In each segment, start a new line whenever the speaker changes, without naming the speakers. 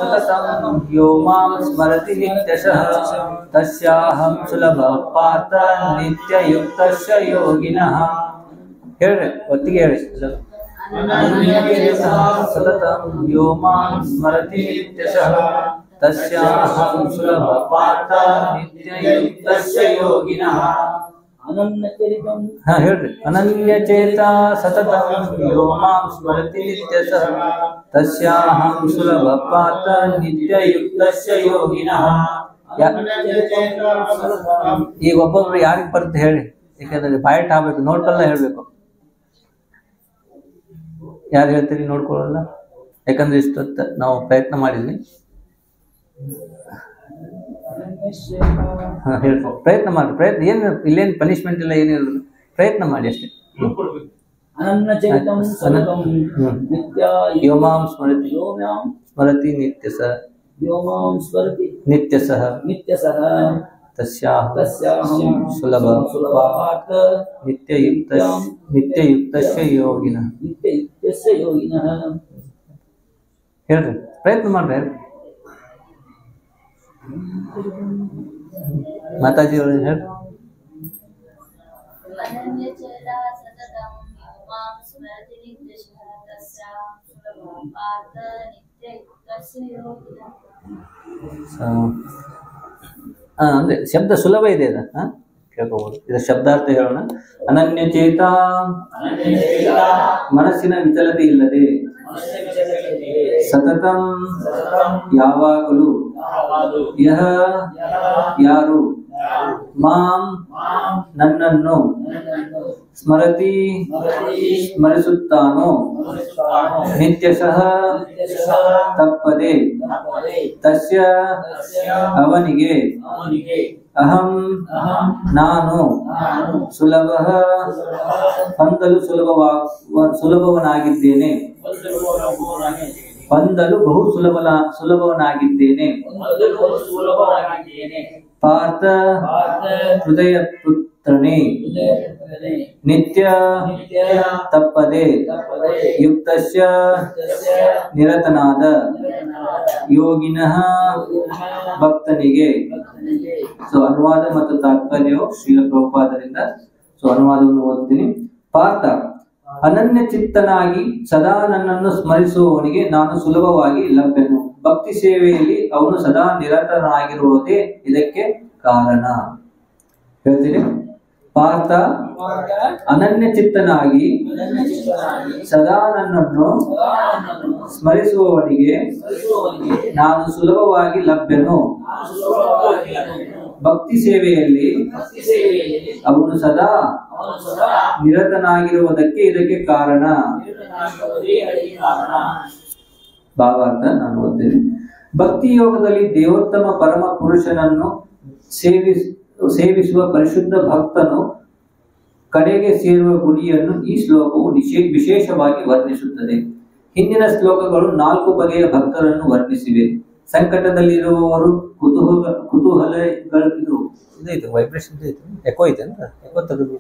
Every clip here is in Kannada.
सततं यो मां स्मरति नित्यशः तस्याहं सुलभः पार्थ नित्ययुक्तस्य योगिनः ಹೇಳ್ರಿ ಒತ್ತಿಗೆ ಹೇಳಿ ಸತತಂ ಯೋ ಮಾಂ ಸ್ಮರತಿ ನಿತ್ಯಶಃ ತಸ್ಯಾಹಂ ಸುಲಭ ಪಾರ್ಥ ನಿತ್ಯಯುಕ್ತಸ್ಯ ಯೋಗಿನಃ
ಅನನ್ಯಚರಿತಂ
ಹಾ ಹೇಳ್ರಿ ಅನನ್ಯ ಚೇತ ಸತತಂ ಯೋ ಮಾಂ ಸ್ಮರತಿ ನಿತ್ಯಶಃ ತಸ್ಯಾಹಂ ಸುಲಭ ಪಾರ್ಥ ನಿತ್ಯಯುಕ್ತಸ್ಯ ಯೋಗಿನಃ ಯಾ- ಈಗ ಒಬ್ಬೊಬ್ರು ಯಾರಿಗೆ ಬರುತ್ತೆ ಹೇಳಿ ಯಾಕಂದ್ರೆ ಬಾಯಟ್ ಆಗ್ಬೇಕು ನೋಡ್ಕೊಲ್ಲ ಹೇಳ್ಬೇಕು ಯಾರು ಹೇಳ್ತೀರಿ ನೋಡ್ಕೊಳ್ಳಲ್ಲ ಯಾಕಂದ್ರೆ ಇಷ್ಟೊತ್ತ ನಾವು ಪ್ರಯತ್ನ ಮಾಡಿದ್ವಿ ಹಾ ಹೇಳ್ರಿ ಪ್ರಯತ್ನ ಮಾಡಿ ಪ್ರಯತ್ನ ಏನು ಇಲ್ಲೇನು ಪನಿಷ್ಮೆಂಟ್ ಇಲ್ಲ ಏನಿಲ್ಲ ಪ್ರಯತ್ನ ಮಾಡಿ ಅಷ್ಟೇ
ಅನನ್ಯಚರಿತಂ ಸತತಂ
ಹ್ಮ್.
ನಿತ್ಯ
ಯೋ ಮಾಂ ಸ್ಮರತಿ
ಯೋ ಮಾಂ
ಸ್ಮರತಿ ನಿತ್ಯ ಸ
ಯೋ ಮಾಂ ಸ್ಮರತಿ
ನಿತ್ಯ ಸಹ
ನಿತ್ಯಸಃ
ತಸ್ಯಾಹ
ತಸ್ಯಾಹಂ
ಸುಲಭ
ಸುಲಭಾತ್
ನಿತ್ಯಯುಕ್ತ ನಿತ್ಯಯುಕ್ತಸ್ಯ ಯೋಗಿನ
ನಿತ್ಯಯುಕ್ತಸ್ಯ ಯೋಗಿನಃ
ಹೇಳ್ರಿ ಪ್ರಯತ್ನ ಮಾಡ್ರಿ ಹೇಳ್ರಿ ಮಾತಾಜಿ ಅವ್ರು ಹೇಳ್ರಿ
अनन्यचेता सततं मां स्मरति नित्यशः तस्यां सुलभं पार्थ नित्ययुक्तस्य योगिनः
ಸ- ಆ, ಅಂದ್ರೆ ಶಬ್ದ ಸುಲಭ ಇದೆ ಅದ ಹಾ ಕೇಳ್ಕೋಬಹುದು ಇದರ ಶಬ್ದಾರ್ಥ ಹೇಳೋಣ ಅನನ್ಯ ಚೇತ ಮನಸ್ಸಿನ ವಿಚಲತೆ ಇಲ್ಲದೆ ಸತತಂ ಯಾವಾಗಲೂ ಯಹ ಯಾರು ಮಾಂ ನನ್ನನ್ನು ಸ್ಮರತಿ ಸ್ಮರಿಸುತ್ತಾನೋ ನಿತ್ಯಶಃ ತಪ್ಪದೆ ತಸ್ಯ ಅವನಿಗೆ ಅಹಂ ನಾನು ಸುಲಭ ಹೊಂದಲು ಸುಲಭವಾ ಸುಲಭವನಾಗಿದ್ದೇನೆ ಹೊಂದಲು ಬಹು ಸುಲಭನ ಸುಲಭವನಾಗಿದ್ದೇನೆ ಪಾರ್ಥ ಹೃದಯ ಪುತ್ರನೇ ನಿತ್ಯ ತಪ್ಪದೆ ಯುಕ್ತಸ್ಯ ನಿರತನಾದ ಯೋಗಿನಃ ಭಕ್ತನಿಗೆ ಸೊ ಅನುವಾದ ಮತ್ತು ತಾತ್ಪರ್ಯವು ಶ್ರೀಲ ಪ್ರಭುಪಾದರಿಂದ ಸೊ ಅನುವಾದವನ್ನು ಓದ್ತೀನಿ ಪಾರ್ಥ ಅನನ್ಯ ಚಿತ್ತನಾಗಿ ಸದಾ ನನ್ನನ್ನು ಸ್ಮರಿಸುವವನಿಗೆ ನಾನು ಸುಲಭವಾಗಿ ಲಭ್ಯನು ಭಕ್ತಿ ಸೇವೆಯಲ್ಲಿ ಅವನು ಸದಾ ನಿರತನಾಗಿರುವುದೇ ಇದಕ್ಕೆ ಕಾರಣ ಹೇಳ್ತೀನಿ ಪಾರ್ಥ ಅನನ್ಯ ಚಿತ್ತನಾಗಿ ಸದಾ ನನ್ನನ್ನು ಸ್ಮರಿಸುವವನಿಗೆ ನಾನು ಸುಲಭವಾಗಿ ಲಭ್ಯನು ಭಕ್ತಿ ಸೇವೆಯಲ್ಲಿ ಅವನು ಸದಾ ನಿರತನಾಗಿರುವುದಕ್ಕೆ ಇದಕ್ಕೆ ಕಾರಣ ಭಾವಾರ್ಥ ನಾನು ಓದ್ತೇನೆ ಭಕ್ತಿ ಯೋಗದಲ್ಲಿ ದೇವೋತ್ತಮ ಪರಮ ಪುರುಷನನ್ನು ಸೇವಿಸ್ ಸೇವಿಸುವ ಪರಿಶುದ್ಧ ಭಕ್ತನು ಕಡೆಗೆ ಸೇರುವ ಗುರಿಯನ್ನು ಈ ಶ್ಲೋಕವು ನಿಶೇ ವಿಶೇಷವಾಗಿ ವರ್ಣಿಸುತ್ತದೆ ಹಿಂದಿನ ಶ್ಲೋಕಗಳು ನಾಲ್ಕು ಬಗೆಯ ಭಕ್ತರನ್ನು ವರ್ಣಿಸಿವೆ ಸಂಕಟದಲ್ಲಿರುವವರು ಕುತೂಹಲ ಕುತೂಹಲಗಳು ಇದು ಇದೈತೆ ವೈಬ್ರೇಷನ್ ಐತೆ ಎಕೋ ಐತೆ ಅಂತ ಎಕೋ ತೆಗೆದು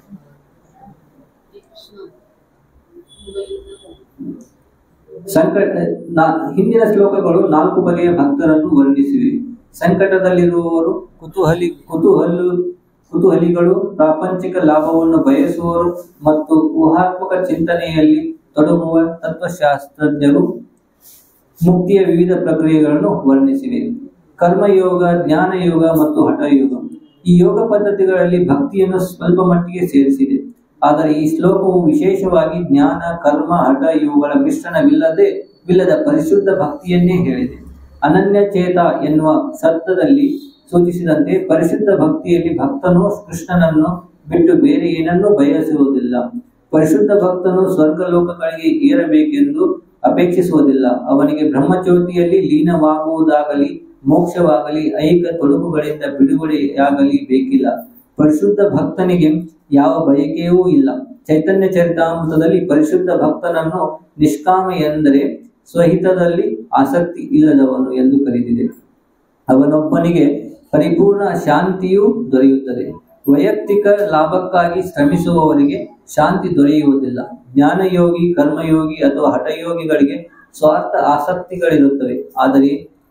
ಸಂಕಟ ನಾ- ಹಿಂದಿನ ಶ್ಲೋಕಗಳು ನಾಲ್ಕು ಬಗೆಯ ಭಕ್ತರನ್ನು ವರ್ಣಿಸಿವೆ ಸಂಕಟದಲ್ಲಿರುವವರು ಕುತೂಹಲಿ ಕುತೂಹಲು ಕುತೂಹಲಿಗಳು ಪ್ರಾಪಂಚಿಕ ಲಾಭವನ್ನು ಬಯಸುವವರು ಮತ್ತು ಊಹಾತ್ಮಕ ಚಿಂತನೆಯಲ್ಲಿ ತೊಡಗುವ ತತ್ವಶಾಸ್ತ್ರಜ್ಞರು ಮುಕ್ತಿಯ ವಿವಿಧ ಪ್ರಕ್ರಿಯೆಗಳನ್ನು ವರ್ಣಿಸಿವೆ ಕರ್ಮಯೋಗ ಜ್ಞಾನಯೋಗ ಮತ್ತು ಹಠಯೋಗ ಈ ಯೋಗ ಪದ್ಧತಿಗಳಲ್ಲಿ ಭಕ್ತಿಯನ್ನು ಸ್ವಲ್ಪ ಮಟ್ಟಿಗೆ ಸೇರಿಸಿದೆ ಆದರೆ ಈ ಶ್ಲೋಕವು ವಿಶೇಷವಾಗಿ ಜ್ಞಾನ ಕರ್ಮ ಹಠ ಇವುಗಳ ಮಿಶ್ರಣವಿಲ್ಲದೆ ವಿಲ್ಲದ ಪರಿಶುದ್ಧ ಭಕ್ತಿಯನ್ನೇ ಹೇಳಿದೆ ಅನನ್ಯ ಚೇತ ಎನ್ನುವ ಸತ್ತದಲ್ಲಿ ಸೂಚಿಸಿದಂತೆ ಪರಿಶುದ್ಧ ಭಕ್ತಿಯಲ್ಲಿ ಭಕ್ತನು ಕೃಷ್ಣನನ್ನು ಬಿಟ್ಟು ಬೇರೆ ಏನನ್ನೂ ಬಯಸುವುದಿಲ್ಲ ಪರಿಶುದ್ಧ ಭಕ್ತನು ಸ್ವರ್ಗ ಲೋಕಗಳಿಗೆ ಏರಬೇಕೆಂದು ಅಪೇಕ್ಷಿಸುವುದಿಲ್ಲ ಅವನಿಗೆ ಬ್ರಹ್ಮಜ್ಯೋತಿಯಲ್ಲಿ ಲೀನವಾಗುವುದಾಗಲಿ ಮೋಕ್ಷವಾಗಲಿ ಐಕ ತೊಡಕುಗಳಿಂದ ಬಿಡುಗಡೆಯಾಗಲಿ ಬೇಕಿಲ್ಲ ಪರಿಶುದ್ಧ ಭಕ್ತನಿಗೆ ಯಾವ ಬಯಕೆಯೂ ಇಲ್ಲ ಚೈತನ್ಯ ಚರಿತಾಮೃತದಲ್ಲಿ ಪರಿಶುದ್ಧ ಭಕ್ತನನ್ನು ನಿಷ್ಕಾಮ ಎಂದರೆ ಸ್ವಹಿತದಲ್ಲಿ ಆಸಕ್ತಿ ಇಲ್ಲದವನು ಎಂದು ಕರೆದಿದೆ ಅವನೊಬ್ಬನಿಗೆ ಪರಿಪೂರ್ಣ ಶಾಂತಿಯೂ ದೊರೆಯುತ್ತದೆ ವೈಯಕ್ತಿಕ ಲಾಭಕ್ಕಾಗಿ ಶ್ರಮಿಸುವವರಿಗೆ ಶಾಂತಿ ದೊರೆಯುವುದಿಲ್ಲ ಜ್ಞಾನಯೋಗಿ ಕರ್ಮಯೋಗಿ ಅಥವಾ ಹಠಯೋಗಿಗಳಿಗೆ ಸ್ವಾರ್ಥ ಆಸಕ್ತಿಗಳಿರುತ್ತವೆ ಆದರೆ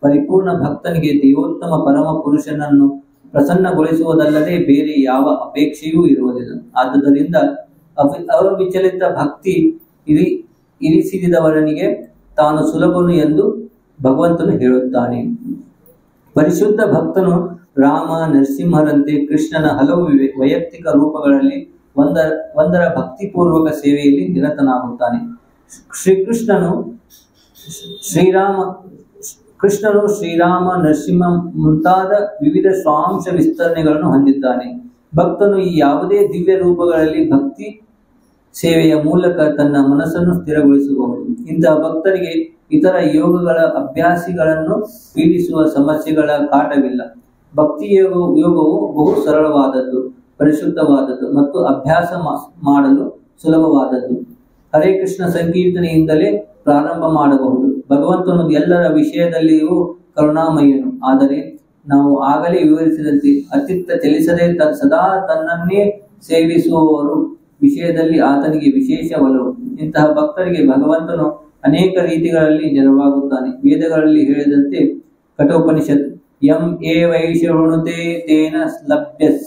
ಪರಿಪೂರ್ಣ ಭಕ್ತನಿಗೆ ದೇವೋತ್ತಮ ಪರಮ ಪುರುಷನನ್ನು ಪ್ರಸನ್ನಗೊಳಿಸುವುದಲ್ಲದೆ ಬೇರೆ ಯಾವ ಅಪೇಕ್ಷೆಯೂ ಇರುವುದಿಲ್ಲ ಆದುದರಿಂದ ಅವಿ- ಅವಿಚಲಿತ ಭಕ್ತಿ ಇರಿ ಇರಿಸಿದವರನಿಗೆ ತಾನು ಸುಲಭನು ಎಂದು ಭಗವಂತನು ಹೇಳುತ್ತಾನೆ ಪರಿಶುದ್ಧ ಭಕ್ತನು ರಾಮ ನರಸಿಂಹರಂತೆ ಕೃಷ್ಣನ ಹಲವು ವೈ- ವೈಯಕ್ತಿಕ ರೂಪಗಳಲ್ಲಿ ಒಂದರ ಒಂದರ ಭಕ್ತಿಪೂರ್ವಕ ಸೇವೆಯಲ್ಲಿ ನಿರತನಾಗುತ್ತಾನೆ ಶ್ರೀಕೃಷ್ಣನು ಶ್ರೀರಾಮ ಕೃಷ್ಣನು ಶ್ರೀರಾಮ ನರಸಿಂಹ ಮುಂತಾದ ವಿವಿಧ ಸ್ವಾಂಶ ವಿಸ್ತರಣೆಗಳನ್ನು ಹೊಂದಿದ್ದಾನೆ ಭಕ್ತನು ಈ ಯಾವುದೇ ದಿವ್ಯ ರೂಪಗಳಲ್ಲಿ ಭಕ್ತಿ ಸೇವೆಯ ಮೂಲಕ ತನ್ನ ಮನಸ್ಸನ್ನು ಸ್ಥಿರಗೊಳಿಸಬಹುದು ಇಂತಹ ಭಕ್ತರಿಗೆ ಇತರ ಯೋಗಗಳ ಅಭ್ಯಾಸಿಗಳನ್ನು ಪೀಡಿಸುವ ಸಮಸ್ಯೆಗಳ ಕಾಟವಿಲ್ಲ ಭಕ್ತಿ ಯೋಗ ಯೋಗವು ಬಹು ಸರಳವಾದದ್ದು ಪರಿಶುದ್ಧವಾದದ್ದು ಮತ್ತು ಅಭ್ಯಾಸ ಮಾ- ಮಾಡಲು ಸುಲಭವಾದದ್ದು ಹರೇ ಕೃಷ್ಣ ಸಂಕೀರ್ತನೆಯಿಂದಲೇ ಪ್ರಾರಂಭ ಮಾಡಬಹುದು ಭಗವಂತನು ಎಲ್ಲರ ವಿಷಯದಲ್ಲಿಯೂ ಕರುಣಾಮಯನು ಆದರೆ ನಾವು ಆಗಲೇ ವಿವರಿಸಿದಂತೆ ಅತ್ತಿತ್ತ ಚಲಿಸದೆ ತ- ಸದಾ ತನ್ನನ್ನೇ ಸೇವಿಸುವವರು ವಿಷಯದಲ್ಲಿ ಆತನಿಗೆ ವಿಶೇಷ ಒಲವು ಇಂತಹ ಭಕ್ತರಿಗೆ ಭಗವಂತನು ಅನೇಕ ರೀತಿಗಳಲ್ಲಿ ನೆರವಾಗುತ್ತಾನೆ ವೇದಗಳಲ್ಲಿ ಹೇಳಿದಂತೆ ಕಠೋಪನಿಷತ್ ಯಂ ಏ ವೈಶ್ಯವೃಣುತೆ ತೇನ ಲಭ್ಯಸ್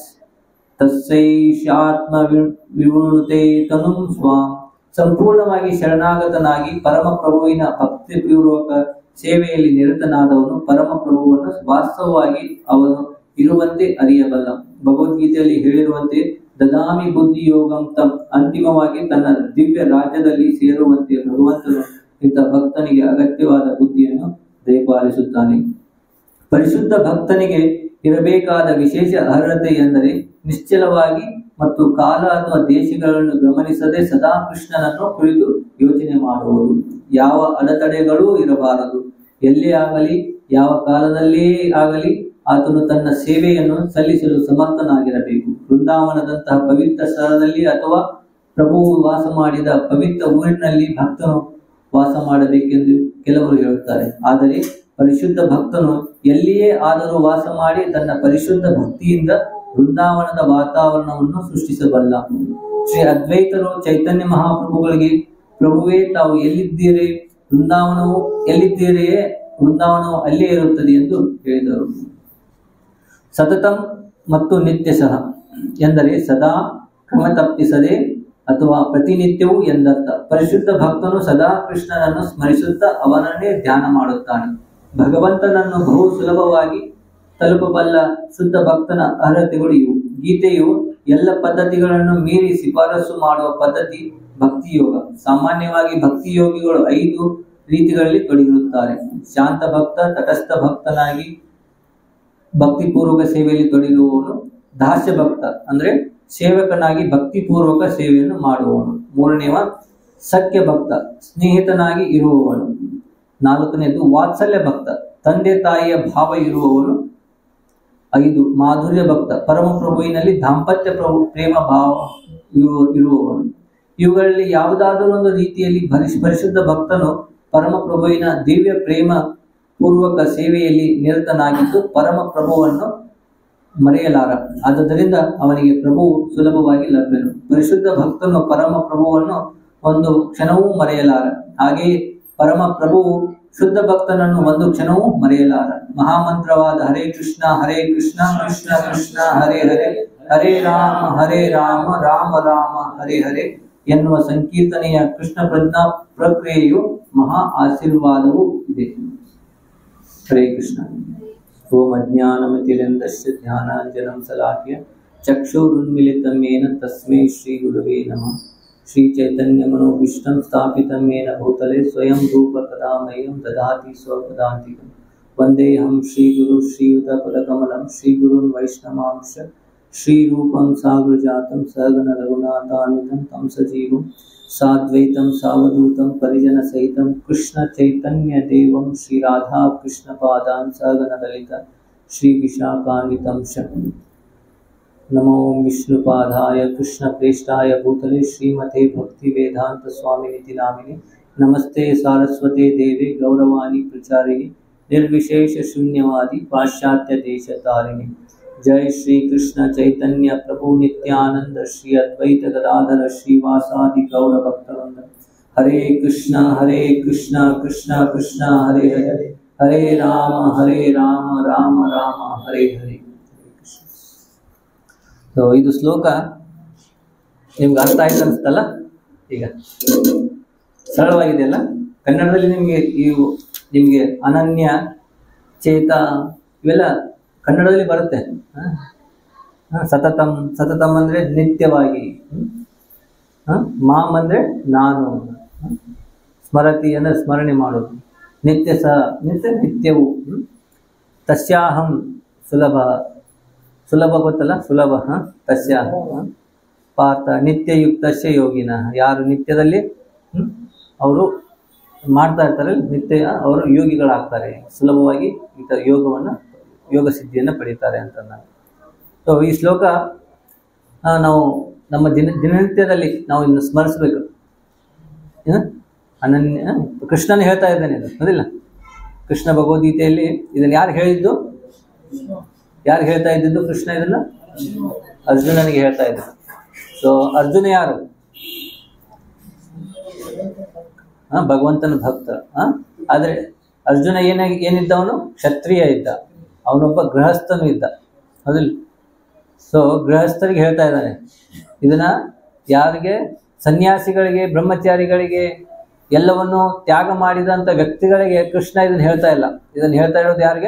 ತಸ್ಸೈಷಾತ್ಮ ವಿವೃಣುತೆ ತನುಂ ಸ್ವಾಂ ಸಂಪೂರ್ಣವಾಗಿ ಶರಣಾಗತನಾಗಿ ಪರಮ ಪ್ರಭುವಿನ ಭಕ್ತಿಪೂರ್ವಕ ಸೇವೆಯಲ್ಲಿ ನಿರತನಾದವನು ಪರಮ ಪ್ರಭುವನ್ನು ವಾಸ್ತವವಾಗಿ ಅವನು ಇರುವಂತೆ ಅರಿಯಬಲ್ಲ ಭಗವದ್ಗೀತೆಯಲ್ಲಿ ಹೇಳಿರುವಂತೆ ದದಾಮಿ ಬುದ್ಧಿ ಯೋಗಂ ತಂ ಅಂತಿಮವಾಗಿ ತನ್ನ ದಿವ್ಯ ರಾಜ್ಯದಲ್ಲಿ ಸೇರುವಂತೆ ಭಗವಂತನು ಇಂಥ ಭಕ್ತನಿಗೆ ಅಗತ್ಯವಾದ ಬುದ್ಧಿಯನ್ನು ದಯಪಾಲಿಸುತ್ತಾನೆ ಪರಿಶುದ್ಧ ಭಕ್ತನಿಗೆ ಇರಬೇಕಾದ ವಿಶೇಷ ಅರ್ಹತೆ ಎಂದರೆ ನಿಶ್ಚಲವಾಗಿ ಮತ್ತು ಕಾಲ ಅಥವಾ ದೇಶಗಳನ್ನು ಗಮನಿಸದೆ ಸದಾ ಕೃಷ್ಣನನ್ನು ಕುರಿತು ಯೋಚನೆ ಮಾಡುವುದು ಯಾವ ಅಡೆತಡೆಗಳೂ ಇರಬಾರದು ಎಲ್ಲೇ ಆಗಲಿ ಯಾವ ಕಾಲದಲ್ಲೇ ಆಗಲಿ ಆತನು ತನ್ನ ಸೇವೆಯನ್ನು ಸಲ್ಲಿಸಲು ಸಮರ್ಥನಾಗಿರಬೇಕು ಬೃಂದಾವನದಂತಹ ಪವಿತ್ರ ಸ್ಥಳದಲ್ಲಿ ಅಥವಾ ಪ್ರಭುವು ವಾಸ ಮಾಡಿದ ಪವಿತ್ರ ಊರಿನಲ್ಲಿ ಭಕ್ತನು ವಾಸ ಮಾಡಬೇಕೆಂದು ಕೆಲವರು ಹೇಳುತ್ತಾರೆ ಆದರೆ ಪರಿಶುದ್ಧ ಭಕ್ತನು ಎಲ್ಲಿಯೇ ಆದರೂ ವಾಸ ಮಾಡಿ ತನ್ನ ಪರಿಶುದ್ಧ ಭಕ್ತಿಯಿಂದ ಬೃಂದಾವನದ ವಾತಾವರಣವನ್ನು ಸೃಷ್ಟಿಸಬಲ್ಲ ಶ್ರೀ ಅದ್ವೈತರು ಚೈತನ್ಯ ಮಹಾಪ್ರಭುಗಳಿಗೆ ಪ್ರಭುವೇ ತಾವು ಎಲ್ಲಿದ್ದೀರಿ ಬೃಂದಾವನವು ಎಲ್ಲಿದ್ದೀರೆಯೇ ಬೃಂದಾವನವು ಅಲ್ಲೇ ಇರುತ್ತದೆ ಎಂದು ಹೇಳಿದರು ಸತತಂ ಮತ್ತು ನಿತ್ಯ ಸಹ ಎಂದರೆ ಸದಾ ಕ್ರಮ ತಪ್ಪಿಸದೆ ಅಥವಾ ಪ್ರತಿನಿತ್ಯವೂ ಎಂದರ್ಥ ಪರಿಶುದ್ಧ ಭಕ್ತನು ಸದಾ ಕೃಷ್ಣನನ್ನು ಸ್ಮರಿಸುತ್ತಾ ಅವನನ್ನೇ ಧ್ಯಾನ ಮಾಡುತ್ತಾನೆ ಭಗವಂತನನ್ನು ಬಹು ಸುಲಭವಾಗಿ ತಲುಪಬಲ್ಲ ಶುದ್ಧ ಭಕ್ತನ ಅರ್ಹತೆಗಳು ಇವು ಗೀತೆಯು ಎಲ್ಲ ಪದ್ಧತಿಗಳನ್ನು ಮೀರಿ ಶಿಫಾರಸು ಮಾಡುವ ಪದ್ಧತಿ ಭಕ್ತಿ ಯೋಗ ಸಾಮಾನ್ಯವಾಗಿ ಭಕ್ತಿ ಯೋಗಿಗಳು ಐದು ರೀತಿಗಳಲ್ಲಿ ತೊಡಗಿರುತ್ತಾರೆ ಶಾಂತ ಭಕ್ತ ತಟಸ್ಥ ಭಕ್ತನಾಗಿ ಭಕ್ತಿಪೂರ್ವಕ ಸೇವೆಯಲ್ಲಿ ತೊಡಗಿರುವವನು ದಾಸ್ಯ ಭಕ್ತ ಅಂದ್ರೆ ಸೇವಕನಾಗಿ ಭಕ್ತಿಪೂರ್ವಕ ಸೇವೆಯನ್ನು ಮಾಡುವವನು ಮೂರನೆಯವ ಸಖ್ಯ ಭಕ್ತ ಸ್ನೇಹಿತನಾಗಿ ಇರುವವನು ನಾಲ್ಕನೇದು ವಾತ್ಸಲ್ಯ ಭಕ್ತ ತಂದೆ ತಾಯಿಯ ಭಾವ ಇರುವವನು ಐದು ಮಾಧುರ್ಯ ಭಕ್ತ ಪರಮ ಪ್ರಭುವಿನಲ್ಲಿ ದಾಂಪತ್ಯ ಪ್ರಭು ಪ್ರೇಮ ಭಾವ ಇರುವ ಇರುವವನು ಇವುಗಳಲ್ಲಿ ಯಾವುದಾದರೂ ಒಂದು ರೀತಿಯಲ್ಲಿ ಪರಿಶ್- ಪರಿಶುದ್ಧ ಭಕ್ತನು ಪರಮ ಪ್ರಭುವಿನ ದಿವ್ಯ ಪ್ರೇಮ ಪೂರ್ವಕ ಸೇವೆಯಲ್ಲಿ ನಿರತನಾಗಿದ್ದು ಪರಮ ಪ್ರಭುವನ್ನು ಮರೆಯಲಾರ ಆದುದರಿಂದ ಅವನಿಗೆ ಪ್ರಭು ಸುಲಭವಾಗಿ ಲಭ್ಯನು ಪರಿಶುದ್ಧ ಭಕ್ತನು ಪರಮ ಪ್ರಭುವನ್ನು ಒಂದು ಕ್ಷಣವೂ ಮರೆಯಲಾರ ಹಾಗೆಯೇ ಪರಮ ಪ್ರಭುವು ಶುದ್ಧ ಭಕ್ತನನ್ನು ಒಂದು ಕ್ಷಣವೂ ಮರೆಯಲಾರ ಮಹಾಮಂತ್ರವಾದ ಹರೇ ಕೃಷ್ಣ ಹರೇ ಕೃಷ್ಣ ಕೃಷ್ಣ ಕೃಷ್ಣ ಹರೇ ಹರೇ ಹರೇ ರಾಮ ಹರೇ ರಾಮ ರಾಮ ರಾಮ ಹರೇ ಹರೇ ಎನ್ನುವ ಸಂಕೀರ್ತನೆಯ ಕೃಷ್ಣ ಪ್ರಜ್ಞಾ ಪ್ರಕ್ರಿಯೆಯು ಮಹಾ ಆಶೀರ್ವಾದವೂ ಇದೆ ಹರೇ ಕೃಷ್ಣ ಓಂ ಅಜ್ಞಾನಮತಿರಂದಶ್ಯ ಧ್ಯಾನಾಂಜನಂ ಸಲಾಖ್ಯ ಚಕ್ಷುರುನ್ಮಿಲಿತಂ येन ತಸ್ಮೈ ಶ್ರೀ ಗುರುವೇ ನಮಃ ಶ್ರೀ ಚೈತನ್ಯ ಮನೋಭೀಷ್ಟಂ ಸ್ಥಾಪಿತಂ येन ಭೂತಲೆ ಸ್ವಯಂ ರೂಪ ಕದಾ ಮह्यं ದದಾತಿ ಸ್ವಪದಾಂತಿಕಂ ವಂದೇಹಂ ಶ್ರೀ ಗುರು ಶ್ರೀಯುತ ಪದಕಮಲಂ ಶ್ರೀ ಗುರುನ್ ವೈಷ್ಣವಾಂಶ ಶ್ರೀರೂಪಂ ಸಾಗರಜಾತಂ ಸಹಗಣ ರಘುನಾಥಾನ್ವಿತಂ ತಂ ಸಜೀವಂ ಸಾದ್ವೈತಂ ಸಾವಧೂತಂ ಪರಿಜನ ಸಹಿತಂ ಕೃಷ್ಣ ಚೈತನ್ಯ ದೇವಂ ಶ್ರೀ ರಾಧಾ ಕೃಷ್ಣ ಪಾದಾನ್ ಸಹಗಣ ಲಲಿತ ಶ್ರೀ ವಿಶಾಖಾನ್ವಿತಂ ಶ ನಮೋ ವಿಷ್ಣುಪಾದಾಯ ಕೃಷ್ಣ ಪ್ರೇಷ್ಠಾಯ ಭೂತಲೆ ಶ್ರೀಮತೆ ಭಕ್ತಿ ವೇದಾಂತ ಸ್ವಾಮಿನಿತಿ ನಾಮಿನಿ ನಮಸ್ತೆ ಸಾರಸ್ವತೆ ದೇವಿ ಗೌರವಾಣಿ ಪ್ರಚಾರಿಣಿ ನಿರ್ವಿಶೇಷ ಶೂನ್ಯವಾದಿ ಪಾಶ್ಚಾತ್ಯ ದೇಶ ತಾರಿಣಿ जय श्री कृष्ण चैतन्य प्रभु नित्यानंद श्री अद्वैत गदाधर श्रीवासादि गौर भक्तवृंद हरे कृष्णा हरे कृष्णा कृष्णा कृष्णा हरे हरे ಹರೇ ರಾಮ ಹರೇ ರಾಮ ರಾಮ ರಾಮ ಹರೇ ಹರೇ ಸೊ ಇದು ಶ್ಲೋಕ ನಿಮ್ಗೆ ಅರ್ಥ ಆಯ್ತು ಅನಿಸ್ತಲ್ಲ ಈಗ ಸರಳವಾಗಿದೆಯಲ್ಲ ಕನ್ನಡದಲ್ಲಿ ನಿಮಗೆ ಇವು ನಿಮಗೆ ಅನನ್ಯ ಚೇತ ಇವೆಲ್ಲ ಕನ್ನಡದಲ್ಲಿ ಬರುತ್ತೆ ಹ? ಹ, ಸತತಂ ಸತತಂ ಅಂದ್ರೆ ನಿತ್ಯವಾಗಿ ಹ್ಮ್? ಹ? ಮಾಮ್ ಅಂದ್ರೆ ನಾನು ಹ? ಸ್ಮರತಿ ಅಂದ್ರೆ ಸ್ಮರಣೆ ಮಾಡೋದು ನಿತ್ಯ ಸಹ ನಿತ್ಯ ನಿತ್ಯವು ಹ್ಮ್? ತಸ್ಯಾಹಂ ಸುಲಭ ಸುಲಭ ಗೊತ್ತಲ್ಲ ಸುಲಭ ಹ? ತಸ್ಯಾಹಂ ಹ? ಪಾರ್ಥ ನಿತ್ಯಯುಕ್ತಸ್ಯ ಯೋಗಿನ ಯಾರು ನಿತ್ಯದಲ್ಲಿ ಅವರು ಮಾಡ್ತಾ ಇರ್ತಾರೆ ನಿತ್ಯ ಅವರು ಯೋಗಿಗಳಾಗ್ತಾರೆ ಸುಲಭವಾಗಿ ಈ ಥರ ಯೋಗವನ್ನು ಯೋಗ ಸಿದ್ಧಿಯನ್ನು ಪಡೀತಾರೆ ಅಂತ ನಾನು ಸೊ ಈ ಶ್ಲೋಕ ಆ, ನಾವು ನಮ್ಮ ದಿನ ದಿನನಿತ್ಯದಲ್ಲಿ ನಾವು ಇನ್ನು ಸ್ಮರಿಸಬೇಕು ಏನು? ಅನನ್ಯ ಕೃಷ್ಣನ ಹೇಳ್ತಾ ಇದ್ದಾನೆ ಇದು ಹೌದಿಲ್ಲ ಕೃಷ್ಣ ಭಗವದ್ಗೀತೆಯಲ್ಲಿ ಇದನ್ನು ಯಾರು ಹೇಳಿದ್ದು ಯಾರು ಹೇಳ್ತಾ ಇದ್ದಿದ್ದು ಕೃಷ್ಣ ಇದನ್ನ ಅರ್ಜುನನಿಗೆ ಹೇಳ್ತಾ ಇದ್ದ ಸೊ ಅರ್ಜುನ ಯಾರು ಆ, ಭಗವಂತನ ಭಕ್ತ ಆ? ಆದ್ರೆ ಅರ್ಜುನ ಏನಾಗಿ ಏನಿದ್ದವನು ಕ್ಷತ್ರಿಯ ಇದ್ದ ಅವನೊಬ್ಬ ಗೃಹಸ್ಥನು ಇದ್ದ ಹೌದಿಲ್ಲ ಸೊ ಗೃಹಸ್ಥರಿಗೆ ಹೇಳ್ತಾ ಇದ್ದಾನೆ ಇದನ್ನ ಯಾರಿಗೆ ಸನ್ಯಾಸಿಗಳಿಗೆ ಬ್ರಹ್ಮಚಾರಿಗಳಿಗೆ ಎಲ್ಲವನ್ನು ತ್ಯಾಗ ಮಾಡಿದಂತ ವ್ಯಕ್ತಿಗಳಿಗೆ ಕೃಷ್ಣ ಇದನ್ನ ಹೇಳ್ತಾ ಇಲ್ಲ ಇದನ್ನ ಹೇಳ್ತಾ ಇರೋದು ಯಾರಿಗೆ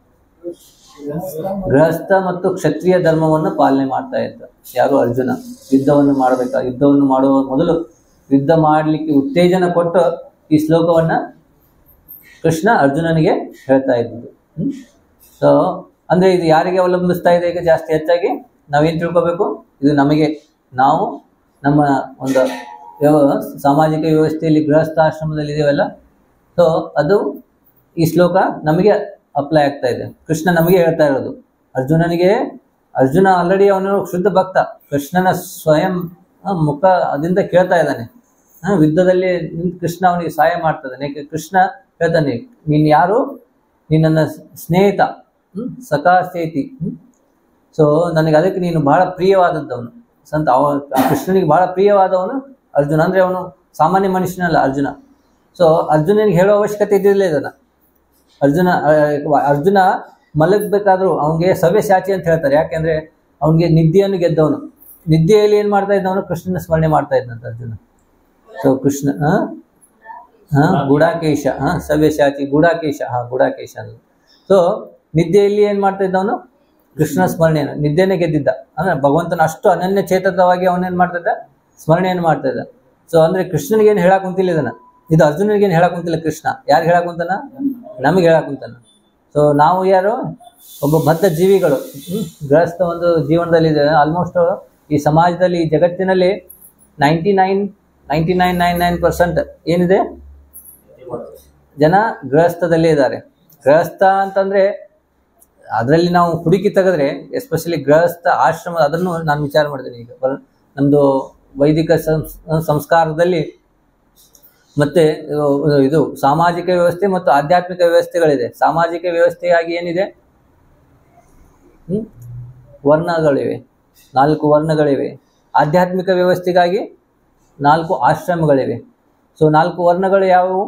ಗೃಹಸ್ಥ ಮತ್ತು ಕ್ಷತ್ರಿಯ ಧರ್ಮವನ್ನು ಪಾಲನೆ ಮಾಡ್ತಾ ಇದ್ದ ಯಾರು ಅರ್ಜುನ ಯುದ್ಧವನ್ನು ಮಾಡಬೇಕಾ ಯುದ್ಧವನ್ನು ಮಾಡುವ ಮೊದಲು ಯುದ್ಧ ಮಾಡಲಿಕ್ಕೆ ಉತ್ತೇಜನ ಕೊಟ್ಟು ಈ ಶ್ಲೋಕವನ್ನ ಕೃಷ್ಣ ಅರ್ಜುನನಿಗೆ ಹೇಳ್ತಾ ಇದ್ದುದು ಸೊ ಅಂದ್ರೆ ಇದು ಯಾರಿಗೆ ಅವಲಂಬಿಸ್ತಾ ಇದೆ ಈಗ ಜಾಸ್ತಿ ಹೆಚ್ಚಾಗಿ ನಾವೇನ್ ತಿಳ್ಕೊಬೇಕು ಇದು ನಮಗೆ ನಾವು ನಮ್ಮ ಒಂದು ವ್ಯವ ಸಾಮಾಜಿಕ ವ್ಯವಸ್ಥೆಯಲ್ಲಿ ಗೃಹಸ್ಥಾಶ್ರಮದಲ್ಲಿ ಇದೆಯಲ್ಲ ಸೊ ಅದು ಈ ಶ್ಲೋಕ ನಮಗೆ ಅಪ್ಲೈ ಆಗ್ತಾ ಇದೆ ಕೃಷ್ಣ ನಮಗೆ ಹೇಳ್ತಾ ಇರೋದು ಅರ್ಜುನನಿಗೆ ಅರ್ಜುನ ಆಲ್ರೆಡಿ ಅವನು ಶುದ್ಧ ಭಕ್ತ ಕೃಷ್ಣನ ಸ್ವಯಂ ಆ, ಮುಖ ಅದರಿಂದ ಕೇಳ್ತಾ ಇದ್ದಾನೆ ಆ, ಯುದ್ಧದಲ್ಲಿ ನಿಂತು ಕೃಷ್ಣ ಅವನಿಗೆ ಸಹಾಯ ಮಾಡ್ತಾ ಇದ್ದಾನೆ ಯಾಕೆ ಕೃಷ್ಣ ಹೇಳ್ತಾನೆ ನೀನ್ ಯಾರು ನೀನ್ ನನ್ನ ಸ್ನೇಹಿತ ಹ್ಮ್ ಸಖಾ ಸೇತಿ ಹ್ಮ್ ಸೊ ನನಗೆ ಅದಕ್ಕೆ ನೀನು ಬಹಳ ಪ್ರಿಯವಾದದ್ದವನು ಸಂತ ಅವ ಆ ಕೃಷ್ಣನಿಗೆ ಬಹಳ ಪ್ರಿಯವಾದವನು ಅರ್ಜುನ ಅಂದ್ರೆ ಅವನು ಸಾಮಾನ್ಯ ಮನುಷ್ಯನಲ್ಲ ಅರ್ಜುನ ಸೊ ಅರ್ಜುನನಿಗೆ ಹೇಳೋ ಅವಶ್ಯಕತೆ ಇದ್ದಿರಲಿಲ್ಲ ಇದನ್ನ ಅರ್ಜುನ ಆ, ಅರ್ಜುನ ಮಲಗಬೇಕಾದ್ರೂ ಅವನಿಗೆ ಸವ್ಯಸಾಚಿ ಅಂತ ಹೇಳ್ತಾರೆ ಯಾಕೆಂದ್ರೆ ಅವನಿಗೆ ನಿದ್ದೆಯನ್ನು ಗೆದ್ದವನು ನಿದ್ದೆಯಲ್ಲಿ ಏನ್ ಮಾಡ್ತಾ ಇದ್ದವನು ಕೃಷ್ಣನ ಸ್ಮರಣೆ ಮಾಡ್ತಾ ಇದ್ದಂತ ಅರ್ಜುನ ಸೊ ಕೃಷ್ಣ ಆ? ಹಾ ಗುಡಾಕೇಶ ಹಾ ಸವ್ಯಸಾಚಿ ಗುಡಾಕೇಶ ಹಾ ಗುಡಾಕೇಶ ಅಂತ ಸೊ ನಿದ್ದೆಯಲ್ಲಿ ಏನ್ ಮಾಡ್ತಾ ಇದ್ದವನು ಕೃಷ್ಣ ಸ್ಮರಣೆಯನ್ನು ನಿದ್ದೆನೇ ಗೆದ್ದಿದ್ದ ಅಂದ್ರೆ ಭಗವಂತನ ಅಷ್ಟು ಅನನ್ಯ ಚೇತನವಾಗಿ ಅವನೇನ್ ಮಾಡ್ತಾ ಇದ್ದ ಸ್ಮರಣೆಯನ್ನು ಮಾಡ್ತಾ ಇದ್ದ ಸೊ ಅಂದ್ರೆ ಕೃಷ್ಣನಿಗೆ ಏನು ಹೇಳಕ್ ಕುಂತಿಲ್ಲ ಇದನ್ನ ಇದು ಅರ್ಜುನನಿಗೆ ಏನು ಹೇಳಕ್ ಕುಂತಿಲ್ಲ ಕೃಷ್ಣ ಯಾರು ಹೇಳಕ್ ಕುಂತಾನ ನಮಗೆ ಹೇಳಕ್ ಕುಂತಾನ ಸೊ ನಾವು ಯಾರು ಒಬ್ಬ ಬದ್ಧ ಜೀವಿಗಳು ಹ್ಮ್? ಗೃಹಸ್ಥ ಒಂದು ಜೀವನದಲ್ಲಿ ಇದೆ ಆಲ್ಮೋಸ್ಟ್ ಈ ಸಮಾಜದಲ್ಲಿ ಈ ಜಗತ್ತಿನಲ್ಲಿ ninety nine ninety nine nine nine percent ಏನಿದೆ ಜನ ಗೃಹಸ್ಥದಲ್ಲೇ ಇದ್ದಾರೆ ಗೃಹಸ್ಥ ಅಂತಂದ್ರೆ ಅದರಲ್ಲಿ ನಾವು ಹುಡುಕಿ ತೆಗೆದ್ರೆ ಎಸ್ಪೆಷಲಿ ಗೃಹಸ್ಥ ಆಶ್ರಮ ಅದನ್ನು ನಾನು ವಿಚಾರ ಮಾಡಿದ್ದೀನಿ ಈಗ ಬರ- ನಮ್ದು ವೈದಿಕ ಸಂಸ್- ಸಂಸ್ಕಾರದಲ್ಲಿ ಮತ್ತೆ ಇದು- ಇದು ಸಾಮಾಜಿಕ ವ್ಯವಸ್ಥೆ ಮತ್ತು ಆಧ್ಯಾತ್ಮಿಕ ವ್ಯವಸ್ಥೆಗಳಿದೆ ಸಾಮಾಜಿಕ ವ್ಯವಸ್ಥೆಯಾಗಿ ಏನಿದೆ ಹ್ಮ್? ವರ್ಣಗಳಿವೆ ನಾಲ್ಕು ವರ್ಣಗಳಿವೆ ಆಧ್ಯಾತ್ಮಿಕ ವ್ಯವಸ್ಥೆಗಾಗಿ ನಾಲ್ಕು ಆಶ್ರಮಗಳಿವೆ ಸೊ ನಾಲ್ಕು ವರ್ಣಗಳು ಯಾವುವು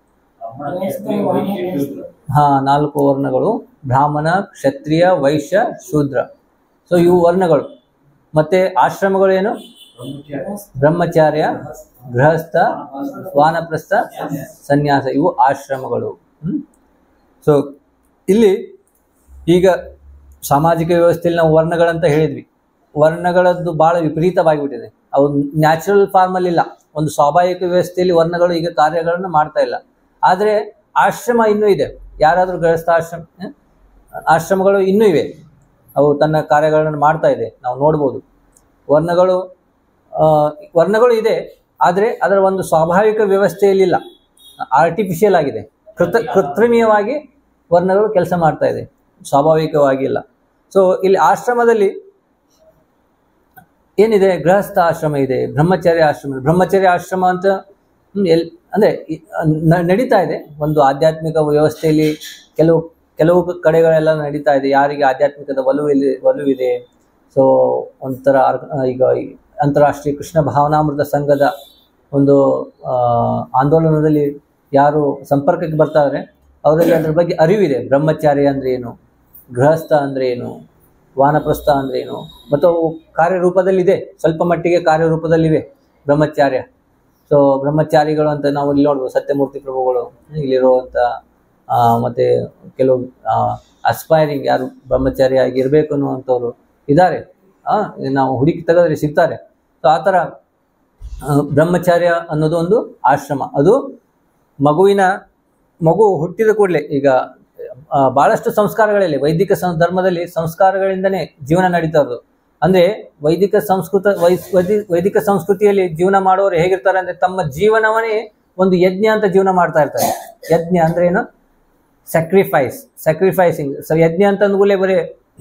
ಹಾ ನಾಲ್ಕು ವರ್ಣಗಳು ಬ್ರಾಹ್ಮಣ ಕ್ಷತ್ರಿಯ ವೈಶ್ಯ ಶೂದ್ರ ಸೊ ಇವು ವರ್ಣಗಳು ಮತ್ತೆ ಆಶ್ರಮಗಳು ಏನು ಬ್ರಹ್ಮಚಾರ್ಯ ಗೃಹಸ್ಥ ವಾನಪ್ರಸ್ಥ ಸನ್ಯಾಸ ಇವು ಆಶ್ರಮಗಳು ಸೊ ಇಲ್ಲಿ ಈಗ ಸಾಮಾಜಿಕ ವ್ಯವಸ್ಥೆಯಲ್ಲಿ ನಾವು ವರ್ಣಗಳಂತ ಹೇಳಿದ್ವಿ ವರ್ಣಗಳದ್ದು ಬಹಳ ವಿಪರೀತವಾಗಿಬಿಟ್ಟಿದೆ ಅವು ನ್ಯಾಚುರಲ್ ಫಾರ್ಮಲ್ಲಿ ಇಲ್ಲ ಒಂದು ಸ್ವಾಭಾವಿಕ ವ್ಯವಸ್ಥೆಯಲ್ಲಿ ವರ್ಣಗಳು ಈಗ ಕಾರ್ಯಗಳನ್ನು ಮಾಡ್ತಾ ಇಲ್ಲ ಆದರೆ ಆಶ್ರಮ ಇನ್ನೂ ಇದೆ ಯಾರಾದರೂ ಗೃಹಸ್ಥ ಆಶ್ರಮ ಹ? ಆಶ್ರಮಗಳು ಇನ್ನೂ ಇವೆ ಅವು ತನ್ನ ಕಾರ್ಯಗಳನ್ನು ಮಾಡ್ತಾ ಇದೆ ನಾವು ನೋಡ್ಬೋದು ವರ್ಣಗಳು ಆ, ವರ್ಣಗಳು ಇದೆ ಆದರೆ ಅದರ ಒಂದು ಸ್ವಾಭಾವಿಕ ವ್ಯವಸ್ಥೆಯಲ್ಲಿ ಇಲ್ಲ ಆರ್ಟಿಫಿಷಿಯಲ್ ಆಗಿದೆ ಕೃತ ಕೃತ್ರಿಮೀಯವಾಗಿ ವರ್ಣಗಳು ಕೆಲಸ ಮಾಡ್ತಾ ಇದೆ ಸ್ವಾಭಾವಿಕವಾಗಿ ಇಲ್ಲ ಸೊ ಇಲ್ಲಿ ಆಶ್ರಮದಲ್ಲಿ ಏನಿದೆ ಗೃಹಸ್ಥ ಆಶ್ರಮ ಇದೆ ಬ್ರಹ್ಮಚರ್ಯ ಆಶ್ರಮ ಇದೆ. ಬ್ರಹ್ಮಚರ್ಯ ಆಶ್ರಮ ಅಂತ ಹ್ಮ್, ಎಲ್ ಅಂದರೆ ನ- ನಡೀತಾ ಇದೆ ಒಂದು ಆಧ್ಯಾತ್ಮಿಕ ವ್ಯವಸ್ಥೆಯಲ್ಲಿ ಕೆಲವು ಕೆಲವು ಕಡೆಗಳೆಲ್ಲ ನಡೀತಾ ಇದೆ ಯಾರಿಗೆ ಆಧ್ಯಾತ್ಮಿಕದ ಒಲವು ಇಲ್ಲಿ ಒಲವಿದೆ ಸೊ ಒಂಥರ ಆರ್- ಈಗ ಈ ಅಂತಾರಾಷ್ಟ್ರೀಯ ಕೃಷ್ಣ ಭಾವನಾಮೃತ ಸಂಘದ ಒಂದು ಆ, ಆಂದೋಲನದಲ್ಲಿ ಯಾರು ಸಂಪರ್ಕಕ್ಕೆ ಬರ್ತಾರೆ ಅವರಲ್ಲಿ ಅದ್ರ ಬಗ್ಗೆ ಅರಿವಿದೆ ಬ್ರಹ್ಮಚಾರ್ಯ ಅಂದ್ರೆ ಏನು ಗೃಹಸ್ಥ ಅಂದ್ರೆ ಏನು ವಾನಪ್ರಸ್ಥ ಅಂದ್ರೆ ಏನು ಮತ್ತು ಅವು ಕಾರ್ಯರೂಪದಲ್ಲಿದೆ ಸ್ವಲ್ಪ ಮಟ್ಟಿಗೆ ಕಾರ್ಯರೂಪದಲ್ಲಿವೆ ಬ್ರಹ್ಮಚಾರ್ಯ ಸೊ ಬ್ರಹ್ಮಚಾರಿಗಳು ಅಂತ ನಾವು ಇಲ್ಲಿ ನೋಡ್ಬೋದು ಸತ್ಯಮೂರ್ತಿ ಪ್ರಭುಗಳು ಇಲ್ಲಿರುವಂಥ ಆ, ಮತ್ತೆ ಕೆಲವು ಅಸ್ಪೈರಿಂಗ್ ಯಾರು ಬ್ರಹ್ಮಚಾರಿ ಆಗಿರ್ಬೇಕು ಅನ್ನುವಂಥವ್ರು ಇದ್ದಾರೆ ಆ, ನಾವು ಹುಡುಕಿ ತೆಗೆದ್ರೆ ಸಿಗ್ತಾರೆ ಸೊ ಆ ಥರ ಆ, ಬ್ರಹ್ಮಚಾರ್ಯ ಅನ್ನೋದು ಒಂದು ಆಶ್ರಮ ಅದು ಮಗುವಿನ ಮಗು ಹುಟ್ಟಿದ ಕೂಡಲೇ ಈಗ ಆ, ಬಹಳಷ್ಟು ಸಂಸ್ಕಾರಗಳಿಲ್ಲ ವೈದಿಕ ಸಂ ಧರ್ಮದಲ್ಲಿ ಸಂಸ್ಕಾರಗಳಿಂದನೇ ಜೀವನ ನಡೀತಾ ಇರೋದು ಅಂದ್ರೆ ವೈದಿಕ ಸಂಸ್ಕೃತ ವೈಸ್- ವೈದಿ- ವೈದಿಕ ಸಂಸ್ಕೃತಿಯಲ್ಲಿ ಜೀವನ ಮಾಡುವವರು ಹೇಗಿರ್ತಾರೆ ಅಂದ್ರೆ ತಮ್ಮ ಜೀವನವನ್ನೇ ಒಂದು ಯಜ್ಞ ಅಂತ ಜೀವನ ಮಾಡ್ತಾ ಇರ್ತಾರೆ ಯಜ್ಞ ಅಂದ್ರೆ ಏನು ಸ್ಯಾಕ್ರಿಫೈಸ್ ಸ್ಯಾಕ್ರಿಫೈಸಿಂಗ್ ಸೊ ಯಜ್ಞ ಅಂತ ಅಂದ್ಕೂಡಲೇ ಬರೀ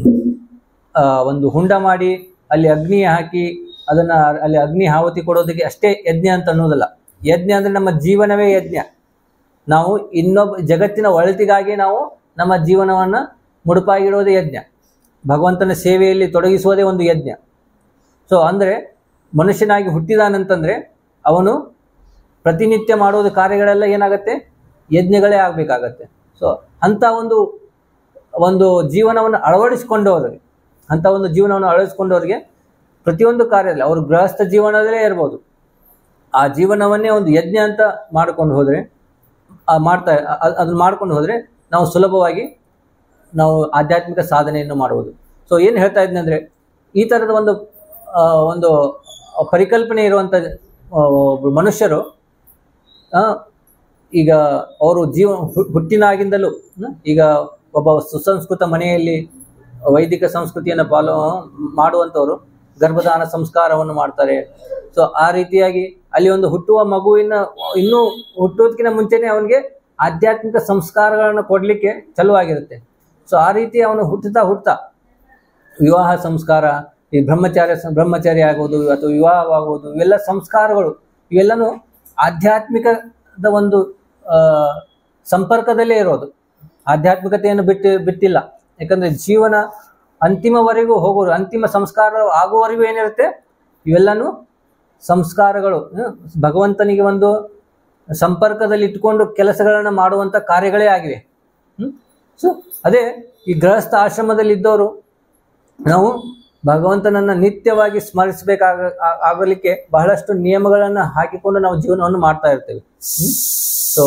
ಆ, ಒಂದು ಹುಂಡ ಮಾಡಿ ಅಲ್ಲಿ ಅಗ್ನಿ ಹಾಕಿ ಅದನ್ನ ಅಲ್ಲಿ ಅಗ್ನಿ ಆಹುತಿ ಕೊಡೋದಕ್ಕೆ ಅಷ್ಟೇ ಯಜ್ಞ ಅಂತ ಅನ್ನೋದಲ್ಲ ಯಜ್ಞ ಅಂದ್ರೆ ನಮ್ಮ ಜೀವನವೇ ಯಜ್ಞ ನಾವು ಇನ್ನೊಬ್ಬ ಜಗತ್ತಿನ ಒಳಿತಿಗಾಗಿ ನಾವು ನಮ್ಮ ಜೀವನವನ್ನ ಮುಡುಪಾಗಿಡೋದೇ ಯಜ್ಞ ಭಗವಂತನ ಸೇವೆಯಲ್ಲಿ ತೊಡಗಿಸುವುದೇ ಒಂದು ಯಜ್ಞ ಸೊ ಅಂದ್ರೆ ಮನುಷ್ಯನಾಗಿ ಹುಟ್ಟಿದಾನಂತಂದ್ರೆ ಅವನು ಪ್ರತಿನಿತ್ಯ ಮಾಡೋದು ಕಾರ್ಯಗಳೆಲ್ಲ ಏನಾಗತ್ತೆ ಯಜ್ಞಗಳೇ ಆಗಬೇಕಾಗತ್ತೆ ಸೊ ಅಂಥ ಒಂದು ಒಂದು ಜೀವನವನ್ನು ಅಳವಡಿಸಿಕೊಂಡವರಿಗೆ ಅಂಥ ಒಂದು ಜೀವನವನ್ನು ಅಳವಡಿಸಿಕೊಂಡವರಿಗೆ ಪ್ರತಿಯೊಂದು ಕಾರ್ಯದಲ್ಲಿ ಅವರು ಗೃಹಸ್ಥ ಜೀವನದಲ್ಲೇ ಇರ್ಬೋದು ಆ ಜೀವನವನ್ನೇ ಒಂದು ಯಜ್ಞ ಅಂತ ಮಾಡ್ಕೊಂಡು ಹೋದರೆ ಆ ಮಾಡ್ತಾ ಅ- ಅದನ್ನ ಮಾಡ್ಕೊಂಡು ಹೋದರೆ ನಾವು ಸುಲಭವಾಗಿ ನಾವು ಆಧ್ಯಾತ್ಮಿಕ ಸಾಧನೆಯನ್ನು ಮಾಡುವುದು ಸೊ ಏನು ಹೇಳ್ತಾ ಇದ್ದೀನಿ ಅಂದರೆ ಈ ಥರದ ಒಂದು ಆ, ಒಂದು ಪರಿಕಲ್ಪನೆ ಇರುವಂಥ ಆ, ಒಬ್ರು ಮನುಷ್ಯರು ಆ, ಈಗ ಅವರು ಜೀವ ಹು- ಹುಟ್ಟಿನಾಗಿಂದಲೂ ಹ್ಮ್, ಈಗ ಒಬ್ಬ ಸುಸಂಸ್ಕೃತ ಮನೆಯಲ್ಲಿ ವೈದಿಕ ಸಂಸ್ಕೃತಿಯನ್ನು ಫಾಲೋ ಮಾಡುವಂಥವ್ರು ಗರ್ಭಧಾನ ಸಂಸ್ಕಾರವನ್ನು ಮಾಡ್ತಾರೆ ಸೊ ಆ ರೀತಿಯಾಗಿ ಅಲ್ಲಿ ಒಂದು ಹುಟ್ಟುವ ಮಗುವಿನ ಇನ್ನೂ ಹುಟ್ಟೋದಕ್ಕಿಂತ ಮುಂಚೆನೆ ಅವನಿಗೆ ಆಧ್ಯಾತ್ಮಿಕ ಸಂಸ್ಕಾರಗಳನ್ನು ಕೊಡಲಿಕ್ಕೆ ಚಲುವಾಗಿರುತ್ತೆ ಸೊ ಆ ರೀತಿ ಅವನು ಹುಟ್ಟುತ್ತಾ ಹುಟ್ಟುತ್ತಾ ವಿವಾಹ ಸಂಸ್ಕಾರ ಈ ಬ್ರಹ್ಮಚಾರ್ಯ ಬ್ರಹ್ಮಚಾರಿ ಆಗೋದು ಅಥವಾ ವಿವಾಹವಾಗುವುದು ಇವೆಲ್ಲ ಸಂಸ್ಕಾರಗಳು ಇವೆಲ್ಲನೂ ಆಧ್ಯಾತ್ಮಿಕದ ಒಂದು ಆ, ಸಂಪರ್ಕದಲ್ಲೇ ಇರೋದು ಆಧ್ಯಾತ್ಮಿಕತೆಯನ್ನು ಬಿಟ್ಟು ಬಿಟ್ಟಿಲ್ಲ ಯಾಕಂದ್ರೆ ಜೀವನ ಅಂತಿಮವರೆಗೂ ಹೋಗೋರು ಅಂತಿಮ ಸಂಸ್ಕಾರ ಆಗುವವರೆಗೂ ಏನಿರುತ್ತೆ ಇವೆಲ್ಲನೂ ಸಂಸ್ಕಾರಗಳು ಹ್ಮ್, ಭಗವಂತನಿಗೆ ಒಂದು ಸಂಪರ್ಕದಲ್ಲಿ ಇಟ್ಕೊಂಡು ಕೆಲಸಗಳನ್ನು ಮಾಡುವಂಥ ಕಾರ್ಯಗಳೇ ಆಗಿವೆ ಹ್ಮ್ ಸೊ ಅದೇ ಈ ಗೃಹಸ್ಥ ಆಶ್ರಮದಲ್ಲಿ ಇದ್ದವರು ನಾವು ಭಗವಂತನನ್ನ ನಿತ್ಯವಾಗಿ ಸ್ಮರಿಸಬೇಕಾಗ ಆ- ಆಗಲಿಕ್ಕೆ ಬಹಳಷ್ಟು ನಿಯಮಗಳನ್ನು ಹಾಕಿಕೊಂಡು ನಾವು ಜೀವನವನ್ನು ಮಾಡ್ತಾ ಇರ್ತೇವೆ ಸೊ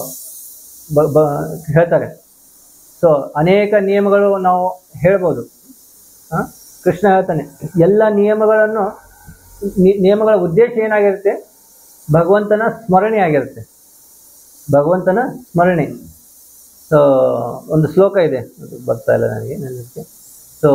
ಹೇಳ್ತಾರೆ ಸೊ ಅನೇಕ ನಿಯಮಗಳು ನಾವು ಹೇಳ್ಬೋದು ಆ? ಕೃಷ್ಣ ಹೇಳ್ತಾನೆ ಎಲ್ಲ ನಿಯಮಗಳನ್ನು ನಿ- ನಿಯಮಗಳ ಉದ್ದೇಶ ಏನಾಗಿರುತ್ತೆ ಭಗವಂತನ ಸ್ಮರಣೆ ಆಗಿರುತ್ತೆ ಭಗವಂತನ ಸ್ಮರಣೆ ಸೊ ಒಂದು ಶ್ಲೋಕ ಇದೆ ಅದು ಬರ್ತಾ ಇಲ್ಲ ನನಗೆ ನನಗೆ ಸೊ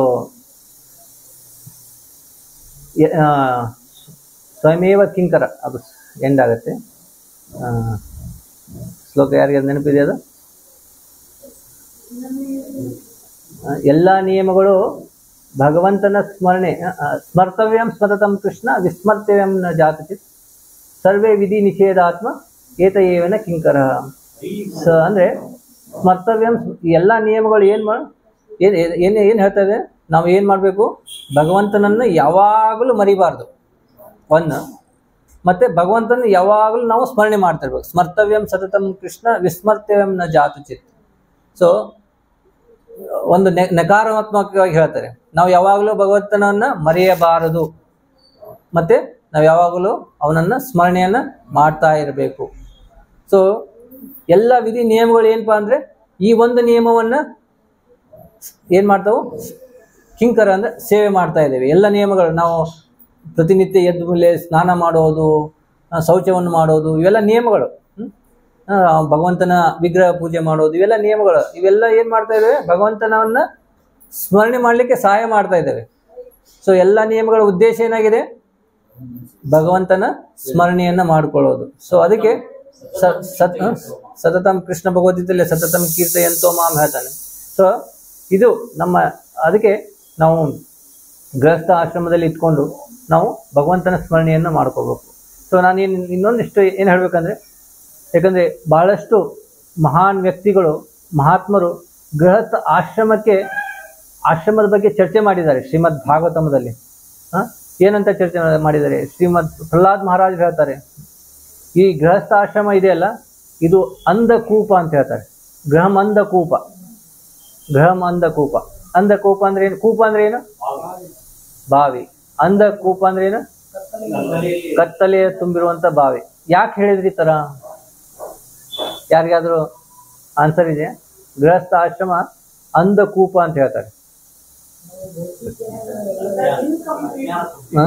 ಯ- ಆ, ಸ್ವಯಮೇವ ಕಿಂಕರ ಅದು ಎಂಡ್ ಆಗುತ್ತೆ ಆ, ಶ್ಲೋಕ ಯಾರಿಗೆ ನೆನಪಿದೆ ಅದು ಆ, ಎಲ್ಲ ನಿಯಮಗಳು ಭಗವಂತನ ಸ್ಮರಣೆ ಆ, ಆ, ಸ್ಮರ್ತವ್ಯಂ ಸ್ಮರತಂ ಕೃಷ್ಣ ವಿಸ್ಮರ್ತವ್ಯಂ ನ ಜಾತಚಿತ್ ಸರ್ವೇ ವಿಧಿ ನಿಷೇಧಾತ್ಮ ಏತ ಏವನ ಕಿಂಕರ ಸೊ ಅಂದ್ರೆ ಸ್ಮರ್ತವ್ಯಂ ಈ ಎಲ್ಲ ನಿಯಮಗಳು ಏನ್ ಮಾಡ ಏನ್ ಏನ್- ಏನ್ ಏನ್ ಹೇಳ್ತಾ ಇದೆ ನಾವು ಏನ್ ಮಾಡ್ಬೇಕು ಭಗವಂತನನ್ನು ಯಾವಾಗಲೂ ಮರಿಬಾರ್ದು ಒಂದು ಮತ್ತೆ ಭಗವಂತನ ಯಾವಾಗಲೂ ನಾವು ಸ್ಮರಣೆ ಮಾಡ್ತಾ ಇರ್ಬೇಕು ಸ್ಮರ್ತವ್ಯಂ ಸತತಂ ಕೃಷ್ಣ ವಿಸ್ಮರ್ತವ್ಯಂ ನ ಜಾತು ಚಿತ್ ಸೊ ಒಂದು ನೆ- ನಕಾರಾತ್ಮಕವಾಗಿ ಹೇಳ್ತಾರೆ ನಾವು ಯಾವಾಗಲೂ ಭಗವಂತನನ್ನ ಮರೆಯಬಾರದು ಮತ್ತೆ ನಾವು ಯಾವಾಗಲೂ ಅವನನ್ನ ಸ್ಮರಣೆಯನ್ನ ಮಾಡ್ತಾ ಇರಬೇಕು ಸೊ ಎಲ್ಲ ವಿಧಿ ನಿಯಮಗಳು ಏನಪ್ಪಾ ಅಂದ್ರೆ ಈ ಒಂದು ನಿಯಮವನ್ನ ಏನ್ ಮಾಡ್ತಾವು ಕಿಂಕರ ಅಂದ್ರೆ ಸೇವೆ ಮಾಡ್ತಾ ಇದ್ದೇವೆ ಎಲ್ಲ ನಿಯಮಗಳು ನಾವು ಪ್ರತಿನಿತ್ಯ ಎದ್ದ ಮೇಲೆ ಸ್ನಾನ ಮಾಡೋದು ಆ, ಶೌಚವನ್ನು ಮಾಡೋದು ಇವೆಲ್ಲ ನಿಯಮಗಳು ಹ್ಮ್? ಆ, ಭಗವಂತನ ವಿಗ್ರಹ ಪೂಜೆ ಮಾಡೋದು ಇವೆಲ್ಲ ನಿಯಮಗಳು ಇವೆಲ್ಲ ಏನ್ ಮಾಡ್ತಾ ಇದ್ದೇವೆ ಭಗವಂತನವನ್ನ ಸ್ಮರಣೆ ಮಾಡ್ಲಿಕ್ಕೆ ಸಹಾಯ ಮಾಡ್ತಾ ಇದ್ದೇವೆ ಸೊ ಎಲ್ಲ ನಿಯಮಗಳ ಉದ್ದೇಶ ಏನಾಗಿದೆ ಭಗವಂತನ ಸ್ಮರಣೆಯನ್ನ ಮಾಡ್ಕೊಳ್ಳೋದು ಸೊ ಅದಕ್ಕೆ ಸ- ಸತ್ ಹ? ಸತತಂ ಕೃಷ್ಣ ಭಗವದ್ಗೀತೆಯಲ್ಲಿ ಸತತಂ ಕೀರ್ತಯಂತೋ ಮಾಂ ಹೇಳ್ತಾನೆ ಸೊ ಇದು ನಮ್ಮ ಅದಕ್ಕೆ ನಾವು ಗೃಹಸ್ಥ ಆಶ್ರಮದಲ್ಲಿ ಇಟ್ಕೊಂಡು ನಾವು ಭಗವಂತನ ಸ್ಮರಣೆಯನ್ನು ಮಾಡ್ಕೋಬೇಕು ಸೊ ನಾನು ಏನು ಇನ್ನೊಂದಿಷ್ಟು ಏನು ಹೇಳ್ಬೇಕಂದ್ರೆ ಯಾಕಂದ್ರೆ ಬಹಳಷ್ಟು ಮಹಾನ್ ವ್ಯಕ್ತಿಗಳು ಮಹಾತ್ಮರು ಗೃಹಸ್ಥ ಆಶ್ರಮಕ್ಕೆ ಆಶ್ರಮದ ಬಗ್ಗೆ ಚರ್ಚೆ ಮಾಡಿದ್ದಾರೆ ಶ್ರೀಮದ್ ಭಾಗವತಮದಲ್ಲಿ ಹ? ಏನಂತ ಚರ್ಚೆ ಮಾಡಿದ್ದಾರೆ ಶ್ರೀಮದ್ ಪ್ರಹ್ಲಾದ್ ಮಹಾರಾಜ್ ಹೇಳ್ತಾರೆ ಈ ಗೃಹಸ್ಥ ಆಶ್ರಮ ಇದೆಯಲ್ಲ ಇದು ಅಂಧ ಕೂಪ ಅಂತ ಹೇಳ್ತಾರೆ ಗೃಹಂ ಅಂಧಕೂಪ ಗೃಹಂ ಅಂಧಕೂಪ ಅಂಧಕೂಪ ಅಂದ್ರೆ ಏನು ಕೂಪ ಅಂದ್ರೆ ಏನು ಬಾವಿ ಅಂಧಕೂಪ ಅಂದ್ರೆ ಏನು ಕತ್ತಲೆ ತುಂಬಿರುವಂತ ಬಾವಿ ಯಾಕೆ ಹೇಳಿದ್ರಿ ಈ ತರ ಯಾರಿಗಾದ್ರೂ ಆನ್ಸರ್ ಇದೆ ಗೃಹಸ್ಥ ಆಶ್ರಮ ಅಂಧಕೂಪ ಅಂತ ಹೇಳ್ತಾರೆ ಹ?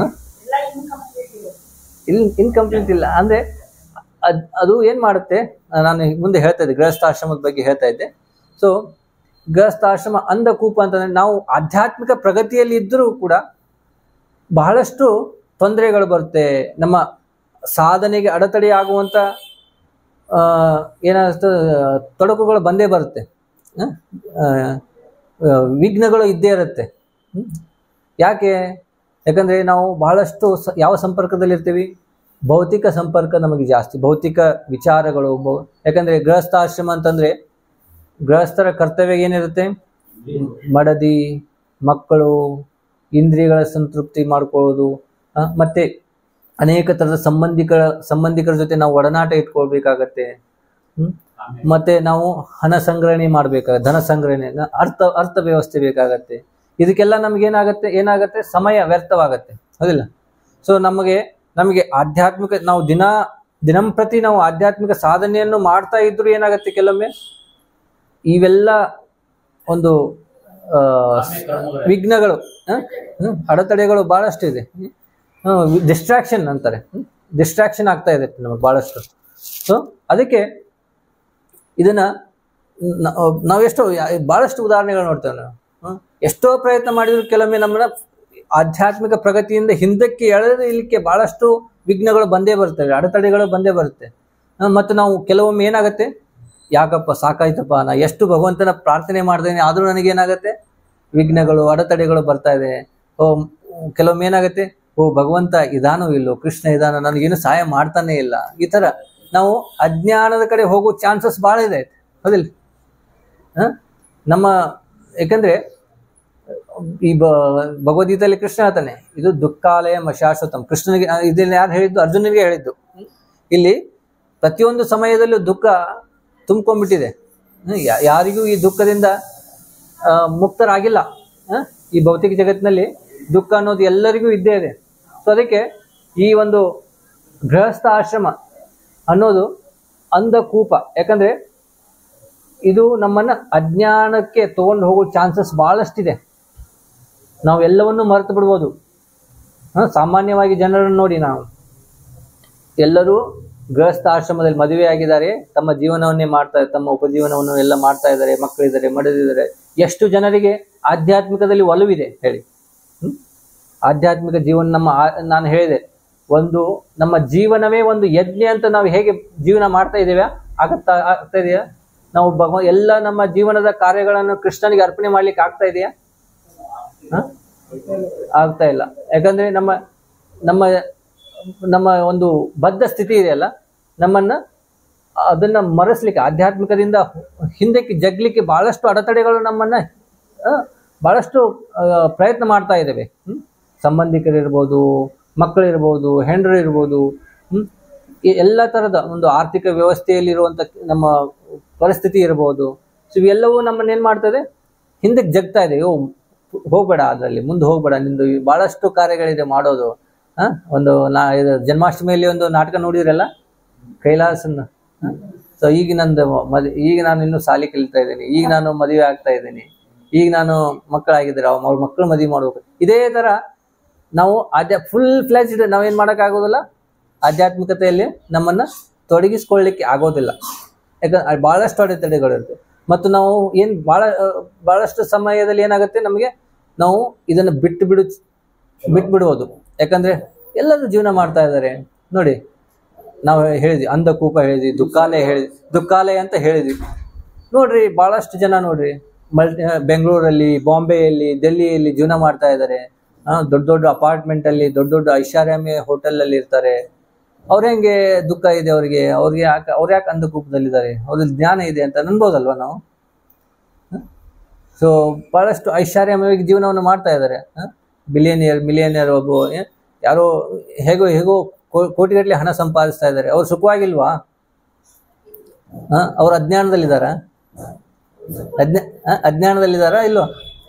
ಇಲ್ ಇನ್ಕಂಪ್ಲೀಟ್ ಇಲ್ಲ ಅಂದ್ರೆ ಅದ್ ಅದು ಏನ್ ಮಾಡುತ್ತೆ ನಾನು ಮುಂದೆ ಹೇಳ್ತಾ ಇದ್ದೆ ಗೃಹಸ್ಥಾಶ್ರಮದ ಬಗ್ಗೆ ಹೇಳ್ತಾ ಇದ್ದೆ ಸೊ ಗೃಹಸ್ಥಾಶ್ರಮ ಅಂಧಕೂಪ ಅಂತಂದ್ರೆ ನಾವು ಆಧ್ಯಾತ್ಮಿಕ ಪ್ರಗತಿಯಲ್ಲಿ ಇದ್ದರೂ ಕೂಡ ಬಹಳಷ್ಟು ತೊಂದರೆಗಳು ಬರುತ್ತೆ ನಮ್ಮ ಸಾಧನೆಗೆ ಅಡೆತಡೆ ಆಗುವಂತ ಆ, ಏನಾಗುತ್ತೆ ತೊಡಕುಗಳು ಬಂದೇ ಬರುತ್ತೆ ಹ? ಆ, ಆ, ವಿಘ್ನಗಳು ಇದ್ದೇ ಇರುತ್ತೆ ಹ್ಮ್? ಯಾಕೆ ಯಾಕಂದ್ರೆ ನಾವು ಬಹಳಷ್ಟು ಸ- ಯಾವ ಸಂಪರ್ಕದಲ್ಲಿ ಇರ್ತೀವಿ ಭೌತಿಕ ಸಂಪರ್ಕ ನಮಗೆ ಜಾಸ್ತಿ ಭೌತಿಕ ವಿಚಾರಗಳು ಭೌ ಯಾಕಂದ್ರೆ ಗೃಹಸ್ಥಾಶ್ರಮ ಅಂತಂದ್ರೆ ಗೃಹಸ್ಥರ ಕರ್ತವ್ಯ ಏನಿರುತ್ತೆ ಮಡದಿ ಮಕ್ಕಳು ಇಂದ್ರಿಯಗಳ ಸಂತೃಪ್ತಿ ಮಾಡ್ಕೊಳ್ಳೋದು ಆ, ಮತ್ತೆ ಅನೇಕ ಥರದ ಸಂಬಂಧಿಕರ ಸಂಬಂಧಿಕರ ಜೊತೆ ನಾವು ಒಡನಾಟ ಇಟ್ಕೊಳ್ಬೇಕಾಗತ್ತೆ ಹ್ಮ್? ಮತ್ತೆ ನಾವು ಹಣ ಸಂಗ್ರಹಣೆ ಮಾಡ್ಬೇಕಾಗ ಧನ ಸಂಗ್ರಹಣೆ ನ- ಅರ್ಥ ಅರ್ಥ ವ್ಯವಸ್ಥೆ ಬೇಕಾಗತ್ತೆ ಇದಕ್ಕೆಲ್ಲ ನಮ್ಗೆ ಏನಾಗತ್ತೆ ಏನಾಗತ್ತೆ ಸಮಯ ವ್ಯರ್ಥವಾಗತ್ತೆ ಹೌದಿಲ್ಲ ಸೊ ನಮಗೆ ನಮಗೆ ಆಧ್ಯಾತ್ಮಿಕ ನಾವು ದಿನ ದಿನಂಪ್ರತಿ ನಾವು ಆಧ್ಯಾತ್ಮಿಕ ಸಾಧನೆಯನ್ನು ಮಾಡ್ತಾ ಇದ್ರು ಏನಾಗತ್ತೆ ಕೆಲವೊಮ್ಮೆ ಇವೆಲ್ಲ ಒಂದು ಆ, ವಿಘ್ನಗಳು ಹ? ಹ್ಮ್, ಅಡೆತಡೆಗಳು ಬಹಳಷ್ಟು ಇದೆ ಡಿಸ್ಟ್ರಾಕ್ಷನ್ ಅಂತಾರೆ ಡಿಸ್ಟ್ರಾಕ್ಷನ್ ಆಗ್ತಾ ಇದೆ ನಮಗೆ ಬಹಳಷ್ಟು ಸೊ ಅದಕ್ಕೆ ಇದನ್ನ ನ- ನಾವೆಷ್ಟೋ ಯಾ- ಬಹಳಷ್ಟು ಉದಾಹರಣೆಗಳು ನೋಡ್ತೇವೆ ನಾವು ಹ್ಮ್? ಎಷ್ಟೋ ಪ್ರಯತ್ನ ಮಾಡಿದ್ರು ಕೆಲವೊಮ್ಮೆ ನಮ್ಮನ್ನ ಆಧ್ಯಾತ್ಮಿಕ ಪ್ರಗತಿಯಿಂದ ಹಿಂದಕ್ಕೆ ಎಳೆದಲಿಕ್ಕೆ ಬಹಳಷ್ಟು ವಿಘ್ನಗಳು ಬಂದೇ ಬರ್ತವೆ ಅಡೆತಡೆಗಳು ಬಂದೇ ಬರುತ್ತೆ ಹ, ಮತ್ತು ನಾವು ಕೆಲವೊಮ್ಮೆ ಏನಾಗುತ್ತೆ ಯಾಕಪ್ಪ ಸಾಕಾಯ್ತಪ್ಪ ನಾ ಎಷ್ಟು ಭಗವಂತನ ಪ್ರಾರ್ಥನೆ ಮಾಡ್ದೇನೆ ಆದ್ರೂ ನನಗೇನಾಗತ್ತೆ ವಿಘ್ನಗಳು ಅಡೆತಡೆಗಳು ಬರ್ತಾ ಇದೆ ಓ ಮ್, ಕೆಲವೊಮ್ಮೆ ಏನಾಗುತ್ತೆ ಓ ಭಗವಂತ ಇದಾನೋ ಇಲ್ಲೋ ಕೃಷ್ಣ ಇದಾನ ನನಗೇನು ಸಹಾಯ ಮಾಡ್ತಾನೆ ಇಲ್ಲ ಈ ತರ ನಾವು ಅಜ್ಞಾನದ ಕಡೆ ಹೋಗೋ ಚಾನ್ಸಸ್ ಭಾಳ ಇದೆ ಹೌದಿಲ್ಲ ಹ? ನಮ್ಮ ಯಾಕಂದ್ರೆ ಈ ಬ ಭಗವದ್ಗೀತೆಯಲ್ಲಿ ಕೃಷ್ಣ ಹೇಳ್ತಾನೆ ಇದು ದುಃಖಾಲಯ ಶಾಶ್ವತಂ ಕೃಷ್ಣನಿಗೆ ಆ, ಇದನ್ನ ಯಾರು ಹೇಳಿದ್ದು ಅರ್ಜುನನಿಗೆ ಹೇಳಿದ್ದು ಇಲ್ಲಿ ಪ್ರತಿಯೊಂದು ಸಮಯದಲ್ಲೂ ದುಃಖ ತುಂಬ್ಕೊಂಡ್ಬಿಟ್ಟಿದೆ ಹ್ಮ್, ಯಾ- ಯಾರಿಗೂ ಈ ದುಃಖದಿಂದ ಆ, ಮುಕ್ತರಾಗಿಲ್ಲ ಹ? ಈ ಭೌತಿಕ ಜಗತ್ತಿನಲ್ಲಿ ದುಃಖ ಅನ್ನೋದು ಎಲ್ಲರಿಗೂ ಇದ್ದೇ ಇದೆ ಸೊ ಅದಕ್ಕೆ ಈ ಒಂದು ಗೃಹಸ್ಥ ಆಶ್ರಮ ಅನ್ನೋದು ಅಂಧಕೂಪ ಯಾಕಂದ್ರೆ ಇದು ನಮ್ಮನ್ನ ಅಜ್ಞಾನಕ್ಕೆ ತಗೊಂಡು ಹೋಗೋ ಚಾನ್ಸಸ್ ಬಹಳಷ್ಟಿದೆ ನಾವು ಎಲ್ಲವನ್ನೂ ಮರೆತು ಬಿಡ್ಬೋದು ಹ, ಸಾಮಾನ್ಯವಾಗಿ ಜನರನ್ನು ನೋಡಿ ನಾವು ಎಲ್ಲರೂ ಗೃಹಸ್ಥ ಆಶ್ರಮದಲ್ಲಿ ಮದುವೆ ಆಗಿದ್ದಾರೆ ತಮ್ಮ ಜೀವನವನ್ನೇ ಮಾಡ್ತಾ ತಮ್ಮ ಉಪಜೀವನವನ್ನು ಎಲ್ಲ ಮಾಡ್ತಾ ಇದ್ದಾರೆ ಮಕ್ಕಳಿದ್ದಾರೆ ಮಡದಿದ್ದಾರೆ ಎಷ್ಟು ಜನರಿಗೆ ಆಧ್ಯಾತ್ಮಿಕದಲ್ಲಿ ಒಲವಿದೆ ಹೇಳಿ ಹ್ಮ್? ಆಧ್ಯಾತ್ಮಿಕ ಜೀವನ ನಮ್ಮ ಆ- ನಾನು ಹೇಳಿದೆ ಒಂದು ನಮ್ಮ ಜೀವನವೇ ಒಂದು ಯಜ್ಞ ಅಂತ ನಾವು ಹೇಗೆ ಜೀವನ ಮಾಡ್ತಾ ಇದ್ದೇವೆ ಆಗತ್ತಾ ಆಗ್ತಾ ಇದೆಯಾ ನಾವು ಭಗವ ಎಲ್ಲ ನಮ್ಮ ಜೀವನದ ಕಾರ್ಯಗಳನ್ನು ಕೃಷ್ಣನಿಗೆ ಅರ್ಪಣೆ ಮಾಡ್ಲಿಕ್ಕೆ ಆಗ್ತಾ ಇದೆಯಾ ಹ? ಆಗ್ತಾ ಇಲ್ಲ ಯಾಕಂದ್ರೆ ನಮ್ಮ ನಮ್ಮ ನಮ್ಮ ಒಂದು ಬದ್ಧ ಸ್ಥಿತಿ ಇದೆಯಲ್ಲ ನಮ್ಮನ್ನ ಅದನ್ನ ಮರೆಸ್ಲಿಕ್ಕೆ ಆಧ್ಯಾತ್ಮಿಕದಿಂದ ಹಿಂದಕ್ಕೆ ಜಗ್ಲಿಕ್ಕೆ ಬಹಳಷ್ಟು ಅಡೆತಡೆಗಳು ನಮ್ಮನ್ನ ಆ, ಬಹಳಷ್ಟು ಆ, ಪ್ರಯತ್ನ ಮಾಡ್ತಾ ಇದ್ದೇವೆ ಹ್ಮ್? ಸಂಬಂಧಿಕರಿರ್ಬೋದು ಮಕ್ಕಳಿರ್ಬೋದು ಹೆಂಡರು ಇರ್ಬೋದು ಹ್ಮ್? ಈ ಎಲ್ಲ ತರದ ಒಂದು ಆರ್ಥಿಕ ವ್ಯವಸ್ಥೆಯಲ್ಲಿರುವಂತ ನಮ್ಮ ಪರಿಸ್ಥಿತಿ ಇರ್ಬೋದು ಸೊ ಇವೆಲ್ಲವೂ ನಮ್ಮನ್ನ ಏನ್ ಮಾಡ್ತದೆ ಹಿಂದಕ್ಕೆ ಜಗ್ತಾ ಇದೆ ಓ ಹೋಗ್ಬೇಡ ಅದರಲ್ಲಿ ಮುಂದೆ ಹೋಗ್ಬೇಡ ನಿಂದು ಈ ಬಹಳಷ್ಟು ಕಾರ್ಯಗಳಿದೆ ಮಾಡೋದು ಆ ಒಂದು ನಾ ಇದು ಜನ್ಮಾಷ್ಟಮಿಯಲ್ಲಿ ಒಂದು ನಾಟಕ ನೋಡಿದ್ರಲ್ಲ ಕೈಲಾಸನ ಸೊ ಈಗ ನಂದು ಮದ್ ಈಗ ನಾನು ಇನ್ನು ಸಾಲಿ ಕಲಿತಾ ಇದ್ದೀನಿ ಈಗ ನಾನು ಮದುವೆ ಆಗ್ತಾ ಇದ್ದೀನಿ ಈಗ ನಾನು ಮಕ್ಕಳಾಗಿದ್ದಾರೆ ಅವ್ರ ಮಕ್ಕಳು ಮದುವೆ ಮಾಡ್ಬೇಕು ಇದೇ ತರ ನಾವು ಆಧ್ಯ ಫುಲ್ ಫ್ಲೆಜ್ಡ್ ನಾವೇನ್ ಮಾಡೋಕ್ಕಾಗೋದಿಲ್ಲ ಆಧ್ಯಾತ್ಮಿಕತೆಯಲ್ಲಿ ನಮ್ಮನ್ನ ತೊಡಗಿಸ್ಕೊಳ್ಳಿಕ್ಕೆ ಆಗೋದಿಲ್ಲ ಯಾಕಂದ್ರೆ ಬಹಳಷ್ಟು ಅಡೆತಡೆಗಳಿರುತ್ತೆ ಮತ್ತು ನಾವು ಏನ್ ಬಹಳ ಆ, ಬಹಳಷ್ಟು ಸಮಯದಲ್ಲಿ ಏನಾಗುತ್ತೆ ನಮಗೆ ನಾವು ಇದನ್ನು ಬಿಟ್ಟು ಬಿಡು ಬಿಟ್ಬಿಡುವುದು ಯಾಕಂದ್ರೆ ಎಲ್ಲರೂ ಜೀವನ ಮಾಡ್ತಾ ಇದ್ದಾರೆ ನೋಡಿ ನಾವು ಹೇಳಿದ್ವಿ ಅಂಧಕೂಪ ಹೇಳಿದ್ವಿ ದುಃಖಾಲಯ ಹೇಳಿದ್ವಿ ದುಃಖಾಲಯ ಅಂತ ಹೇಳಿದ್ವಿ ನೋಡ್ರಿ ಬಹಳಷ್ಟು ಜನ ನೋಡ್ರಿ ಮಲ್ಟಿ ಬೆಂಗಳೂರಲ್ಲಿ ಬಾಂಬೆಯಲ್ಲಿ ಡೆಲ್ಲಿಯಲ್ಲಿ ಜೀವನ ಮಾಡ್ತಾ ಇದ್ದಾರೆ ಆ, ದೊಡ್ಡ ದೊಡ್ಡ ಅಪಾರ್ಟ್ಮೆಂಟ್ ಅಲ್ಲಿ ದೊಡ್ಡ ದೊಡ್ಡ ಐಷಾರಾಮಿ ಹೋಟೆಲ್ ಅಲ್ಲಿ ಇರ್ತಾರೆ ಅವ್ರ ಹೆಂಗೆ ದುಃಖ ಇದೆ ಅವ್ರಿಗೆ ಅವ್ರಿಗೆ ಯಾಕೆ ಅವ್ರು ಯಾಕೆ ಅಂಧಕೂಪದಲ್ಲಿದ್ದಾರೆ ಅವ್ರಲ್ಲಿ ಜ್ಞಾನ ಇದೆ ಅಂತ ಅನ್ಬೋದಲ್ವಾ ನಾವು ಸೊ ಬಹಳಷ್ಟು ಐಷಾರಾಮವಾಗಿ ಜೀವನವನ್ನು ಮಾಡ್ತಾ ಇದ್ದಾರೆ ಬಿಲಿಯನಿಯರ್ ಮಿಲಿಯನಿಯರ್ ಒಬ್ಬ ಏ- ಯಾರೋ ಹೇಗೋ ಹೇಗೋ ಕೋ- ಕೋಟಿಗಟ್ಟಲೆ ಹಣ ಸಂಪಾದಿಸ್ತಾ ಇದ್ದಾರೆ ಅವ್ರು ಸುಖವಾಗಿಲ್ವಾ ಹ? ಅವ್ರು ಅಜ್ಞಾನದಲ್ಲಿದ್ದಾರ
ಅಜ್ಞಾ ಆ, ಅಜ್ಞಾನದಲ್ಲಿದ್ದಾರಾ ಇಲ್ವೋ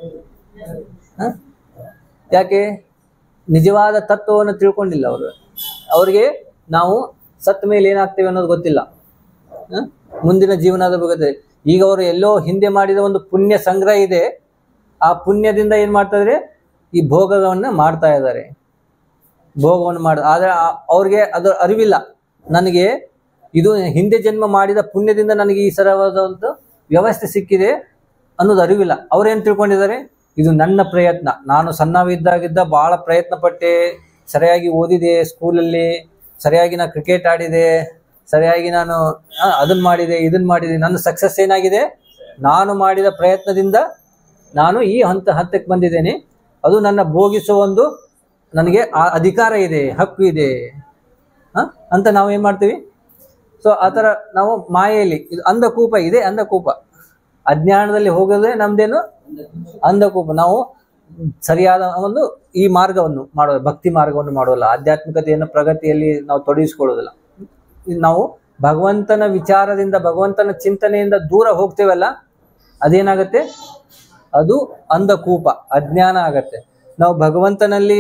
ಹ? ಯಾಕೆ ನಿಜವಾದ ತತ್ವವನ್ನು ತಿಳ್ಕೊಂಡಿಲ್ಲ ಅವರು ಅವ್ರಿಗೆ ನಾವು ಸತ್ತ ಮೇಲೆ ಏನಾಗ್ತೇವೆ ಅನ್ನೋದು ಗೊತ್ತಿಲ್ಲ ಹ? ಮುಂದಿನ ಜೀವನದ ಬಗ್ಗೆ ಈಗ ಅವರು ಎಲ್ಲೋ ಹಿಂದೆ ಮಾಡಿದ ಒಂದು ಪುಣ್ಯ ಸಂಗ್ರಹ ಇದೆ ಆ ಪುಣ್ಯದಿಂದ ಏನ್ ಮಾಡ್ತಾ ಇದಾರೆ ಈ ಭೋಗವನ್ನ ಮಾಡ್ತಾ ಇದ್ದಾರೆ ಭೋಗವನ್ನು ಮಾಡ ಆದ್ರೆ ಆ- ಅವ್ರಿಗೆ ಅದರ ಅರಿವಿಲ್ಲ ನನಗೆ ಇದು ಹಿಂದೆ ಜನ್ಮ ಮಾಡಿದ ಪುಣ್ಯದಿಂದ ನನಗೆ ಈ ಸರವಾದ ಒಂದು ವ್ಯವಸ್ಥೆ ಸಿಕ್ಕಿದೆ ಅನ್ನೋದು ಅರಿವಿಲ್ಲ ಅವ್ರೇನ್ ತಿಳ್ಕೊಂಡಿದ್ದಾರೆ ಇದು ನನ್ನ ಪ್ರಯತ್ನ ನಾನು ಸಣ್ಣವಿದ್ದಾಗಿದ್ದ ಬಹಳ ಪ್ರಯತ್ನ ಪಟ್ಟೆ ಸರಿಯಾಗಿ ಓದಿದೆ ಸ್ಕೂಲಲ್ಲಿ ಸರಿಯಾಗಿ ನಾನು ಕ್ರಿಕೆಟ್ ಆಡಿದೆ ಸರಿಯಾಗಿ ನಾನು ಆ, ಅದನ್ನ ಮಾಡಿದೆ ಇದನ್ನ ಮಾಡಿದೆ ನನ್ನ ಸಕ್ಸಸ್ ಏನಾಗಿದೆ ನಾನು ಮಾಡಿದ ಪ್ರಯತ್ನದಿಂದ ನಾನು ಈ ಹಂತ ಹಂತಕ್ಕೆ ಬಂದಿದ್ದೇನೆ ಅದು ನನ್ನ ಭೋಗಿಸುವ ಒಂದು ನನಗೆ ಆ ಅಧಿಕಾರ ಇದೆ ಹಕ್ಕು ಇದೆ ಹ? ಅಂತ ನಾವು ಏನ್ ಮಾಡ್ತೀವಿ ಸೊ ಆ ಥರ ನಾವು ಮಾಯೆಯಲ್ಲಿ ಇದು ಅಂಧಕೂಪ ಇದೆ ಅಂಧಕೂಪ ಅಜ್ಞಾನದಲ್ಲಿ ಹೋಗೋದೇ ನಮ್ದೇನು ಅಂಧಕೂಪ ನಾವು ಸರಿಯಾದ ಒಂದು ಈ ಮಾರ್ಗವನ್ನು ಮಾಡೋ ಭಕ್ತಿ ಮಾರ್ಗವನ್ನು ಮಾಡೋಲ್ಲ ಆಧ್ಯಾತ್ಮಿಕತೆಯನ್ನು ಪ್ರಗತಿಯಲ್ಲಿ ನಾವು ತೊಡಗಿಸ್ಕೊಳ್ಳೋದಿಲ್ಲ ಇದು ನಾವು ಭಗವಂತನ ವಿಚಾರದಿಂದ ಭಗವಂತನ ಚಿಂತನೆಯಿಂದ ದೂರ ಹೋಗ್ತೇವಲ್ಲ ಅದೇನಾಗತ್ತೆ ಅದು ಅಂಧಕೂಪ ಅಜ್ಞಾನ ಆಗತ್ತೆ ನಾವು ಭಗವಂತನಲ್ಲಿ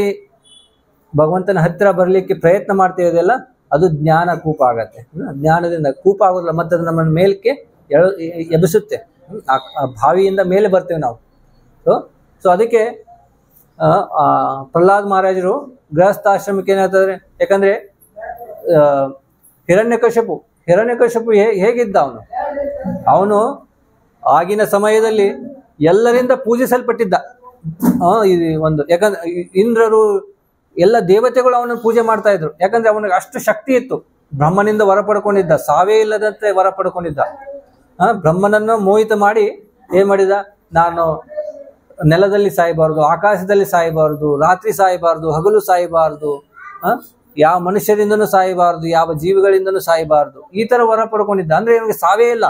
ಭಗವಂತನ ಹತ್ತಿರ ಬರಲಿಕ್ಕೆ ಪ್ರಯತ್ನ ಮಾಡ್ತೇವಲ್ಲ ಅದು ಜ್ಞಾನ ಕೂಪ ಆಗತ್ತೆ ಹ್ಮ್? ಜ್ಞಾನದಿಂದ ಕೂಪ ಆಗೋದಿಲ್ಲ ಮತ್ತೆ ಅದು ನಮ್ಮನ್ನ ಮೇಲಕ್ಕೆ ಎಳ ಎಬ್ಬಿಸುತ್ತೆ ಹ್ಮ್? ಆ ಆ ಬಾವಿಯಿಂದ ಮೇಲೆ ಬರ್ತೇವೆ ನಾವು ಸೊ ಸೊ ಅದಕ್ಕೆ ಆ, ಆ, ಪ್ರಹ್ಲಾದ್ ಮಹಾರಾಜರು ಗೃಹಸ್ಥಾಶ್ರಮಕ್ಕೆ ಏನಾಗ್ತದೆ ಯಾಕಂದ್ರೆ ಆ, ಹಿರಣ್ಯಕಶಪು ಹಿರಣ್ಯಕಶಪು ಹೇ ಹೇಗಿದ್ದ ಅವನು ಅವನು ಆಗಿನ ಸಮಯದಲ್ಲಿ ಎಲ್ಲರಿಂದ ಪೂಜಿಸಲ್ಪಟ್ಟಿದ್ದ ಆ, ಇದು ಒಂದು ಯಾಕಂದ್ರೆ ಇ- ಇಂದ್ರರು ಎಲ್ಲ ದೇವತೆಗಳು ಅವನನ್ನು ಪೂಜೆ ಮಾಡ್ತಾ ಇದ್ರು ಯಾಕಂದ್ರೆ ಅವನಿಗೆ ಅಷ್ಟು ಶಕ್ತಿ ಇತ್ತು ಬ್ರಹ್ಮನಿಂದ ವರ ಪಡ್ಕೊಂಡಿದ್ದ ಸಾವೇ ಇಲ್ಲದಂತೆ ವರ ಪಡ್ಕೊಂಡಿದ್ದ ಆ, ಬ್ರಹ್ಮನನ್ನು ಮೋಹಿತ ಮಾಡಿ ಏನ್ ಮಾಡಿದ ನಾನು ನೆಲದಲ್ಲಿ ಸಾಯಬಾರ್ದು ಆಕಾಶದಲ್ಲಿ ಸಾಯಬಾರ್ದು ರಾತ್ರಿ ಸಾಯಬಾರ್ದು ಹಗಲು ಸಾಯಬಾರ್ದು ಆ, ಯಾವ ಮನುಷ್ಯರಿಂದನೂ ಸಾಯಬಾರ್ದು ಯಾವ ಜೀವಿಗಳಿಂದನೂ ಸಾಯಬಾರ್ದು ಈ ತರ ವರ ಪಡ್ಕೊಂಡಿದ್ದ ಅಂದ್ರೆ ಇವನಿಗೆ ಸಾವೇ ಇಲ್ಲ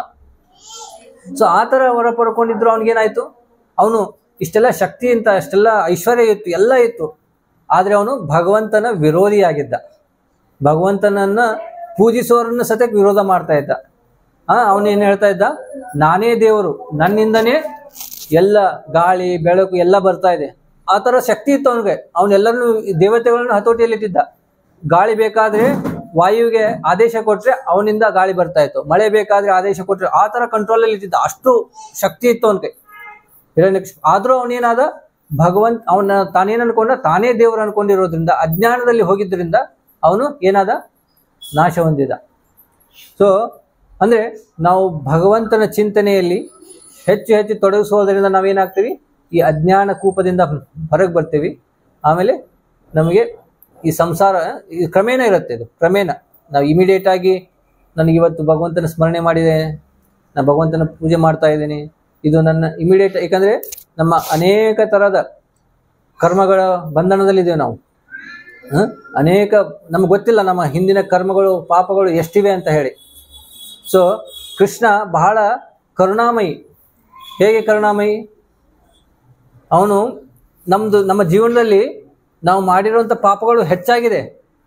ಸೊ ಆ ತರ ವರ ಪಡ್ಕೊಂಡಿದ್ರು ಅವನಿಗೇನಾಯ್ತು ಅವನು ಇಷ್ಟೆಲ್ಲ ಶಕ್ತಿ ಅಂತ ಅಷ್ಟೆಲ್ಲ ಐಶ್ವರ್ಯ ಇತ್ತು ಎಲ್ಲ ಇತ್ತು ಆದ್ರೆ ಅವನು ಭಗವಂತನ ವಿರೋಧಿಯಾಗಿದ್ದ ಭಗವಂತನನ್ನ ಪೂಜಿಸೋರನ್ನ ಸತ್ಯಕ್ಕೆ ವಿರೋಧ ಮಾಡ್ತಾ ಇದ್ದ ಆ ಅವನೇನ್ ಹೇಳ್ತಾ ಇದ್ದ ನಾನೇ ದೇವರು ನನ್ನಿಂದನೇ ಎಲ್ಲ ಗಾಳಿ ಬೆಳಕು ಎಲ್ಲ ಬರ್ತಾ ಇದೆ ಆ ತರ ಶಕ್ತಿ ಇತ್ತು ಅವನಿಗೆ ಅವನೆಲ್ಲರನ್ನು ದೇವತೆಗಳನ್ನ ಹತೋಟಿಯಲ್ಲಿ ಇಟ್ಟಿದ್ದ ಗಾಳಿ ಬೇಕಾದ್ರೆ ವಾಯುವಿಗೆ ಆದೇಶ ಕೊಟ್ರೆ ಅವನಿಂದ ಗಾಳಿ ಬರ್ತಾ ಇತ್ತು ಮಳೆ ಬೇಕಾದ್ರೆ ಆದೇಶ ಕೊಟ್ರೆ ಆ ತರ ಕಂಟ್ರೋಲ್ ಅಲ್ಲಿ ಇಟ್ಟಿದ್ದ ಅಷ್ಟು ಶಕ್ತಿ ಇತ್ತು ಅವನಿಗೆ ಹಿರಣ್ಯಕಶಿಪು ಆದ್ರೂ ಅವನೇನಾದ ಭಗವಂತ ಅವನ ತಾನೇನ್ ಅನ್ಕೊಂಡ ತಾನೇ ದೇವರು ಅನ್ಕೊಂಡಿರೋದ್ರಿಂದ ಅಜ್ಞಾನದಲ್ಲಿ ಹೋಗಿದ್ರಿಂದ ಅವನು ಏನಾದ ನಾಶ ಹೊಂದಿದ ಸೊ ಅಂದ್ರೆ ನಾವು ಭಗವಂತನ ಚಿಂತನೆಯಲ್ಲಿ ಹೆಚ್ಚು ಹೆಚ್ಚು ತೊಡಗಿಸೋದ್ರಿಂದ ನಾವೇನಾಗ್ತೀವಿ ಈ ಅಜ್ಞಾನ ಕೂಪದಿಂದ ಹೊರಗೆ ಬರ್ತೀವಿ ಆಮೇಲೆ ನಮಗೆ ಈ ಸಂಸಾರ ಈ ಕ್ರಮೇಣ ಇರುತ್ತೆ ಇದು ಕ್ರಮೇಣ ನಾವು ಇಮಿಡಿಯೇಟ್ ಆಗಿ ನನಗೆ ಇವತ್ತು ಭಗವಂತನ ಸ್ಮರಣೆ ಮಾಡಿದೆ ನಾನು ಭಗವಂತನ ಪೂಜೆ ಮಾಡ್ತಾ ಇದ್ದೀನಿ ಇದು ನನ್ನ ಇಮಿಡಿಯೇಟ್ ಯಾಕಂದ್ರೆ ನಮ್ಮ ಅನೇಕ ತರದ ಕರ್ಮಗಳ ಬಂಧನದಲ್ಲಿದ್ದೇವೆ ನಾವು ಹ? ಅನೇಕ ನಮ್ಗೆ ಗೊತ್ತಿಲ್ಲ ನಮ್ಮ ಹಿಂದಿನ ಕರ್ಮಗಳು ಪಾಪಗಳು ಎಷ್ಟಿವೆ ಅಂತ ಹೇಳಿ ಸೊ ಕೃಷ್ಣ ಬಹಳ ಕರುಣಾಮಯಿ ಹೇಗೆ ಕರುಣಾಮಯಿ ಅವನು ನಮ್ದು ನಮ್ಮ ಜೀವನದಲ್ಲಿ ನಾವು ಮಾಡಿರುವಂಥ ಪಾಪಗಳು ಹೆಚ್ಚಾಗಿದೆ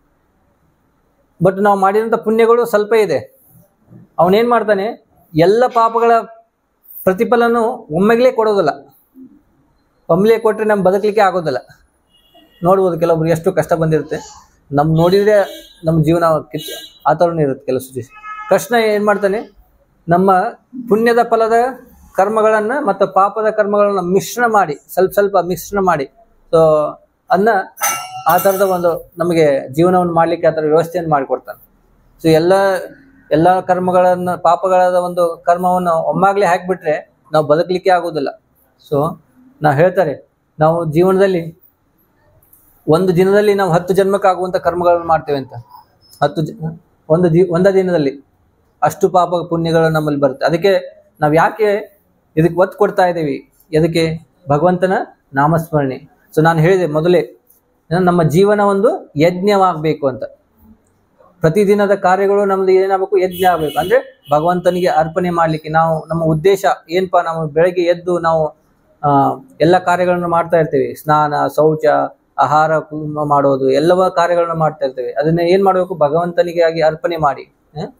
ಬಟ್ ನಾವು ಮಾಡಿರುವಂಥ ಪುಣ್ಯಗಳು ಸ್ವಲ್ಪ ಇದೆ ಅವನೇನ್ ಮಾಡ್ತಾನೆ ಎಲ್ಲ ಪಾಪಗಳ ಪ್ರತಿಫಲನು ಒಮ್ಮೆಗಲೇ ಕೊಡೋದಿಲ್ಲ ಒಮ್ಮೆಲೇ ಕೊಟ್ಟರೆ ನಮ್ಗೆ ಬದುಕಲಿಕ್ಕೆ ಆಗೋದಿಲ್ಲ ನೋಡ್ಬೋದು ಕೆಲವೊಬ್ರು ಎಷ್ಟು ಕಷ್ಟ ಬಂದಿರುತ್ತೆ ನಮ್ ನೋಡಿದ್ರೆ ನಮ್ಮ ಜೀವನ ಕಿತ್ ಆ ಥರನೇ ಇರುತ್ತೆ ಕೆಲವು ಸತಿ ಕೃಷ್ಣ ಏನು ಮಾಡ್ತಾನೆ ನಮ್ಮ ಪುಣ್ಯದ ಫಲದ ಕರ್ಮಗಳನ್ನು ಮತ್ತು ಪಾಪದ ಕರ್ಮಗಳನ್ನ ಮಿಶ್ರಣ ಮಾಡಿ ಸ್ವಲ್ಪ ಸ್ವಲ್ಪ ಮಿಶ್ರಣ ಮಾಡಿ ಸೊ ಅದನ್ನ ಆ ಥರದ ಒಂದು ನಮಗೆ ಜೀವನವನ್ನು ಮಾಡಲಿಕ್ಕೆ ಆ ಥರ ವ್ಯವಸ್ಥೆಯನ್ನು ಮಾಡಿಕೊಡ್ತಾನೆ ಸೊ ಎಲ್ಲ ಎಲ್ಲ ಕರ್ಮಗಳನ್ನು ಪಾಪಗಳಾದ ಒಂದು ಕರ್ಮವನ್ನು ಒಮ್ಮಾಗ್ಲೇ ಹಾಕಿಬಿಟ್ರೆ ನಾವು ಬದುಕಲಿಕ್ಕೆ ಆಗೋದಿಲ್ಲ ಸೊ ನಾವು ಹೇಳ್ತಾರೆ ನಾವು ಜೀವನದಲ್ಲಿ ಒಂದು ದಿನದಲ್ಲಿ ನಾವು ಹತ್ತು ಜನ್ಮಕ್ಕಾಗುವಂಥ ಕರ್ಮಗಳನ್ನು ಮಾಡ್ತೇವೆ ಅಂತ ಹತ್ತು ಜ ಒಂದು ಜೀ ಒಂದ ದಿನದಲ್ಲಿ ಅಷ್ಟು ಪಾಪ ಪುಣ್ಯಗಳು ನಮ್ಮಲ್ಲಿ ಬರುತ್ತೆ ಅದಕ್ಕೆ ನಾವು ಯಾಕೆ ಇದಕ್ಕೆ ಒತ್ತು ಕೊಡ್ತಾ ಇದ್ದೀವಿ ಎದಕ್ಕೆ ಭಗವಂತನ ನಾಮಸ್ಮರಣೆ ಸೊ ನಾನು ಹೇಳಿದೆ ಮೊದಲೇ ಏನು ನಮ್ಮ ಜೀವನ ಒಂದು ಯಜ್ಞವಾಗಬೇಕು ಅಂತ ಪ್ರತಿದಿನದ ಕಾರ್ಯಗಳು ನಮ್ದು ಏನಾಗಬೇಕು ಯಜ್ಞ ಆಗಬೇಕು ಅಂದ್ರೆ ಭಗವಂತನಿಗೆ ಅರ್ಪಣೆ ಮಾಡಲಿಕ್ಕೆ ನಾವು ನಮ್ಮ ಉದ್ದೇಶ ಏನಪ್ಪಾ ನಾವು ಬೆಳಗ್ಗೆ ಎದ್ದು ನಾವು ಆ, ಎಲ್ಲ ಕಾರ್ಯಗಳನ್ನು ಮಾಡ್ತಾ ಇರ್ತೀವಿ ಸ್ನಾನ ಶೌಚ ಆಹಾರ ಪೂರ್ಣ ಮಾಡೋದು ಎಲ್ಲವ ಕಾರ್ಯಗಳನ್ನು ಮಾಡ್ತಾ ಇರ್ತೇವೆ ಅದನ್ನ ಏನ್ ಮಾಡಬೇಕು ಭಗವಂತನಿಗೆ ಆಗಿ ಅರ್ಪಣೆ ಮಾಡಿ ಹ?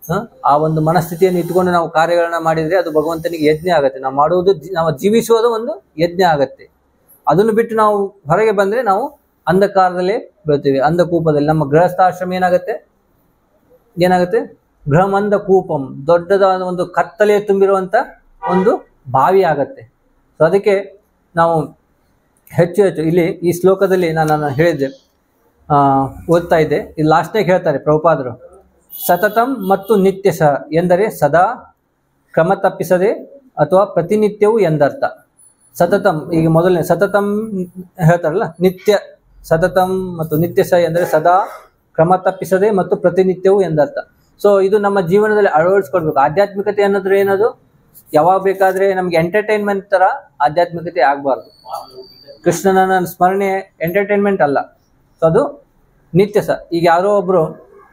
ಹ? ಆ ಒಂದು ಮನಸ್ಥಿತಿಯನ್ನು ಇಟ್ಕೊಂಡು ನಾವು ಕಾರ್ಯಗಳನ್ನ ಮಾಡಿದ್ರೆ ಅದು ಭಗವಂತನಿಗೆ ಯಜ್ಞ ಆಗತ್ತೆ ನಾವು ಮಾಡುವುದು ಜಿ- ನಾವು ಜೀವಿಸುವುದು ಒಂದು ಯಜ್ಞ ಆಗತ್ತೆ ಅದನ್ನು ಬಿಟ್ಟು ನಾವು ಹೊರಗೆ ಬಂದ್ರೆ ನಾವು ಅಂಧಕಾರದಲ್ಲೇ ಬೀಳ್ತೀವಿ ಅಂಧಕೂಪದಲ್ಲಿ ನಮ್ಮ ಗೃಹಸ್ಥಾಶ್ರಮ ಏನಾಗತ್ತೆ ಏನಾಗುತ್ತೆ ಗೃಹಮಂದ ಕೂಪಂ ದೊಡ್ಡದಾದ ಒಂದು ಕತ್ತಲೆ ತುಂಬಿರುವಂತ ಒಂದು ಬಾವಿ ಆಗತ್ತೆ ಸೊ ಅದಕ್ಕೆ ನಾವು ಹೆಚ್ಚು ಹೆಚ್ಚು ಇಲ್ಲಿ ಈ ಶ್ಲೋಕದಲ್ಲಿ ನಾನು ನಾನು ಹೇಳಿದ್ದೆ ಆ, ಓದ್ತಾ ಇದ್ದೆ ಇಲ್ಲಿ ಲಾಸ್ಟ್ನಾಗ ಹೇಳ್ತಾರೆ ಪ್ರಭುಪಾದರು ಸತತಂ ಮತ್ತು ನಿತ್ಯ ಸಹ ಎಂದರೆ ಸದಾ ಕ್ರಮ ತಪ್ಪಿಸದೆ ಅಥವಾ ಪ್ರತಿನಿತ್ಯವೂ ಎಂದರ್ಥ ಸತತಂ ಈಗ ಮೊದಲನೇ ಸತತಂ ಹೇಳ್ತಾರಲ್ಲ ನಿತ್ಯ ಸತತಂ ಮತ್ತು ನಿತ್ಯ ಸಹ ಎಂದರೆ ಸದಾ ಕ್ರಮ ತಪ್ಪಿಸದೆ ಮತ್ತು ಪ್ರತಿನಿತ್ಯವೂ ಎಂದರ್ಥ ಸೊ ಇದು ನಮ್ಮ ಜೀವನದಲ್ಲಿ ಅಳವಡಿಸ್ಕೊಳ್ಬೇಕು ಆಧ್ಯಾತ್ಮಿಕತೆ ಅನ್ನೋದ್ರೆ ಏನದು ಯಾವಾಗ ಬೇಕಾದ್ರೆ ನಮ್ಗೆ ಎಂಟರ್ಟೈನ್ಮೆಂಟ್ ತರ ಆಧ್ಯಾತ್ಮಿಕತೆ ಆಗಬಾರ್ದು ಕೃಷ್ಣನ ಸ್ಮರಣೆ ಎಂಟರ್ಟೈನ್ಮೆಂಟ್ ಅಲ್ಲ ಸೊ ಅದು ನಿತ್ಯ ಸಹ ಈಗ ಯಾರೋ ಒಬ್ರು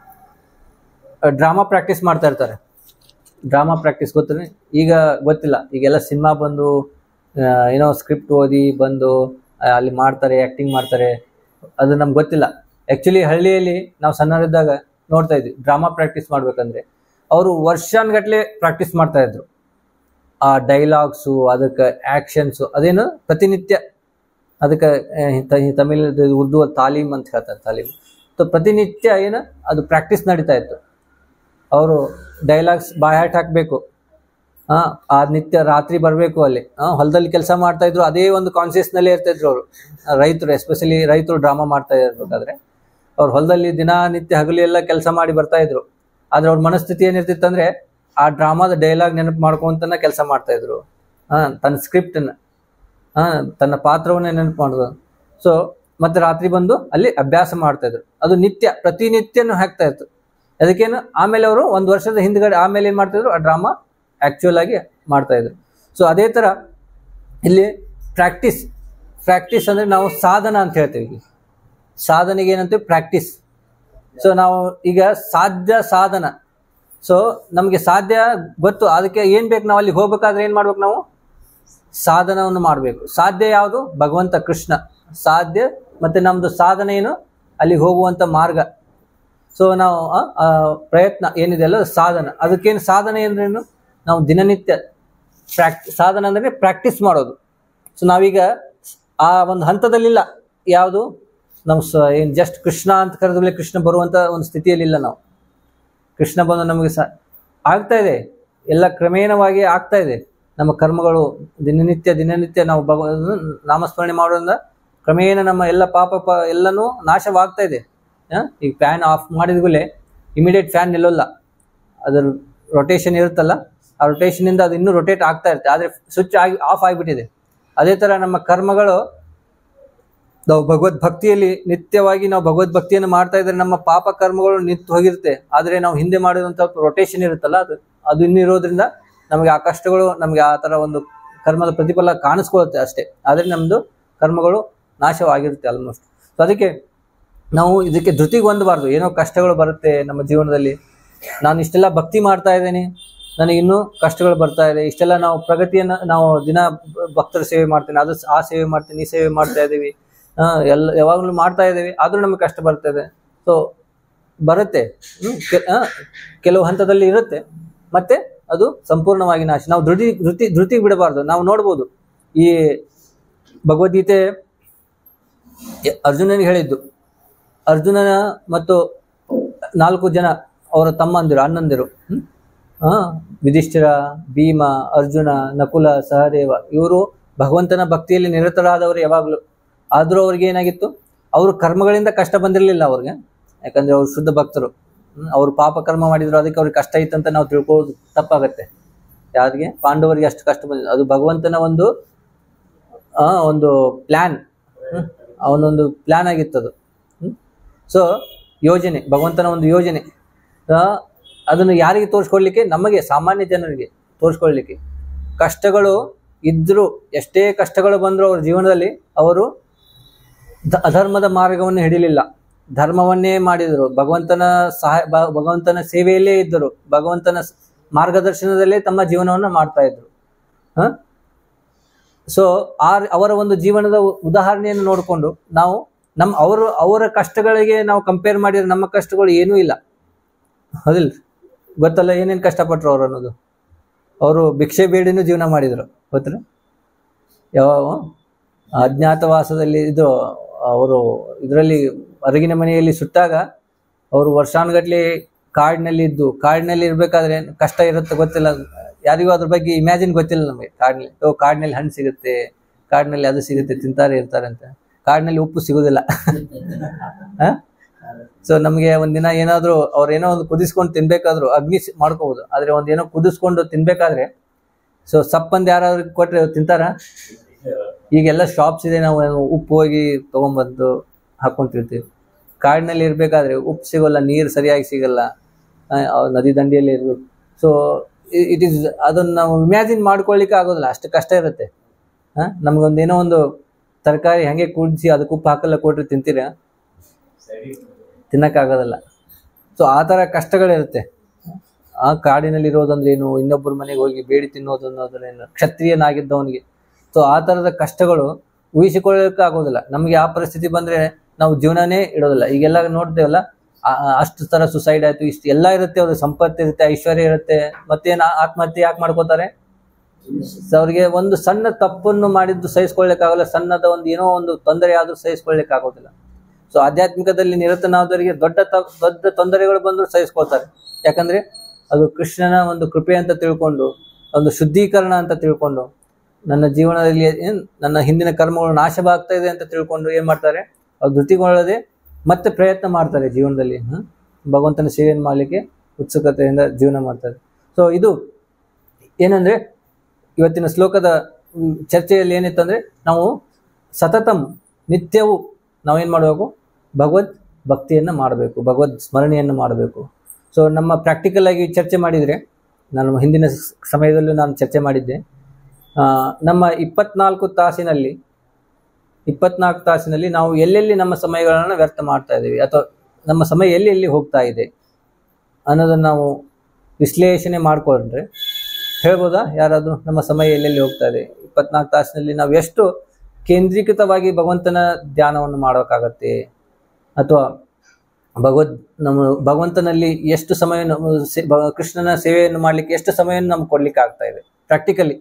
ಡ್ರಾಮಾ ಪ್ರಾಕ್ಟೀಸ್ ಮಾಡ್ತಾ ಇರ್ತಾರೆ ಡ್ರಾಮಾ ಪ್ರಾಕ್ಟೀಸ್ ಗೊತ್ತಿಲ್ಲ ಈಗ ಗೊತ್ತಿಲ್ಲ ಈಗೆಲ್ಲ ಸಿನಿಮಾ ಬಂದು ಆ, ಏನೋ ಸ್ಕ್ರಿಪ್ಟ್ ಓದಿ ಬಂದು ಆ, ಅಲ್ಲಿ ಮಾಡ್ತಾರೆ ಆ್ಯಕ್ಟಿಂಗ್ ಮಾಡ್ತಾರೆ ಅದು ನಮ್ಗೆ ಗೊತ್ತಿಲ್ಲ ಆ್ಯಕ್ಚುಲಿ ಹಳ್ಳಿಯಲ್ಲಿ ನಾವು ಸಣ್ಣವರಿದ್ದಾಗ ನೋಡ್ತಾ ಇದ್ವಿ ಡ್ರಾಮಾ ಪ್ರಾಕ್ಟೀಸ್ ಮಾಡ್ಬೇಕಂದ್ರೆ ಅವರು ವರ್ಷಾನ್ಗಟ್ಲೆ ಪ್ರಾಕ್ಟೀಸ್ ಮಾಡ್ತಾ ಇದ್ರು ಆ ಡೈಲಾಗ್ಸು ಅದಕ್ಕೆ ಆ್ಯಕ್ಷನ್ಸು ಅದೇನು ಪ್ರತಿನಿತ್ಯ ಅದಕ್ಕೆ ಆ, ತ- ತಮಿಳ್ ಉರ್ದು ತಾಲೀಮ್ ಅಂತ ಹೇಳ್ತಾರೆ ತಾಲೀಮ್ ಸೊ ಪ್ರತಿನಿತ್ಯ ಏನು ಅದು ಪ್ರಾಕ್ಟೀಸ್ ನಡೀತಾ ಇತ್ತು ಅವರು ಡೈಲಾಗ್ಸ್ ಬಾಯಾಟ್ ಹಾಕಬೇಕು ಆ ನಿತ್ಯ ರಾತ್ರಿ ಬರಬೇಕು ಅಲ್ಲಿ ಆ, ಹೊಲದಲ್ಲಿ ಕೆಲಸ ಮಾಡ್ತಾ ಇದ್ರು ಅದೇ ಒಂದು ಕಾನ್ಸಿಯಸ್ನಲ್ಲೇ ಇರ್ತಾ ಇದ್ರು ಅವರು ರೈತರು ಎಸ್ಪೆಷಲಿ ರೈತರು ಡ್ರಾಮಾ ಮಾಡ್ತಾ ಇರ್ಬೇಕಾದ್ರೆ ಅವ್ರು ಹೊಲದಲ್ಲಿ ದಿನ ನಿತ್ಯ ಹಗಲು ಎಲ್ಲ ಕೆಲಸ ಮಾಡಿ ಬರ್ತಾ ಇದ್ರು ಆದ್ರೆ ಅವ್ರ ಮನಸ್ಥಿತಿ ಏನಿರ್ತಿತ್ತಂದ್ರೆ ಆ ಡ್ರಾಮಾದ ಡೈಲಾಗ್ ನೆನಪು ಮಾಡ್ಕೊಂತನ ಕೆಲಸ ಮಾಡ್ತಾ ಇದ್ರು ಹಾ ತನ್ನ ಸ್ಕ್ರಿಪ್ಟನ್ನ ಹಾ ತನ್ನ ಪಾತ್ರವನ್ನೇ ನೆನಪು ಮಾಡೋದು ಸೊ ಮತ್ತೆ ರಾತ್ರಿ ಬಂದು ಅಲ್ಲಿ ಅಭ್ಯಾಸ ಮಾಡ್ತಾ ಇದ್ರು ಅದು ನಿತ್ಯ ಪ್ರತಿನಿತ್ಯನೂ ಹಾಕ್ತಾ ಇತ್ತು ಅದಕ್ಕೇನು ಆಮೇಲೆ ಅವರು ಒಂದು ವರ್ಷದ ಹಿಂದ್ಗಡೆ ಆಮೇಲೆ ಏನು ಮಾಡ್ತಿದ್ರು ಆ ಡ್ರಾಮಾ ಆ್ಯಕ್ಚುಯಲ್ ಆಗಿ ಮಾಡ್ತಾ ಇದ್ರು ಸೊ ಅದೇ ಥರ ಇಲ್ಲಿ ಪ್ರಾಕ್ಟೀಸ್ ಪ್ರಾಕ್ಟೀಸ್ ಅಂದರೆ ನಾವು ಸಾಧನ ಅಂತ ಹೇಳ್ತೀವಿ ಇಲ್ಲಿ. ಸಾಧನೆಗೆ ಏನಂತೀವಿ ಪ್ರಾಕ್ಟೀಸ್ ಸೊ ನಾವು ಈಗ ಸಾಧ್ಯ ಸಾಧನ ಸೊ ನಮಗೆ ಸಾಧ್ಯ ಗೊತ್ತು ಅದಕ್ಕೆ ಏನು ಬೇಕು ನಾವು ಅಲ್ಲಿ ಹೋಗ್ಬೇಕಾದ್ರೆ ಏನು ಮಾಡ್ಬೇಕು ನಾವು ಸಾಧನವನ್ನು ಮಾಡಬೇಕು ಸಾಧ್ಯ ಯಾವುದು ಭಗವಂತ ಕೃಷ್ಣ ಸಾಧ್ಯ ಮತ್ತೆ ನಮ್ದು ಸಾಧನೆ ಏನು ಅಲ್ಲಿ ಹೋಗುವಂತ ಮಾರ್ಗ ಸೊ ನಾವು ಆ, ಆ, ಪ್ರಯತ್ನ ಏನಿದೆ ಅಲ್ಲ ಅದು ಸಾಧನ ಅದಕ್ಕೇನು ಸಾಧನೆ ಅಂದ್ರೇನು ನಾವು ದಿನನಿತ್ಯ ಪ್ರಾಕ್ ಸಾಧನ ಅಂದ್ರೆ ಪ್ರಾಕ್ಟೀಸ್ ಮಾಡೋದು ಸೊ ನಾವೀಗ ಆ ಒಂದು ಹಂತದಲ್ಲಿಲ್ಲ ಯಾವುದು ನಾವು ಸ ಏನು ಜಸ್ಟ್ ಕೃಷ್ಣ ಅಂತ ಕರೆದ್ರೆ ಕೃಷ್ಣ ಬರುವಂತ ಒಂದು ಸ್ಥಿತಿಯಲ್ಲಿಲ್ಲ ನಾವು ಕೃಷ್ಣ ಬಂದು ನಮಗೆ ಸ ಆಗ್ತಾ ಇದೆ ಎಲ್ಲ ಕ್ರಮೇಣವಾಗಿ ಆಗ್ತಾ ಇದೆ ನಮ್ಮ ಕರ್ಮಗಳು ದಿನನಿತ್ಯ ದಿನನಿತ್ಯ ನಾವು ಭಗವ ನಾಮಸ್ಮರಣೆ ಮಾಡೋದ್ರಿಂದ ಕ್ರಮೇಣ ನಮ್ಮ ಎಲ್ಲ ಪಾಪ ಪ ಎಲ್ಲನೂ ನಾಶವಾಗ್ತಾ ಇದೆ ಆ? ಈಗ ಫ್ಯಾನ್ ಆಫ್ ಮಾಡಿದ್ಮೇಲೆ ಇಮಿಡಿಯೇಟ್ ಫ್ಯಾನ್ ನಿಲ್ಲೋಲ್ಲ ಅದರ ರೊಟೇಷನ್ ಇರುತ್ತಲ್ಲ ಆ ರೊಟೇಷನಿಂದ ಅದು ಇನ್ನೂ ರೊಟೇಟ್ ಆಗ್ತಾ ಇರುತ್ತೆ ಆದರೆ ಸ್ವಿಚ್ ಆಗಿ ಆಫ್ ಆಗಿಬಿಟ್ಟಿದೆ ಅದೇ ಥರ ನಮ್ಮ ಕರ್ಮಗಳು ನಾವು ಭಗವದ್ ಭಕ್ತಿಯಲ್ಲಿ ನಿತ್ಯವಾಗಿ ನಾವು ಭಗವದ್ ಭಕ್ತಿಯನ್ನು ಮಾಡ್ತಾ ಇದ್ರೆ ನಮ್ಮ ಪಾಪ ಕರ್ಮಗಳು ನಿಂತು ಹೋಗಿರುತ್ತೆ ಆದರೆ ನಾವು ಹಿಂದೆ ಮಾಡಿದಂಥ ರೊಟೇಷನ್ ಇರುತ್ತಲ್ಲ ಅದು ಅದು ಇನ್ನೂ ಇರೋದ್ರಿಂದ ನಮಗೆ ಆ ಕಷ್ಟಗಳು ನಮಗೆ ಆ ಥರ ಒಂದು ಕರ್ಮದ ಪ್ರತಿಫಲ ಕಾಣಿಸ್ಕೊಳ್ಳುತ್ತೆ ಅಷ್ಟೇ ಆದರೆ ನಮ್ಮದು ಕರ್ಮಗಳು ನಾಶವಾಗಿರುತ್ತೆ ಆಲ್ಮೋಸ್ಟ್ ಸೊ ಅದಕ್ಕೆ ನಾವು ಇದಕ್ಕೆ ಧೃತಿಗೆ ಹೊಂದಬಾರ್ದು ಏನೋ ಕಷ್ಟಗಳು ಬರುತ್ತೆ ನಮ್ಮ ಜೀವನದಲ್ಲಿ ನಾನು ಇಷ್ಟೆಲ್ಲ ಭಕ್ತಿ ಮಾಡ್ತಾ ಇದ್ದೇನೆ ನನಗೆ ಇನ್ನೂ ಕಷ್ಟಗಳು ಬರ್ತಾ ಇದೆ ಇಷ್ಟೆಲ್ಲ ನಾವು ಪ್ರಗತಿಯನ್ನು ನಾವು ದಿನ ಭಕ್ತರ ಸೇವೆ ಮಾಡ್ತೇನೆ ಅದು ಆ ಸೇವೆ ಮಾಡ್ತೀನಿ ಈ ಸೇವೆ ಮಾಡ್ತಾ ಇದ್ದೀವಿ ಆ, ಎಲ್ಲ ಯಾವಾಗಲೂ ಮಾಡ್ತಾ ಇದ್ದೀವಿ ಆದರೂ ನಮಗೆ ಕಷ್ಟ ಬರ್ತಾ ಇದೆ ಸೊ ಬರುತ್ತೆ ಹ್ಮ್, ಕೆ- ಆ, ಕೆಲವು ಹಂತದಲ್ಲಿ ಇರುತ್ತೆ ಮತ್ತೆ ಅದು ಸಂಪೂರ್ಣವಾಗಿ ನಾಶ ನಾವು ಧೃತಿ ಧೃತಿ ಧೃತಿಗೆ ಬಿಡಬಾರ್ದು ನಾವು ನೋಡ್ಬೋದು ಈ ಭಗವದ್ಗೀತೆ ಎ- ಅರ್ಜುನನಿಗೆ ಹೇಳಿದ್ದು ಅರ್ಜುನನ ಮತ್ತು ನಾಲ್ಕು ಜನ ಅವರ ತಮ್ಮಂದಿರು ಅಣ್ಣಂದಿರು ಹ್ಮ್? ಆ, ಯುಧಿಷ್ಠಿರ ಭೀಮ ಅರ್ಜುನ ನಕುಲ ಸಹದೇವ ಇವರು ಭಗವಂತನ ಭಕ್ತಿಯಲ್ಲಿ ನಿರತರಾದವರು ಯಾವಾಗಲೂ ಆದರೂ ಅವ್ರಿಗೆ ಏನಾಗಿತ್ತು ಅವರು ಕರ್ಮಗಳಿಂದ ಕಷ್ಟ ಬಂದಿರಲಿಲ್ಲ ಅವ್ರಿಗೆ ಯಾಕಂದ್ರೆ ಅವ್ರು ಶುದ್ಧ ಭಕ್ತರು ಹ್ಮ್? ಅವ್ರು ಪಾಪ ಕರ್ಮ ಮಾಡಿದ್ರು ಅದಕ್ಕೆ ಅವ್ರಿಗೆ ಕಷ್ಟ ಇತ್ತಂತ ನಾವು ತಿಳ್ಕೊಳ್ಳೋದು ತಪ್ಪಾಗತ್ತೆ ಯಾರಿಗೆ ಪಾಂಡವರಿಗೆ ಅಷ್ಟು ಕಷ್ಟ ಬಂದಿದೆ ಅದು ಭಗವಂತನ ಒಂದು ಆ, ಒಂದು ಪ್ಲ್ಯಾನ್ ಅವನೊಂದು ಪ್ಲ್ಯಾನ್ ಆಗಿತ್ತದು ಸೊ ಯೋಜನೆ ಭಗವಂತನ ಒಂದು ಯೋಜನೆ ಆ, ಅದನ್ನು ಯಾರಿಗೆ ತೋರಿಸ್ಕೊಡ್ಲಿಕ್ಕೆ ನಮಗೆ ಸಾಮಾನ್ಯ ಜನರಿಗೆ ತೋರಿಸ್ಕೊಳ್ಲಿಕ್ಕೆ ಕಷ್ಟಗಳು ಇದ್ದರೂ ಎಷ್ಟೇ ಕಷ್ಟಗಳು ಬಂದರೂ ಅವ್ರ ಜೀವನದಲ್ಲಿ ಅವರು ಧ- ಅಧರ್ಮದ ಮಾರ್ಗವನ್ನು ಹಿಡಿಲಿಲ್ಲ ಧರ್ಮವನ್ನೇ ಮಾಡಿದರು ಭಗವಂತನ ಸಹಾಯ ಭ- ಭಗವಂತನ ಸೇವೆಯಲ್ಲೇ ಇದ್ದರು ಭಗವಂತನ ಸ್- ಮಾರ್ಗದರ್ಶನದಲ್ಲೇ ತಮ್ಮ ಜೀವನವನ್ನು ಮಾಡ್ತಾ ಇದ್ರು ಹ ಸೊ ಆ ಅವರ ಒಂದು ಜೀವನದ ಉ- ಉದಾಹರಣೆಯನ್ನು ನೋಡಿಕೊಂಡು ನಾವು ನಮ್ಮ ಅವರು ಅವರ ಕಷ್ಟಗಳಿಗೆ ನಾವು ಕಂಪೇರ್ ಮಾಡಿದ್ರೆ ನಮ್ಮ ಕಷ್ಟಗಳು ಏನೂ ಇಲ್ಲ ಹೌದಿಲ್ಲ ಗೊತ್ತಲ್ಲ ಏನೇನು ಕಷ್ಟಪಟ್ರು ಅವ್ರು ಅನ್ನೋದು ಅವರು ಭಿಕ್ಷೆ ಬೇಡಿನೂ ಜೀವನ ಮಾಡಿದರು ಗೊತ್ತರ ಯಾವ ಅಜ್ಞಾತವಾಸದಲ್ಲಿ ಇದು ಅವರು ಇದರಲ್ಲಿ ಹೊರಗಿನ ಮನೆಯಲ್ಲಿ ಸುಟ್ಟಾಗ ಅವರು ವರ್ಷಾನುಗಟ್ಲೆ ಕಾಡಿನಲ್ಲಿ ಇದ್ದು ಕಾಡಿನಲ್ಲಿ ಇರಬೇಕಾದ್ರೆ ಕಷ್ಟ ಇರುತ್ತೆ ಗೊತ್ತಿಲ್ಲ ಯಾರಿಗೂ ಅದ್ರ ಬಗ್ಗೆ ಇಮ್ಯಾಜಿನ್ ಗೊತ್ತಿಲ್ಲ ನಮಗೆ ಕಾಡಿನಲ್ಲಿ ಓ ಕಾಡಿನಲ್ಲಿ ಹಣ್ಣು ಸಿಗುತ್ತೆ ಕಾಡಿನಲ್ಲಿ ಅದು ಸಿಗುತ್ತೆ ತಿಂತಾರೆ ಇರ್ತಾರೆ ಅಂತ ಕಾಡಿನಲ್ಲಿ ಉಪ್ಪು ಸಿಗೋದಿಲ್ಲ ಸೊ ನಮಗೆ ಒಂದಿನ ಏನಾದರೂ ಅವ್ರು ಏನೋ ಒಂದು ಕುದಿಸ್ಕೊಂಡು ತಿನ್ಬೇಕಾದ್ರು ಅಗ್ನಿ ಸಿ- ಮಾಡ್ಕೋಬೋದು ಆದರೆ ಒಂದೇನೋ ಕುದಿಸ್ಕೊಂಡು ತಿನ್ಬೇಕಾದ್ರೆ ಸೊ ಸಪ್ಪಂದು ಯಾರಾದ್ರು ಕೊಟ್ರೆ ತಿಂತಾರ ಈಗೆಲ್ಲ ಶಾಪ್ಸ್ ಇದೆ ನಾವು ಉಪ್ಪು ಹೋಗಿ ತೊಗೊಂಬಂದು ಹಾಕೊಂತಿರ್ತೀವಿ ಕಾಡಿನಲ್ಲಿ ಇರಬೇಕಾದ್ರೆ ಉಪ್ಪು ಸಿಗೋಲ್ಲ ನೀರು ಸರಿಯಾಗಿ ಸಿಗಲ್ಲ ಆ, ಆ ನದಿ ದಂಡೆಯಲ್ಲಿ ಇರಬೇಕು ಸೊ ಇಟ್ ಈಸ್ ಅದನ್ನು ನಾವು ಇಮ್ಯಾಜಿನ್ ಮಾಡ್ಕೊಳ್ಳಿಕ್ಕೆ ಆಗೋದಿಲ್ಲ ಅಷ್ಟು ಕಷ್ಟ ಇರುತ್ತೆ ಹಾಂ ನಮಗೊಂದೇನೋ ಒಂದು ತರಕಾರಿ ಹಾಗೆ ಕೂಡಿಸಿ ಅದಕ್ಕೆ ಉಪ್ಪು ಹಾಕಲ್ಲ ಕೊಟ್ರೆ ತಿಂತೀರಾ ತಿನ್ನಕ್ಕಾಗೋದಿಲ್ಲ ಸೊ ಆ ಥರ ಕಷ್ಟಗಳಿರುತ್ತೆ ಆ ಕಾಡಿನಲ್ಲಿ ಇರೋದಂದ್ರೆ ಏನು ಇನ್ನೊಬ್ಬರ ಮನೆಗೆ ಹೋಗಿ ಬೇಡಿ ತಿನ್ನೋದು ಅನ್ನೋದ್ರೇನು ಕ್ಷತ್ರಿಯನಾಗಿದ್ದವನಿಗೆ ಸೊ ಆ ಥರದ ಕಷ್ಟಗಳು ಊಹಿಸಿಕೊಳ್ಳೋಕೆ ಆಗೋದಿಲ್ಲ ನಮಗೆ ಆ ಪರಿಸ್ಥಿತಿ ಬಂದರೆ ನಾವು ಜೀವನನೇ ಇಡೋದಿಲ್ಲ ಈಗೆಲ್ಲ ನೋಡ್ತೇವಲ್ಲ ಆ- ಆ- ಅಷ್ಟು ಥರ ಸುಸೈಡ್ ಆಯಿತು ಇಷ್ಟು ಎಲ್ಲ ಇರುತ್ತೆ ಅವ್ರಿಗೆ ಸಂಪತ್ತು ಇರುತ್ತೆ ಐಶ್ವರ್ಯ ಇರುತ್ತೆ ಮತ್ತೇನು ಆತ್ಮಹತ್ಯೆ ಯಾಕೆ ಮಾಡ್ಕೋತಾರೆ ಸೊ ಅವ್ರಿಗೆ ಒಂದು ಸಣ್ಣ ತಪ್ಪನ್ನು ಮಾಡಿದ್ದು ಸಹಿಸ್ಕೊಳ್ಳಿಕ್ಕಾಗಲ್ಲ ಸಣ್ಣದ ಒಂದು ಏನೋ ಒಂದು ತೊಂದರೆ ಆದರೂ ಸಹಿಸ್ಕೊಳ್ಳಿಕ್ಕಾಗೋದಿಲ್ಲ ಸೊ ಆಧ್ಯಾತ್ಮಿಕದಲ್ಲಿ ನಿರತನಾದವರಿಗೆ ದೊಡ್ಡ ತ ದೊಡ್ಡ ತೊಂದರೆಗಳು ಬಂದರೂ ಸಹಿಸ್ಕೊಳ್ತಾರೆ ಯಾಕಂದ್ರೆ ಅದು ಕೃಷ್ಣನ ಒಂದು ಕೃಪೆ ಅಂತ ತಿಳ್ಕೊಂಡು ಒಂದು ಶುದ್ಧೀಕರಣ ಅಂತ ತಿಳ್ಕೊಂಡು ನನ್ನ ಜೀವನದಲ್ಲಿ ಏನ್ ನನ್ನ ಹಿಂದಿನ ಕರ್ಮಗಳು ನಾಶವಾಗ್ತಾ ಇದೆ ಅಂತ ತಿಳ್ಕೊಂಡು ಏನ್ ಮಾಡ್ತಾರೆ ಅವ್ರು ಧೃತಿಗೊಳ್ಳದೆ ಮತ್ತೆ ಪ್ರಯತ್ನ ಮಾಡ್ತಾರೆ ಜೀವನದಲ್ಲಿ ಹ್ಮ್? ಭಗವಂತನ ಸೇವೆಯನ್ನು ಮಾಡಲಿಕ್ಕೆ ಉತ್ಸುಕತೆಯಿಂದ ಜೀವನ ಮಾಡ್ತಾರೆ ಸೊ ಇದು ಏನಂದ್ರೆ ಇವತ್ತಿನ ಶ್ಲೋಕದ ಮ್, ಚರ್ಚೆಯಲ್ಲಿ ಏನಿತ್ತಂದ್ರೆ ನಾವು ಸತತಂ ನಿತ್ಯವೂ ನಾವೇನು ಮಾಡಬೇಕು ಭಗವದ್ ಭಕ್ತಿಯನ್ನು ಮಾಡಬೇಕು ಭಗವದ್ ಸ್ಮರಣೆಯನ್ನು ಮಾಡಬೇಕು ಸೊ ನಮ್ಮ ಪ್ರಾಕ್ಟಿಕಲ್ ಆಗಿ ಚರ್ಚೆ ಮಾಡಿದರೆ ನಾನು ಹಿಂದಿನ ಸ- ಸಮಯದಲ್ಲೂ ನಾನು ಚರ್ಚೆ ಮಾಡಿದ್ದೆ ಆ, ನಮ್ಮ ಇಪ್ಪತ್ನಾಲ್ಕು ತಾಸಿನಲ್ಲಿ ಇಪ್ಪತ್ನಾಲ್ಕು ತಾಸಿನಲ್ಲಿ ನಾವು ಎಲ್ಲೆಲ್ಲಿ ನಮ್ಮ ಸಮಯಗಳನ್ನು ವ್ಯರ್ಥ ಮಾಡ್ತಾ ಇದ್ದೀವಿ ಅಥವಾ ನಮ್ಮ ಸಮಯ ಎಲ್ಲಿ ಎಲ್ಲಿ ಹೋಗ್ತಾ ಇದೆ ಅನ್ನೋದನ್ನು ನಾವು ವಿಶ್ಲೇಷಣೆ ಮಾಡಿಕೊಂಡ್ರೆ ಹೇಳ್ಬೋದಾ ಯಾರಾದರೂ ನಮ್ಮ ಸಮಯ ಎಲ್ಲೆಲ್ಲಿ ಹೋಗ್ತಾ ಇದೆ ಇಪ್ಪತ್ನಾಲ್ಕು ತಾಸಿನಲ್ಲಿ ನಾವು ಎಷ್ಟು ಕೇಂದ್ರೀಕೃತವಾಗಿ ಭಗವಂತನ ಧ್ಯಾನವನ್ನು ಮಾಡೋಕ್ಕಾಗತ್ತೆ ಅಥವಾ ಭಗವದ್ ನಮ್ಮ ಭಗವಂತನಲ್ಲಿ ಎಷ್ಟು ಸಮಯ ಕೃಷ್ಣನ ಸೇವೆಯನ್ನು ಮಾಡಲಿಕ್ಕೆ ಎಷ್ಟು ಸಮಯವನ್ನು ನಮ್ಗೆ ಕೊಡ್ಲಿಕ್ಕೆ ಆಗ್ತಾ ಇದೆ ಪ್ರಾಕ್ಟಿಕಲಿ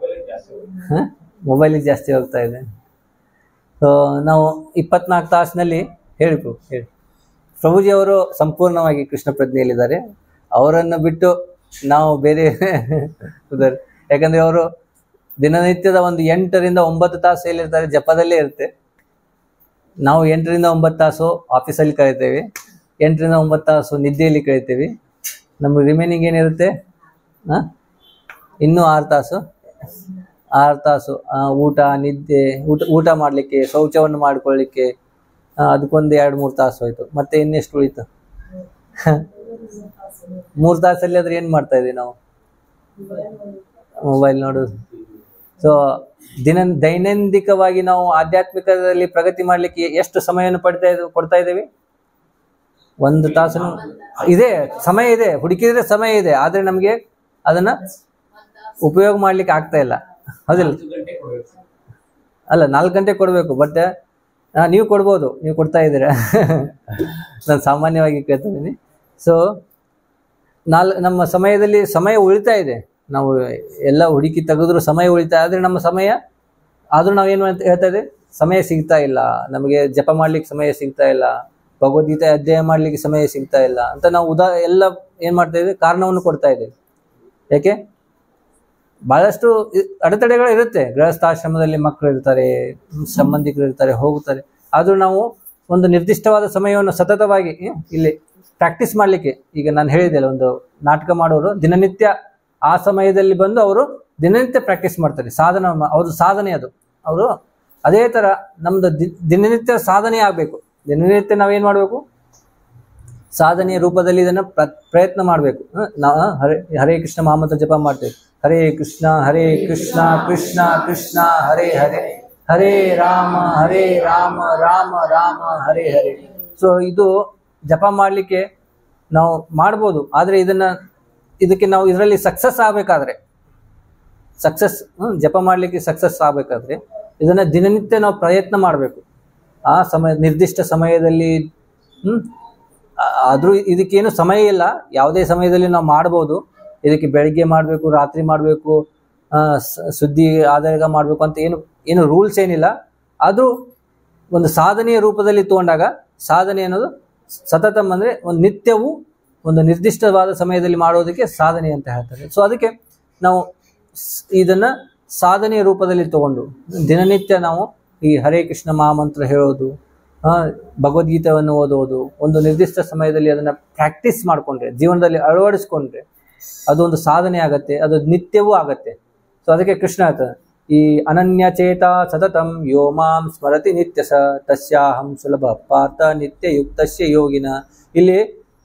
ಮೊಬೈಲಿಗೆ ಜಾಸ್ತಿ ಹೋಗ್ತಾ ಇದೆ ಸೊ ನಾವು ಇಪ್ಪತ್ನಾಲ್ಕು ತಾಸಿನಲ್ಲಿ ಹೇಳಿದ್ರು ಹೇಳಿ ಪ್ರಭುಜಿ ಅವರು ಸಂಪೂರ್ಣವಾಗಿ ಕೃಷ್ಣ ಪ್ರಜ್ಞೆಯಲ್ಲಿದ್ದಾರೆ ಅವರನ್ನು ಬಿಟ್ಟು ನಾವು ಬೇರೆ ಉದಾಹರಣೆ ಯಾಕಂದ್ರೆ ಅವರು ದಿನನಿತ್ಯದ ಒಂದು ಎಂಟರಿಂದ ಒಂಬತ್ತು ತಾಸು ಎಲ್ಲಿರ್ತಾರೆ ಜಪದಲ್ಲೇ ಇರುತ್ತೆ ನಾವು ಎಂಟರಿಂದ ಒಂಬತ್ತು ತಾಸು ಆಫೀಸಲ್ಲಿ ಕಳಿತೇವೆ ಎಂಟರಿಂದ ಒಂಬತ್ತು ತಾಸು ನಿದ್ದೆಯಲ್ಲಿ ಕಳಿತೇವೆ ನಮಗೆ ರಿಮೈನಿಂಗ್ ಏನಿರುತ್ತೆ ಹಾಂ ಇನ್ನೂ ಆರು ತಾಸು ಆರು ತಾಸು ಆ, ಊಟ ನಿದ್ದೆ ಊಟ ಊಟ ಮಾಡಲಿಕ್ಕೆ ಶೌಚವನ್ನು ಮಾಡ್ಕೊಳ್ಳಿಕ್ಕೆ ಆ, ಅದಕ್ಕೊಂದು ಎರಡು ಮೂರು ತಾಸು ಹೋಯ್ತು ಮತ್ತೆ ಇನ್ನೆಷ್ಟು ಉಳಿತು ಮೂರು ತಾಸಲ್ಲಿ ಆದ್ರೆ ಏನು ಮಾಡ್ತಾ ಇದೀವಿ ನಾವು ಮೊಬೈಲ್ ನೋಡೋದು ಸೊ ದಿನ ದೈನಂದಿಕವಾಗಿ ನಾವು ಆಧ್ಯಾತ್ಮಿಕದಲ್ಲಿ ಪ್ರಗತಿ ಮಾಡಲಿಕ್ಕೆ ಎಷ್ಟು ಸಮಯವನ್ನು ಪಡ್ತಾ ಇದ್ ಕೊಡ್ತಾ ಇದ್ದೀವಿ ಒಂದು ತಾಸು ಇದೆ ಸಮಯ ಇದೆ ಹುಡುಕಿದ್ರೆ ಸಮಯ ಇದೆ ಆದ್ರೆ ನಮಗೆ ಅದನ್ನ ಉಪಯೋಗ ಮಾಡ್ಲಿಕ್ಕೆ ಆಗ್ತಾ ಇಲ್ಲ ಹೌದಿಲ್ಲ ಅಲ್ಲ ನಾಲ್ಕು ಗಂಟೆ ಕೊಡಬೇಕು ಬಟ್ ನೀವು ಕೊಡ್ಬೋದು ನೀವು ಕೊಡ್ತಾ ಇದ್ದೀರಾ ನಾನು ಸಾಮಾನ್ಯವಾಗಿ ಕೇಳ್ತಾ ಇದ್ದೀನಿ ಸೊ ನಾಲ್ ನಮ್ಮ ಸಮಯದಲ್ಲಿ ಸಮಯ ಉಳಿತಾ ಇದೆ ನಾವು ಎಲ್ಲ ಹುಡುಕಿ ತೆಗೆದ್ರು ಸಮಯ ಉಳಿತಾ ಆದರೆ ನಮ್ಮ ಸಮಯ ಆದರೂ ನಾವೇನು ಅಂತ ಹೇಳ್ತಾ ಇದ್ದೀವಿ ಸಮಯ ಸಿಗ್ತಾ ಇಲ್ಲ ನಮಗೆ ಜಪ ಮಾಡ್ಲಿಕ್ಕೆ ಸಮಯ ಸಿಗ್ತಾ ಇಲ್ಲ ಭಗವದ್ಗೀತೆ ಅಧ್ಯಯನ ಮಾಡ್ಲಿಕ್ಕೆ ಸಮಯ ಸಿಗ್ತಾ ಇಲ್ಲ ಅಂತ ನಾವು ಉದಾ ಎಲ್ಲ ಏನು ಮಾಡ್ತಾ ಇದ್ದೀವಿ ಕಾರಣವನ್ನು ಕೊಡ್ತಾ ಇದ್ದೀವಿ ಯಾಕೆ ಬಹಳಷ್ಟು ಇ- ಅಡೆತಡೆಗಳು ಇರುತ್ತೆ ಗೃಹಸ್ಥಾಶ್ರಮದಲ್ಲಿ ಮಕ್ಕಳು ಇರ್ತಾರೆ ಸಂಬಂಧಿಕರು ಇರ್ತಾರೆ ಹೋಗುತ್ತಾರೆ ಆದರೂ ನಾವು ಒಂದು ನಿರ್ದಿಷ್ಟವಾದ ಸಮಯವನ್ನು ಸತತವಾಗಿ ಏ, ಇಲ್ಲಿ ಪ್ರಾಕ್ಟೀಸ್ ಮಾಡಲಿಕ್ಕೆ ಈಗ ನಾನು ಹೇಳಿದೆಲ್ಲ ಒಂದು ನಾಟಕ ಮಾಡೋರು ದಿನನಿತ್ಯ ಆ ಸಮಯದಲ್ಲಿ ಬಂದು ಅವರು ದಿನನಿತ್ಯ ಪ್ರಾಕ್ಟೀಸ್ ಮಾಡ್ತಾರೆ ಸಾಧನ ಮಾ- ಅವ್ರದ್ದು ಸಾಧನೆ ಅದು ಅವರು ಅದೇ ಥರ ನಮ್ದು ದಿ- ದಿನನಿತ್ಯ ಸಾಧನೆ ಆಗಬೇಕು ದಿನನಿತ್ಯ ನಾವೇನು ಮಾಡಬೇಕು ಸಾಧನೆಯ ರೂಪದಲ್ಲಿ ಇದನ್ನ ಪ್ರ- ಪ್ರಯತ್ನ ಮಾಡಬೇಕು ನಾ ಹರೇ ಹರೇ ಕೃಷ್ಣ ಮಹಾಮಂತ್ರ ಜಪ ಮಾಡ್ತೇವೆ ಹರೇ ಕೃಷ್ಣ ಹರೇ ಕೃಷ್ಣ ಕೃಷ್ಣ ಕೃಷ್ಣ ಹರೇ ಹರೇ ಹರೇ ರಾಮ ಹರೇ ರಾಮ ರಾಮ ರಾಮ ಹರೇ ಹರೇ ಸೊ ಇದು ಜಪ ಮಾಡಲಿಕ್ಕೆ ನಾವು ಮಾಡ್ಬೋದು ಆದರೆ ಇದನ್ನ ಇದಕ್ಕೆ ನಾವು ಇದರಲ್ಲಿ ಸಕ್ಸಸ್ ಆಗಬೇಕಾದ್ರೆ ಸಕ್ಸಸ್ ಜಪ ಮಾಡಲಿಕ್ಕೆ ಸಕ್ಸಸ್ ಆಗಬೇಕಾದ್ರೆ ಇದನ್ನ ದಿನನಿತ್ಯ ನಾವು ಪ್ರಯತ್ನ ಮಾಡಬೇಕು ಆ ಸಮಯ ನಿರ್ದಿಷ್ಟ ಸಮಯದಲ್ಲಿ ಹ್ಮ್ ಆ- ಆದ್ರೂ ಇದಕ್ಕೇನು ಸಮಯ ಇಲ್ಲ ಯಾವುದೇ ಸಮಯದಲ್ಲಿ ನಾವು ಮಾಡ್ಬೋದು ಇದಕ್ಕೆ ಬೆಳಿಗ್ಗೆ ಮಾಡಬೇಕು ರಾತ್ರಿ ಮಾಡಬೇಕು ಸುದ್ದಿ ಆಧಾರ ಮಾಡಬೇಕು ಅಂತ ಏನು ಏನು ರೂಲ್ಸ್ ಏನಿಲ್ಲ ಆದರೂ ಒಂದು ಸಾಧನೆಯ ರೂಪದಲ್ಲಿ ತಗೊಂಡಾಗ ಸಾಧನೆ ಅನ್ನೋದು ಸತತಂ ಅಂದರೆ ಒಂದು ನಿತ್ಯವೂ ಒಂದು ನಿರ್ದಿಷ್ಟವಾದ ಸಮಯದಲ್ಲಿ ಮಾಡೋದಕ್ಕೆ ಸಾಧನೆ ಅಂತ ಹೇಳ್ತಾರೆ ಸೊ ಅದಕ್ಕೆ ನಾವು ಸ್- ಇದನ್ನ ಸಾಧನೆಯ ರೂಪದಲ್ಲಿ ತಗೊಂಡು ದಿನನಿತ್ಯ ನಾವು ಈ ಹರೇ ಕೃಷ್ಣ ಮಹಾಮಂತ್ರ ಹೇಳೋದು ಆ, ಭಗವದ್ಗೀತೆಯನ್ನು ಓದೋದು ಒಂದು ನಿರ್ದಿಷ್ಟ ಸಮಯದಲ್ಲಿ ಅದನ್ನ ಪ್ರಾಕ್ಟೀಸ್ ಮಾಡಿಕೊಂಡ್ರೆ ಜೀವನದಲ್ಲಿ ಅಳವಡಿಸ್ಕೊಂಡ್ರೆ ಅದೊಂದು ಸಾಧನೆ ಆಗತ್ತೆ ಅದು ನಿತ್ಯವೂ ಆಗತ್ತೆ ಸೊ ಅದಕ್ಕೆ ಕೃಷ್ಣ ಹೇಳ್ತಾನೆ ಈ ಅನನ್ಯ ಚೇತ ಸತತಂ ಯೋ ಮಾಂ ಸ್ಮರತಿ ನಿತ್ಯ ಸ ತಸ್ಯಾಹಂ ಸುಲಭ ಪಾರ್ಥ ನಿತ್ಯ ಯುಕ್ತಸ್ಯ ಯೋಗಿನ ಇಲ್ಲಿ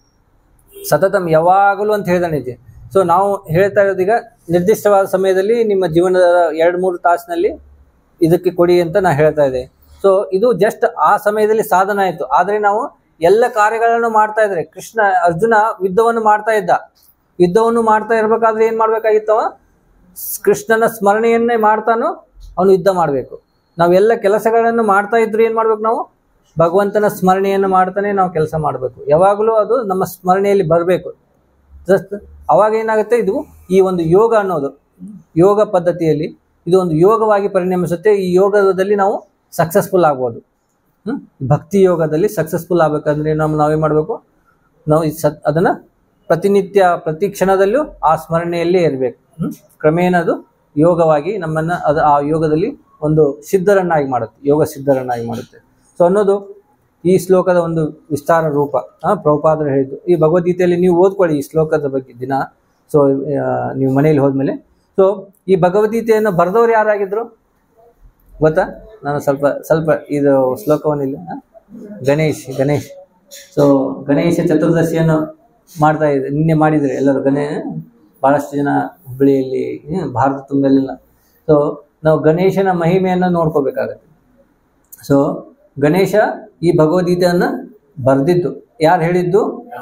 ಸತತಂ ಯಾವಾಗಲೂ ಅಂತ ಹೇಳಿದಾನಿದೆ ಸೊ ನಾವು ಹೇಳ್ತಾ ಇರೋದೀಗ ನಿರ್ದಿಷ್ಟವಾದ ಸಮಯದಲ್ಲಿ ನಿಮ್ಮ ಜೀವನದ ಎರಡು ಮೂರು ತಾಸಿನಲ್ಲಿ ಇದಕ್ಕೆ ಕೊಡಿ ಅಂತ ನಾ ಹೇಳ್ತಾ ಇದ್ದೆ ಸೊ ಇದು ಜಸ್ಟ್ ಆ ಸಮಯದಲ್ಲಿ ಸಾಧನ ಆಯಿತು ಆದರೆ ನಾವು ಎಲ್ಲ ಕಾರ್ಯಗಳನ್ನು ಮಾಡ್ತಾ ಇದ್ರೆ ಕೃಷ್ಣ ಅರ್ಜುನ ಯುದ್ಧವನ್ನು ಮಾಡ್ತಾ ಇದ್ದ ಯುದ್ಧವನ್ನು ಮಾಡ್ತಾ ಇರ್ಬೇಕಾದ್ರೆ ಏನ್ ಮಾಡ್ಬೇಕಾಗಿತ್ತವ ಕೃಷ್ಣನ ಸ್ಮರಣೆಯನ್ನೇ ಮಾಡ್ತಾನೋ ಅವನು ಯುದ್ಧ ಮಾಡಬೇಕು ನಾವೆಲ್ಲ ಕೆಲಸಗಳನ್ನು ಮಾಡ್ತಾ ಇದ್ರು ಏನ್ ಮಾಡ್ಬೇಕು ನಾವು ಭಗವಂತನ ಸ್ಮರಣೆಯನ್ನು ಮಾಡ್ತಾನೆ ನಾವು ಕೆಲಸ ಮಾಡಬೇಕು ಯಾವಾಗಲೂ ಅದು ನಮ್ಮ ಸ್ಮರಣೆಯಲ್ಲಿ ಬರಬೇಕು ಜಸ್ಟ್ ಅವಾಗ ಏನಾಗುತ್ತೆ ಇದು ಈ ಒಂದು ಯೋಗ ಅನ್ನೋದು ಯೋಗ ಪದ್ಧತಿಯಲ್ಲಿ ಇದು ಒಂದು ಯೋಗವಾಗಿ ಪರಿಣಮಿಸುತ್ತೆ ಈ ಯೋಗದಲ್ಲಿ ನಾವು ಸಕ್ಸಸ್ಫುಲ್ ಆಗ್ಬೋದು ಹ್ಮ್? ಭಕ್ತಿ ಯೋಗದಲ್ಲಿ ಸಕ್ಸಸ್ಫುಲ್ ಆಗ್ಬೇಕಂದ್ರೆ ನಾವು ನಾವೇನ್ ಮಾಡಬೇಕು ನಾವು ಈ ಸತ್ ಅದನ್ನ ಪ್ರತಿನಿತ್ಯ ಪ್ರತಿ ಕ್ಷಣದಲ್ಲೂ ಆ ಸ್ಮರಣೆಯಲ್ಲೇ ಇರಬೇಕು ಕ್ರಮೇಣ ಅದು ಯೋಗವಾಗಿ ನಮ್ಮನ್ನ ಅದು ಆ ಯೋಗದಲ್ಲಿ ಒಂದು ಸಿದ್ಧರನ್ನಾಗಿ ಮಾಡುತ್ತೆ ಯೋಗ ಸಿದ್ಧರನ್ನಾಗಿ ಮಾಡುತ್ತೆ ಸೊ ಅನ್ನೋದು ಈ ಶ್ಲೋಕದ ಒಂದು ವಿಸ್ತಾರ ರೂಪ ಆ, ಪ್ರಭುಪಾದರು ಹೇಳಿದ್ದು ಈ ಭಗವದ್ಗೀತೆಯಲ್ಲಿ ನೀವು ಓದ್ಕೊಳ್ಳಿ ಈ ಶ್ಲೋಕದ ಬಗ್ಗೆ ದಿನ ಸೊ ನೀವು ಮನೆಯಲ್ಲಿ ಹೋದ್ಮೇಲೆ ಸೊ ಈ ಭಗವದ್ಗೀತೆಯನ್ನು ಬರೆದವ್ರು ಯಾರಾಗಿದ್ರು ಗೊತ್ತಾ ನಾನು ಸ್ವಲ್ಪ ಸ್ವಲ್ಪ ಇದು ಶ್ಲೋಕವನ್ನಿಲ್ಲ ಆ? ಗಣೇಶ್ ಗಣೇಶ್ ಸೊ ಗಣೇಶ ಚತುರ್ದಶಿಯನ್ನು ಮಾಡ್ತಾ ಇದ್ರೆ ನಿನ್ನೆ ಮಾಡಿದ್ರೆ ಎಲ್ಲರೂ ಗಣೇ ಬಹಳಷ್ಟು ಜನ ಹುಬ್ಬಳ್ಳಿಯಲ್ಲಿ ಹ್ಮ್, ಭಾರತ ತುಂಬೆಲ್ಲ ಸೊ ನಾವು ಗಣೇಶನ ಮಹಿಮೆಯನ್ನು ನೋಡ್ಕೋಬೇಕಾಗತ್ತೆ ಸೊ ಗಣೇಶ ಈ ಭಗವದ್ಗೀತೆಯನ್ನು ಬರೆದಿದ್ದು ಯಾರು ಹೇಳಿದ್ದು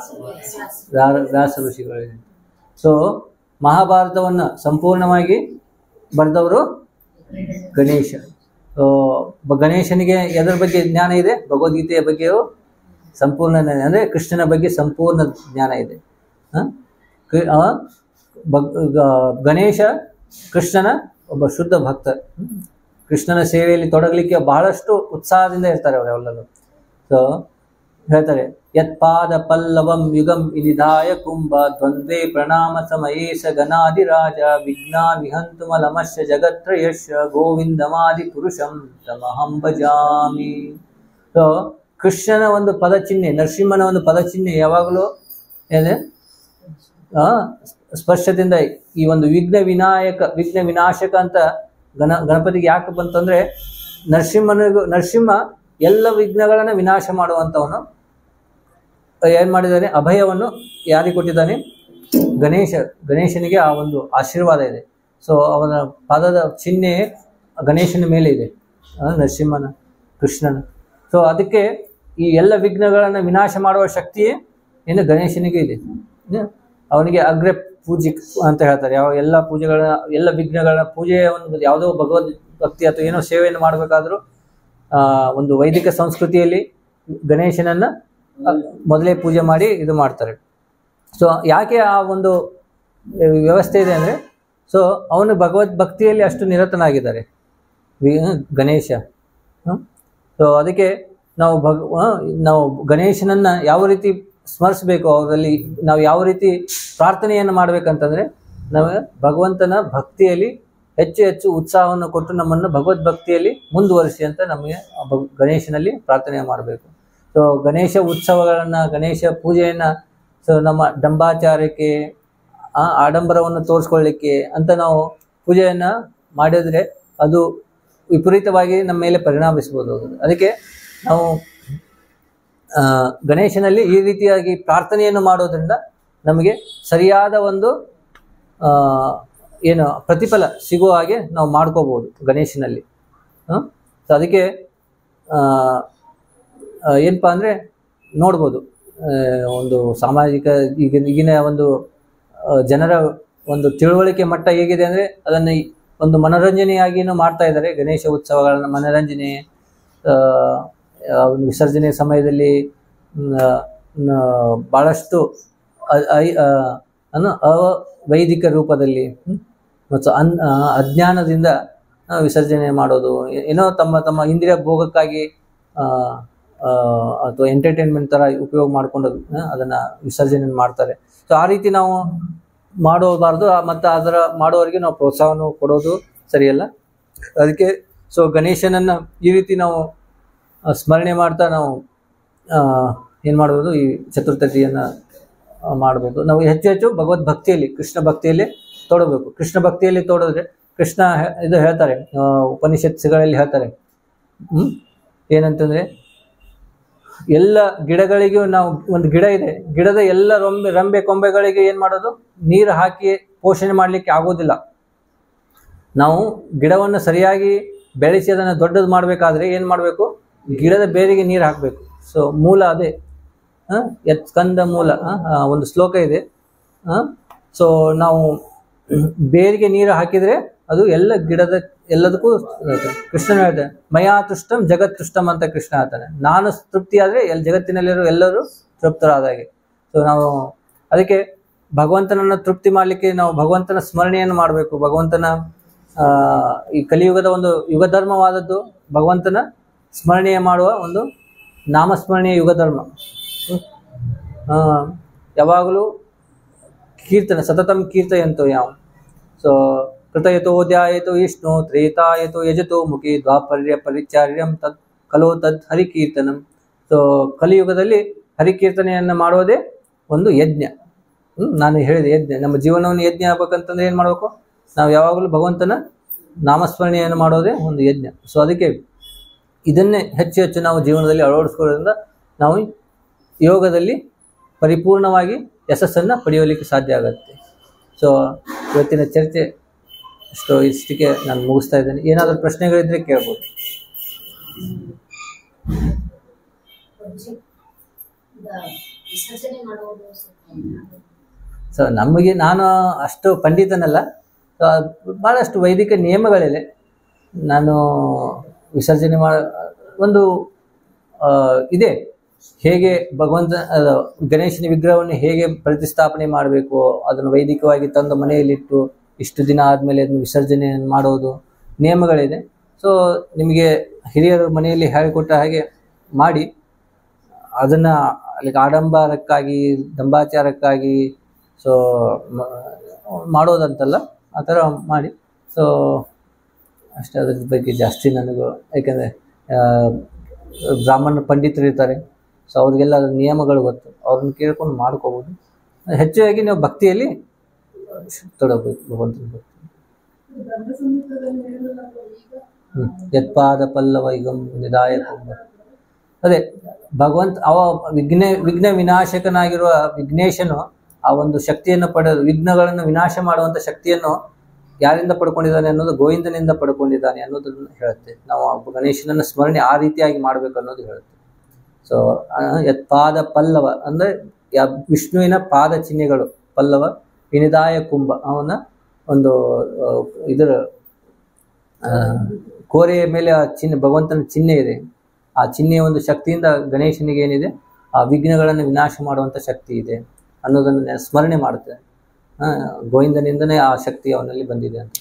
ವ್ಯಾ- ವ್ಯಾಸ ಋಷಿಗಳು ಹೇಳಿದ್ದು ಸೊ ಮಹಾಭಾರತವನ್ನು ಸಂಪೂರ್ಣವಾಗಿ ಬರೆದವರು ಗಣೇಶ ಸೊ, ಬ- ಗಣೇಶನಿಗೆ ಎದರ ಬಗ್ಗೆ ಜ್ಞಾನ ಇದೆ ಭಗವದ್ಗೀತೆಯ ಬಗ್ಗೆಯೂ ಸಂಪೂರ್ಣ ಜ್ಞಾನ ಅಂದರೆ ಕೃಷ್ಣನ ಬಗ್ಗೆ ಸಂಪೂರ್ಣ ಜ್ಞಾನ ಇದೆ ಹ? ಕ- ಅವ ಭಗ್- ಗ- ಗಣೇಶ ಕೃಷ್ಣನ ಒಬ್ಬ ಶುದ್ಧ ಭಕ್ತ ಹ್ಮ್? ಕೃಷ್ಣನ ಸೇವೆಯಲ್ಲಿ ತೊಡಗಲಿಕ್ಕೆ ಬಹಳಷ್ಟು ಉತ್ಸಾಹದಿಂದ ಇರ್ತಾರೆ ಅವರೆಲ್ಲರೂ ಸೊ ಹೇಳ್ತಾರೆ ಯತ್ಪಾದ ಪಲ್ಲವಂ ಯುಗಂ ಇನಿಧಾಯ ಕುಂಭ ದ್ವಂದ್ವೇ ಪ್ರಣಾಮ ಸಮಯೇ ಸ ಗಣಾಧಿರಾಜ ವಿಘ್ನಾ ವಿಹಂತು ಮಲಮಶ್ಯ ಜಗತ್ರಯಶ ಗೋವಿಂದಮಾದಿ ಪುರುಷಂ ತಮಹಂ ಭಜಾಮಿ ಸೊ ಕೃಷ್ಣನ ಒಂದು ಪದಚಿಹ್ನೆ ನರಸಿಂಹನ ಒಂದು ಪದಚಿಹ್ನೆ ಯಾವಾಗಲೂ ಏನೇ ಆ, ಸ್ಪರ್ಶದಿಂದ ಈ ಒಂದು ವಿಘ್ನ ವಿನಾಯಕ ವಿಘ್ನ ವಿನಾಶಕ ಅಂತ ಗಣ ಗಣಪತಿಗೆ ಯಾಕೆ ಬಂತಂದ್ರೆ ನರಸಿಂಹನಿಗೂ ನರಸಿಂಹ ಎಲ್ಲ ವಿಘ್ನಗಳನ್ನ ವಿನಾಶ ಮಾಡುವಂಥವನು ಏನ್ ಮಾಡಿದ್ದಾನೆ ಅಭಯವನ್ನು ಯಾರಿಗೆ ಕೊಟ್ಟಿದ್ದಾನೆ ಗಣೇಶ ಗಣೇಶನಿಗೆ ಆ ಒಂದು ಆಶೀರ್ವಾದ ಇದೆ ಸೊ ಅವನ ಪದದ ಚಿಹ್ನೆ ಗಣೇಶನ ಮೇಲೆ ಇದೆ ಆ, ನರಸಿಂಹನ ಕೃಷ್ಣನ ಸೊ ಅದಕ್ಕೆ ಈ ಎಲ್ಲ ವಿಘ್ನಗಳನ್ನು ವಿನಾಶ ಮಾಡುವ ಶಕ್ತಿಯೇ ಏನು ಗಣೇಶನಿಗೆ ಇದೆ ಏನು? ಅವನಿಗೆ ಅಗ್ರ ಪೂಜೆ ಅಂತ ಹೇಳ್ತಾರೆ ಯಾವ ಎಲ್ಲ ಪೂಜೆಗಳ ಎಲ್ಲ ವಿಘ್ನಗಳ ಪೂಜೆಯ ಒಂದು ಯಾವುದೋ ಭಗವದ್ ಭಕ್ತಿ ಅಥವಾ ಏನೋ ಸೇವೆಯನ್ನು ಮಾಡಬೇಕಾದ್ರೂ ಆ, ಒಂದು ವೈದಿಕ ಸಂಸ್ಕೃತಿಯಲ್ಲಿ ಗಣೇಶನನ್ನ ಆ, ಮೊದಲೇ ಪೂಜೆ ಮಾಡಿ ಇದು ಮಾಡ್ತಾರೆ ಸೊ ಯಾಕೆ ಆ ಒಂದು ಆ, ವ್ಯವಸ್ಥೆ ಇದೆ ಅಂದರೆ ಸೊ ಅವನು ಭಗವದ್ ಭಕ್ತಿಯಲ್ಲಿ ಅಷ್ಟು ನಿರತನಾಗಿದ್ದಾರೆ ವಿ- ಗಣೇಶ ಸೊ ಅದಕ್ಕೆ ನಾವು ಭಗ ಆ, ನಾವು ಗಣೇಶನನ್ನ ಯಾವ ರೀತಿ ಸ್ಮರಿಸಬೇಕು ಅವರಲ್ಲಿ ನಾವು ಯಾವ ರೀತಿ ಪ್ರಾರ್ಥನೆಯನ್ನು ಮಾಡ್ಬೇಕಂತಂದ್ರೆ ನಾವು ಭಗವಂತನ ಭಕ್ತಿಯಲ್ಲಿ ಹೆಚ್ಚು ಹೆಚ್ಚು ಉತ್ಸಾಹವನ್ನು ಕೊಟ್ಟು ನಮ್ಮನ್ನು ಭಗವದ್ ಭಕ್ತಿಯಲ್ಲಿ ಮುಂದುವರಿಸಿ ಅಂತ ನಮಗೆ ಆ ಭಗ್- ಗಣೇಶನಲ್ಲಿ ಪ್ರಾರ್ಥನೆ ಮಾಡಬೇಕು ಸೊ ಗಣೇಶ ಉತ್ಸವಗಳನ್ನ ಗಣೇಶ ಪೂಜೆಯನ್ನ ಸೊ ನಮ್ಮ ಡಂಬಾಚಾರಕ್ಕೆ ಆ ಆಡಂಬರವನ್ನು ತೋರಿಸ್ಕೊಳ್ಳಿಕ್ಕೆ ಅಂತ ನಾವು ಪೂಜೆಯನ್ನ ಮಾಡಿದ್ರೆ ಅದು ವಿಪರೀತವಾಗಿ ನಮ್ಮ ಮೇಲೆ ಪರಿಣಾಮಿಸ್ಬೋದು ಅದು. ಅದಕ್ಕೆ ನಾವು ಆ, ಗಣೇಶನಲ್ಲಿ ಈ ರೀತಿಯಾಗಿ ಪ್ರಾರ್ಥನೆಯನ್ನು ಮಾಡೋದ್ರಿಂದ ನಮಗೆ ಸರಿಯಾದ ಒಂದು ಆ, ಏನು ಪ್ರತಿಫಲ ಸಿಗುವ ಹಾಗೆ ನಾವು ಮಾಡ್ಕೋಬಹುದು ಗಣೇಶನಲ್ಲಿ ಹ? ಸೊ ಅದಕ್ಕೆ ಆ, ಆ, ಏನಪ್ಪಾ ಅಂದರೆ ನೋಡ್ಬೋದು ಆ, ಒಂದು ಸಾಮಾಜಿಕ ಈಗ ಈಗಿನ ಒಂದು ಆ, ಜನರ ಒಂದು ತಿಳುವಳಿಕೆ ಮಟ್ಟ ಹೇಗಿದೆ ಅಂದರೆ ಅದನ್ನು ಈ ಒಂದು ಮನೋರಂಜನೆಯಾಗಿನೂ ಮಾಡ್ತಾ ಇದ್ದಾರೆ ಗಣೇಶ ಉತ್ಸವಗಳನ್ನು ಮನೋರಂಜನೆ ಆ, ಆ, ಒಂದು ವಿಸರ್ಜನೆ ಸಮಯದಲ್ಲಿ ಮ್, ಆ, ನ- ಬಹಳಷ್ಟು ಅ- ಐ- ಆ, ಅನ್ನು ಅವೈದಿಕ ರೂಪದಲ್ಲಿ ಹ್ಮ್, ಮತ್ತು ಅನ್ ಆ, ಅಜ್ಞಾನದಿಂದ ಆ, ವಿಸರ್ಜನೆ ಮಾಡೋದು ಏ- ಏನೋ ತಮ್ಮ ತಮ್ಮ ಇಂದ್ರಿಯ ಭೋಗಕ್ಕಾಗಿ ಆ, ಆ, ಅಥವಾ ಎಂಟರ್ಟೈನ್ಮೆಂಟ್ ಥರ ಉಪಯೋಗ ಮಾಡಿಕೊಂಡು ಅದನ್ನು ವಿಸರ್ಜನೆ ಮಾಡ್ತಾರೆ ಸೊ ಆ ರೀತಿ ನಾವು ಮಾಡೋಬಾರ್ದು ಆ- ಮತ್ತು ಅದರ ಮಾಡೋರಿಗೆ ನಾವು ಪ್ರೋತ್ಸಾಹವನ್ನು ಕೊಡೋದು ಸರಿಯಲ್ಲ ಅದಕ್ಕೆ ಸೊ ಗಣೇಶನನ್ನು ಈ ರೀತಿ ನಾವು ಆ, ಸ್ಮರಣೆ ಮಾಡ್ತಾ ನಾವು ಏನು ಮಾಡ್ಬೋದು ಈ ಚತುರ್ಥಿಯನ್ನು ಮಾಡ್ಬೋದು ನಾವು ಹೆಚ್ಚು ಹೆಚ್ಚು ಭಗವದ್ ಭಕ್ತಿಯಲ್ಲಿ ಕೃಷ್ಣ ಭಕ್ತಿಯಲ್ಲಿ ತೋಡಬೇಕು ಕೃಷ್ಣ ಭಕ್ತಿಯಲ್ಲಿ ತೋಡಿದ್ರೆ ಕೃಷ್ಣ ಹೆ- ಇದು ಹೇಳ್ತಾರೆ ಆ, ಉಪನಿಷತ್ಸುಗಳಲ್ಲಿ ಹೇಳ್ತಾರೆ ಹ್ಮ್? ಏನಂತಂದ್ರೆ ಎಲ್ಲ ಗಿಡಗಳಿಗೂ ನಾವು ಒಂದು ಗಿಡ ಇದೆ ಗಿಡದ ಎಲ್ಲ ರೊಂಬೆ ರಂಬೆ ಕೊಂಬೆಗಳಿಗೆ ಏನು ಮಾಡೋದು ನೀರು ಹಾಕಿ ಪೋಷಣೆ ಮಾಡಲಿಕ್ಕೆ ಆಗೋದಿಲ್ಲ ನಾವು ಗಿಡವನ್ನು ಸರಿಯಾಗಿ ಬೆಳೆಸಿ ಅದನ್ನು ದೊಡ್ಡದು ಮಾಡಬೇಕಾದ್ರೆ ಏನು ಮಾಡಬೇಕು ಗಿಡದ ಬೇರಿಗೆ ನೀರು ಹಾಕಬೇಕು ಸೊ ಮೂಲ ಅದೇ ಆ, ಯತ್ ಸ್ಕಂದ ಮೂಲ ಆ, ಆ, ಒಂದು ಶ್ಲೋಕ ಇದೆ ಸೊ ನಾವು ಬೇರಿಗೆ ನೀರು ಹಾಕಿದರೆ ಅದು ಎಲ್ಲ ಗಿಡದ ಎಲ್ಲದಕ್ಕೂ ಕೃಷ್ಣನ ಹೇಳ್ತಾನೆ ಮಯಾ ತುಷ್ಟಂ ಜಗತ್ ತುಷ್ಟಂ ಅಂತ ಕೃಷ್ಣ ಹೇಳ್ತಾನೆ ನಾನು ತೃಪ್ತಿ ಆದರೆ ಎಲ್ಲಿ ಜಗತ್ತಿನಲ್ಲಿರೋ ಎಲ್ಲರೂ ತೃಪ್ತರಾದಾಗೆ ಸೊ ನಾವು ಅದಕ್ಕೆ ಭಗವಂತನನ್ನು ತೃಪ್ತಿ ಮಾಡಲಿಕ್ಕೆ ನಾವು ಭಗವಂತನ ಸ್ಮರಣೆಯನ್ನು ಮಾಡಬೇಕು ಭಗವಂತನ ಆ, ಈ ಕಲಿಯುಗದ ಒಂದು ಯುಗ ಧರ್ಮವಾದದ್ದು ಭಗವಂತನ ಸ್ಮರಣೆಯ ಮಾಡುವ ಒಂದು ನಾಮಸ್ಮರಣೆಯ ಯುಗ ಧರ್ಮ ಹ್ಮ್. ಆ, ಯಾವಾಗಲೂ ಕೀರ್ತನೆ ಸತತಂ ಕೀರ್ತಯಂತು ಯಾವ ಸೊ ಕೃತಯತೋ ಧ್ಯಾಯತೋ ವಿಷ್ಣು ತ್ರೇತಾಯತೋ ಯಜತೋ ಮುಖಿ ದ್ವಾಪರ್ಯ ಪರಿಚಾರ್ಯಂ ತತ್ ಕಲೋ ತದ್ ಹರಿಕೀರ್ತನಂ ಸೊ ಕಲಿಯುಗದಲ್ಲಿ ಹರಿಕೀರ್ತನೆಯನ್ನು ಮಾಡೋದೇ ಒಂದು ಯಜ್ಞ ಹ್ಮ್, ನಾನು ಹೇಳಿದೆ ಯಜ್ಞ ನಮ್ಮ ಜೀವನವನ್ನು ಯಜ್ಞ ಆಗ್ಬೇಕಂತಂದ್ರೆ ಏನು ಮಾಡಬೇಕು ನಾವು ಯಾವಾಗಲೂ ಭಗವಂತನ ನಾಮಸ್ಮರಣೆಯನ್ನು ಮಾಡೋದೇ ಒಂದು ಯಜ್ಞ ಸೊ ಅದಕ್ಕೆ ಇದನ್ನೇ ಹೆಚ್ಚು ಹೆಚ್ಚು ನಾವು ಜೀವನದಲ್ಲಿ ಅಳವಡಿಸ್ಕೊಳ್ಳೋದ್ರಿಂದ ನಾವು ಯೋಗದಲ್ಲಿ ಪರಿಪೂರ್ಣವಾಗಿ ಯಶಸ್ಸನ್ನು ಪಡೆಯೋಲಿಕ್ಕೆ ಸಾಧ್ಯ ಆಗುತ್ತೆ ಸೊ ಇವತ್ತಿನ ಚರ್ಚೆ ಅಷ್ಟು ಇಷ್ಟಕ್ಕೆ ನಾನು ಮುಗಿಸ್ತಾ ಇದ್ದೇನೆ ಏನಾದರೂ ಪ್ರಶ್ನೆಗಳಿದ್ರೆ ಕೇಳ್ಬೋದು
ವಿಸರ್ಜನೆ ಮಾಡುವುದು ಸ್ವಲ್ಪ
ಸೊ ನಮಗೆ ನಾನು ಅಷ್ಟು ಪಂಡಿತನಲ್ಲ ಸೊ ಭಾಳಷ್ಟು ವೈದಿಕ ನಿಯಮಗಳಿವೆ ನಾನು ವಿಸರ್ಜನೆ ಮಾಡ ಒಂದು ಆ, ಇದೆ ಹೇಗೆ ಭಗವಂತ ಅದು ಗಣೇಶನ ವಿಗ್ರಹವನ್ನು ಹೇಗೆ ಪ್ರತಿಷ್ಠಾಪನೆ ಮಾಡಬೇಕು ಅದನ್ನು ವೈದಿಕವಾಗಿ ತಂದು ಮನೆಯಲ್ಲಿಟ್ಟು ಇಷ್ಟು ದಿನ ಆದಮೇಲೆ ಅದನ್ನು ವಿಸರ್ಜನೆಯನ್ನು ಮಾಡೋದು ನಿಯಮಗಳಿದೆ ಸೊ ನಿಮಗೆ ಹಿರಿಯರು ಮನೆಯಲ್ಲಿ ಹೇಳಿಕೊಟ್ಟ ಹಾಗೆ ಮಾಡಿ ಅದನ್ನು ಅಲ್ಲಿ ಆಡಂಬರಕ್ಕಾಗಿ ದಂಬಾಚಾರಕ್ಕಾಗಿ ಸೊ ಮಾಡೋದಂತಲ್ಲ ಆ ಥರ ಮಾಡಿ ಸೊ ಅಷ್ಟೇ ಅದ್ರ ಬಗ್ಗೆ ಜಾಸ್ತಿ ನನಗೂ ಯಾಕೆಂದರೆ ಬ್ರಾಹ್ಮಣ ಪಂಡಿತರು ಇರ್ತಾರೆ ಸೊ ಅವ್ರಿಗೆಲ್ಲ ಅದ್ರ ನಿಯಮಗಳು ಗೊತ್ತು ಅವ್ರನ್ನ ಕೇಳ್ಕೊಂಡು ಮಾಡ್ಕೋಬೋದು ಹೆಚ್ಚಾಗಿ ನೀವು ಭಕ್ತಿಯಲ್ಲಿ ತೊಡಗಬೇಕು ಭಗವಂತನ ಭಕ್ತಿ ಹ್ಮ್. ಯತ್ಪಾದ ಪಲ್ಲವ ಇಗಂ ನಿದಾಯ ಕುಂಭ ಅದೇ ಭಗವಂತ ಅವ ವಿಘ್ನ ವಿಘ್ನ ವಿನಾಶಕನಾಗಿರುವ ವಿಘ್ನೇಶನು ಆ ಒಂದು ಶಕ್ತಿಯನ್ನು ಪಡೆದು ವಿಘ್ನಗಳನ್ನು ವಿನಾಶ ಮಾಡುವಂಥ ಶಕ್ತಿಯನ್ನು ಯಾರಿಂದ ಪಡ್ಕೊಂಡಿದ್ದಾನೆ ಅನ್ನೋದು ಗೋವಿಂದನಿಂದ ಪಡ್ಕೊಂಡಿದ್ದಾನೆ ಅನ್ನೋದನ್ನು ಹೇಳುತ್ತೆ ನಾವು ಆ ಗಣೇಶನನ್ನ ಸ್ಮರಣೆ ಆ ರೀತಿಯಾಗಿ ಮಾಡಬೇಕು ಅನ್ನೋದು ಹೇಳುತ್ತೆ ಸೊ ಯತ್ಪಾದ ಪಲ್ಲವ ಅಂದರೆ ಯಾ ವಿಷ್ಣುವಿನ ಪಾದ ಚಿಹ್ನೆಗಳು ಪಲ್ಲವ ವಿನಿದಾಯ ಕುಂಭ ಅವನ ಒಂದು ಆ, ಇದರ ಆ, ಕೋರೆಯ ಮೇಲೆ ಆ ಚಿಹ್ನೆ ಭಗವಂತನ ಚಿಹ್ನೆ ಇದೆ ಆ ಚಿಹ್ನೆಯ ಒಂದು ಶಕ್ತಿಯಿಂದ ಗಣೇಶನಿಗೆ ಏನಿದೆ ಆ ವಿಘ್ನಗಳನ್ನು ವಿನಾಶ ಮಾಡುವಂಥ ಶಕ್ತಿ ಇದೆ ಅನ್ನೋದನ್ನು ನೆ- ಸ್ಮರಣೆ ಮಾಡುತ್ತೆ ಆ, ಗೋವಿಂದನಿಂದನೇ ಆ ಶಕ್ತಿ ಅವನಲ್ಲಿ ಬಂದಿದೆ ಅಂತ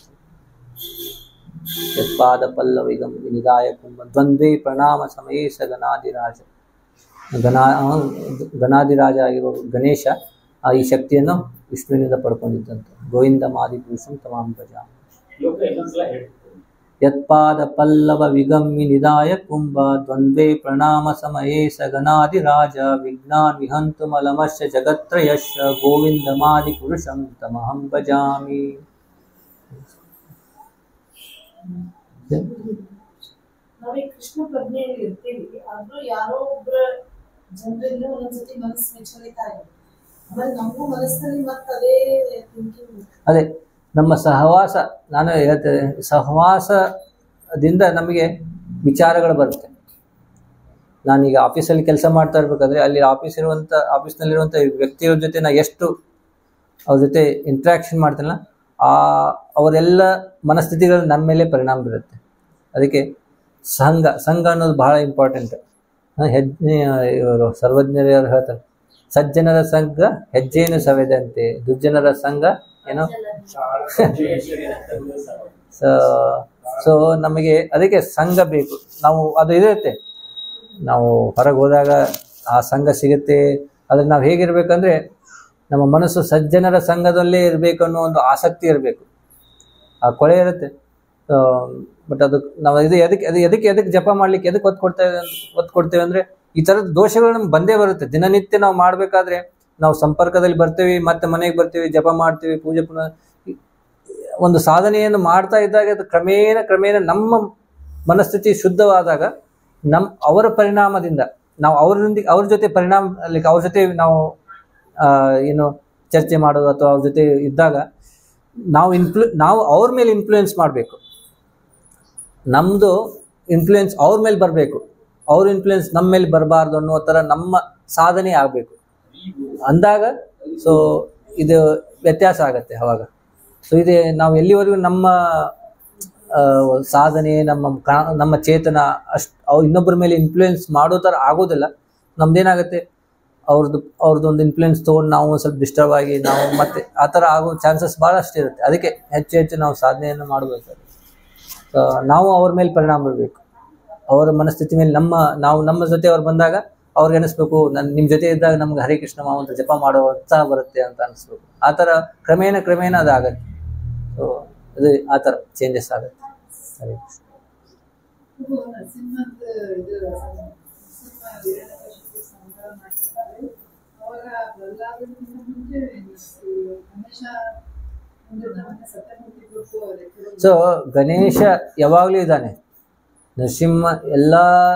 ಯತ್ಪಾದ ಪಲ್ಲವಿಗಂ ನಿದಾಯ ಕುಂಭ ದ್ವಂದ್ವೇ ಪ್ರಣಾಮ ಸಮಯೇ ಸ ಗಣಾದಿರಾಜ ಗಣಾ ಆ, ಗಣಾದಿರಾಜ ಆಗಿರುವ ಗಣೇಶ ಆ ಈ ಶಕ್ತಿಯನ್ನು ವಿಷ್ಣುವಿನಿಂದ ಪಡ್ಕೊಂಡಿದ್ದಂತೆ ಗೋವಿಂದ ಮಾದಿ ಪುರುಷಂ ತಮಾಂ ಭಜ
ಶ್ಲೋಕ ಇನ್ನೊಂದ್ಸಲ ಹೇಳಿ
ಯತ್ಪಾದ ಪಲ್ಲವ ವಿಗಮ್ಯ ನಿದಾಯ ಕುಂಭ ದ್ವಂದ್ವೇ ಪ್ರಣಾಮ ಸಮಯೇ ಸ ಗಣಾದಿರಾಜ ವಿಘ್ನಾನ್ ವಿಹಂತು ಮಲಮಶ್ಯ ಜಗತ್ರಯಶ್ಚ ಗೋವಿಂದ ಮಾದಿ ಪುರುಷಂ ತಮಹಂ ಭಜಾಮಿ
ನಾವೇ ಕೃಷ್ಣ ಪ್ರಜ್ಞೆಯಲ್ಲಿ ಇರ್ತೀವಿ ಆದ್ರೂ ಯಾರೋ ಒಬ್ರ ಜನರಿಂದ ಒಂದೊಂದ್ಸತಿ ಮನಸ್ಸು ವಿಚಲಿತ ಆಗುತ್ತೆ ಆಮೇಲೆ ನಮಗೂ ಮನಸ್ಸಿನಲ್ಲಿ ಮತ್ತೆ ಅದೇ ಥಿಂಕಿಂಗ್
ಅದೇ ನಮ್ಮ ಸಹವಾಸ ನಾನು ಹೇಳ್ತೇನೆ ಸಹವಾಸದಿಂದ ನಮಗೆ ವಿಚಾರಗಳು ಬರುತ್ತೆ ನಾನೀಗ ಆಫೀಸಲ್ಲಿ ಕೆಲಸ ಮಾಡ್ತಾ ಇರ್ಬೇಕಾದ್ರೆ ಅಲ್ಲಿ ಆಫೀಸ್ ಇರುವಂಥ ಆಫೀಸ್ನಲ್ಲಿರುವಂಥ ವ್ಯಕ್ತಿಗಳ ಜೊತೆ ನಾ ಎಷ್ಟು ಅವ್ರ ಜೊತೆ ಇಂಟ್ರ್ಯಾಕ್ಷನ್ ಮಾಡ್ತೀನಲ್ಲ ಆ ಅವರೆಲ್ಲ ಮನಸ್ಥಿತಿಗಳು ನಮ್ಮ ಮೇಲೆ ಪರಿಣಾಮ ಬೀರುತ್ತೆ ಅದಕ್ಕೆ ಸಂಘ ಸಂಘ ಅನ್ನೋದು ಬಹಳ ಇಂಪಾರ್ಟೆಂಟ್ ಹೆಜ್ಜೆ ಇವರು ಸರ್ವಜ್ಞರು ಹೇಳ್ತಾರೆ ಸಜ್ಜನರ ಸಂಘ ಹೆಜ್ಜೆಯನ್ನು ಸವೆದಂತೆ ದುರ್ಜನರ ಸಂಘ ಏನೋ ಸೊ ಸೊ ನಮಗೆ ಅದಕ್ಕೆ ಸಂಘ ಬೇಕು ನಾವು ಅದು ಇರುತ್ತೆ ನಾವು ಹೊರಗೆ ಹೋದಾಗ ಆ ಸಂಘ ಸಿಗುತ್ತೆ ಅದ್ರ ನಾವು ಹೇಗಿರ್ಬೇಕಂದ್ರೆ ನಮ್ಮ ಮನಸ್ಸು ಸಜ್ಜನರ ಸಂಘದಲ್ಲೇ ಇರಬೇಕು ಅನ್ನೋ ಒಂದು ಆಸಕ್ತಿ ಇರಬೇಕು ಆ ಕೊಳೆ ಇರುತ್ತೆ ಬಟ್ ಅದು ನಾವು ಇದು ಎದಕ್ಕೆ ಅದು ಎದಕ್ಕೆ ಎದಕ್ಕೆ ಜಪ ಮಾಡ್ಲಿಕ್ಕೆ ಎದಕ್ಕೆ ಒತ್ತು ಕೊಡ್ತೇವೆ ಒತ್ತು ಕೊಡ್ತೇವೆ ಅಂದ್ರೆ ಈ ಥರದ ದೋಷಗಳು ನಮ್ಗೆ ಬಂದೇ ಬರುತ್ತೆ ದಿನನಿತ್ಯ ನಾವು ಮಾಡಬೇಕಾದ್ರೆ ನಾವು ಸಂಪರ್ಕದಲ್ಲಿ ಬರ್ತೀವಿ ಮತ್ತೆ ಮನೆಗೆ ಬರ್ತೀವಿ ಜಪ ಮಾಡ್ತೀವಿ ಪೂಜೆ ಪುನಃ ಒಂದು ಸಾಧನೆಯನ್ನು ಮಾಡ್ತಾ ಇದ್ದಾಗ ಅದು ಕ್ರಮೇಣ ಕ್ರಮೇಣ ನಮ್ಮ ಮನಸ್ಥಿತಿ ಶುದ್ಧವಾದಾಗ ನಮ್ ಅವರ ಪರಿಣಾಮದಿಂದ ನಾವು ಅವರೊಂದಿಗೆ ಅವ್ರ ಜೊತೆ ಪರಿಣಾಮ ಲೈಕ್ ಅವ್ರ ಜೊತೆ ನಾವು ಆ, ಏನು ಚರ್ಚೆ ಮಾಡೋದು ಅಥವಾ ಅವ್ರ ಜೊತೆ ಇದ್ದಾಗ ನಾವು ಇನ್ಫ್ಲು ನಾವು ಅವ್ರ ಮೇಲೆ ಇನ್ಫ್ಲೂಯೆನ್ಸ್ ಮಾಡಬೇಕು ನಮ್ಮದು ಇನ್ಫ್ಲೂಯೆನ್ಸ್ ಅವ್ರ ಮೇಲೆ ಬರಬೇಕು ಅವ್ರ ಇನ್ಫ್ಲೂಯೆನ್ಸ್ ನಮ್ಮ ಮೇಲೆ ಬರಬಾರ್ದು ಅನ್ನೋ ಥರ ನಮ್ಮ ಸಾಧನೆ ಆಗಬೇಕು ಅಂದಾಗ ಸೊ ಇದು ವ್ಯತ್ಯಾಸ ಆಗತ್ತೆ ಅವಾಗ ಸೊ ಇದೆ ನಾವು ಎಲ್ಲಿವರೆಗೂ ನಮ್ಮ ಆ, ಸಾಧನೆ ನಮ್ಮ ಕಾ- ನಮ್ಮ ಚೇತನ ಅಷ್ಟು ಅವು ಇನ್ನೊಬ್ಬರ ಮೇಲೆ ಇನ್ಫ್ಲೂಯೆನ್ಸ್ ಮಾಡೋ ಥರ ಆಗೋದಿಲ್ಲ ನಮ್ದೇನಾಗುತ್ತೆ ಅವ್ರದ್ದು ಅವ್ರದ್ದು ಒಂದು ಇನ್ಫ್ಲೂಯೆನ್ಸ್ ತೊಗೊಂಡು ನಾವು ಒಂದ್ ಸ್ವಲ್ಪ ಡಿಸ್ಟರ್ಬ್ ಆಗಿ ನಾವು ಮತ್ತೆ ಆ ಥರ ಆಗೋ ಚಾನ್ಸಸ್ ಭಾಳಷ್ಟು ಇರುತ್ತೆ ಅದಕ್ಕೆ ಹೆಚ್ಚು ಹೆಚ್ಚು ನಾವು ಸಾಧನೆಯನ್ನು ಮಾಡಬೇಕಾಗುತ್ತೆ ಸೊ ನಾವು ಅವ್ರ ಮೇಲೆ ಪರಿಣಾಮ ಬೀರಬೇಕು ಅವರ ಮನಸ್ಥಿತಿ ಮೇಲೆ ನಮ್ಮ ನಾವು ನಮ್ಮ ಜೊತೆ ಅವ್ರು ಬಂದಾಗ ಅವ್ರಿಗೆ ಅನಿಸ್ಬೇಕು ನಾನು ನಿಮ್ಮ ಜೊತೆ ಇದ್ದಾಗ ನಮ್ಗೆ ಹರೇ ಕೃಷ್ಣ ಮಾವಂತ ಜಪ ಮಾಡೋ ಉತ್ಸಾಹ ಬರುತ್ತೆ ಅಂತ ಅನಿಸ್ಬೇಕು ಆ ಥರ ಕ್ರಮೇಣ ಕ್ರಮೇಣ ಅದಾಗತ್ತೆ ಸೊ ಇದು ಆ ಥರ ಚೇಂಜಸ್ ಆಗುತ್ತೆ ಹರೇ ಕೃಷ್ಣ
ಇದು ನರಸಿಂಹದ ಇದು ನರಸಿಂಹ ವೀರಕಶಿಪು ಸಂಹಾರ ಮಾಡ್ತಿರ್ತಾರೆ ಅವಾಗ ಪ್ರಹ್ಲಾದನಿಂದ ಮುಂಚೆ ಗಣೇಶ ಮುಂದೆ ನಮ್ಮನ್ನ ಸತ್ಯಮೂರ್ತಿ ಗ್ರೂಪ್ ಲೆಕ್ಕರು
ಸೊ ಗಣೇಶ ಯಾವಾಗಲೂ ಇದ್ದಾನೆ ನರಸಿಂಹ ಎಲ್ಲ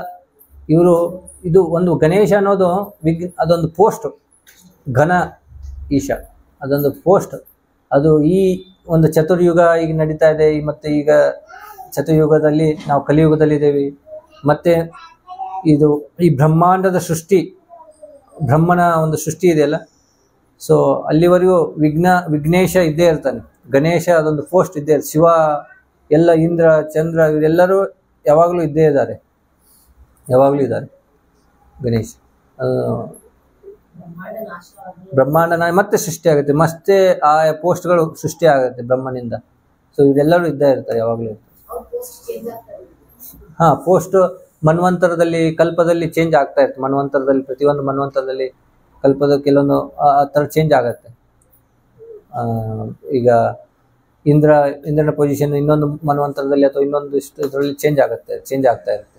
ಇವರು ಇದು ಒಂದು ಗಣೇಶ ಅನ್ನೋದು ವಿಗ್ ಅದೊಂದು ಪೋಸ್ಟ್ ಘನ ಈಶ ಅದೊಂದು ಪೋಸ್ಟ್ ಅದು ಈ ಒಂದು ಚತುರ್ಯುಗ ಈಗ ನಡೀತಾ ಇದೆ ಈ ಮತ್ತೆ ಈಗ ಚತುರ್ಯುಗದಲ್ಲಿ ನಾವು ಕಲಿಯುಗದಲ್ಲಿದ್ದೇವೆ ಮತ್ತೆ ಇದು ಈ ಬ್ರಹ್ಮಾಂಡದ ಸೃಷ್ಟಿ ಬ್ರಹ್ಮನ ಒಂದು ಸೃಷ್ಟಿ ಇದೆಯಲ್ಲ ಸೊ ಅಲ್ಲಿವರೆಗೂ ವಿಘ್ನ ವಿಘ್ನೇಶ ಇದ್ದೇ ಇರ್ತಾನೆ ಗಣೇಶ ಅದೊಂದು ಪೋಸ್ಟ್ ಇದ್ದೇ ಇರುತ್ತೆ. ಶಿವ ಎಲ್ಲ ಇಂದ್ರ ಚಂದ್ರ ಇವರೆಲ್ಲರೂ ಯಾವಾಗಲೂ ಇದ್ದೇ ಇದ್ದಾರೆ ಯಾವಾಗಲೂ ಇದ್ದಾರೆ ಗಣೇಶ ಅದು
ಬ್ರಹ್ಮಾಂಡ ನಾಶ ಆದ್ಮೇಲೆ
ಬ್ರಹ್ಮಾಂಡ ನಾಶ ಮತ್ತೆ ಸೃಷ್ಟಿ ಆಗುತ್ತೆ ಮತ್ತೆ ಆ ಪೋಸ್ಟ್ಗಳು ಸೃಷ್ಟಿ ಆಗುತ್ತೆ ಬ್ರಹ್ಮನಿಂದ ಸೊ ಇವರೆಲ್ಲರೂ ಇದ್ದೇ ಇರ್ತಾರೆ ಯಾವಾಗಲೂ
ಅವ್ರ ಪೋಸ್ಟ್ ಚೇಂಜ್ ಆಗ್ತಾರೆ
ಹಾ ಪೋಸ್ಟ್ ಮನ್ವಂತರದಲ್ಲಿ ಕಲ್ಪದಲ್ಲಿ ಚೇಂಜ್ ಆಗ್ತಾ ಇರುತ್ತೆ ಮನ್ವಂತರದಲ್ಲಿ ಪ್ರತಿಯೊಂದು ಮನ್ವಂತರದಲ್ಲಿ ಕಲ್ಪದ ಕೆಲವೊಂದು ಆ ಆ ಥರ ಚೇಂಜ್ ಆಗುತ್ತೆ ಆ, ಈಗ ಇಂದ್ರ ಇಂದ್ರನ ಪೊಸಿಷನ್ ಇನ್ನೊಂದು ಮನ್ವಂತರದಲ್ಲಿ ಅಥವಾ ಇನ್ನೊಂದು ಇಷ್ಟು ಇದರಲ್ಲಿ ಚೇಂಜ್ ಆಗುತ್ತೆ ಚೇಂಜ್ ಆಗ್ತಾ ಇರುತ್ತೆ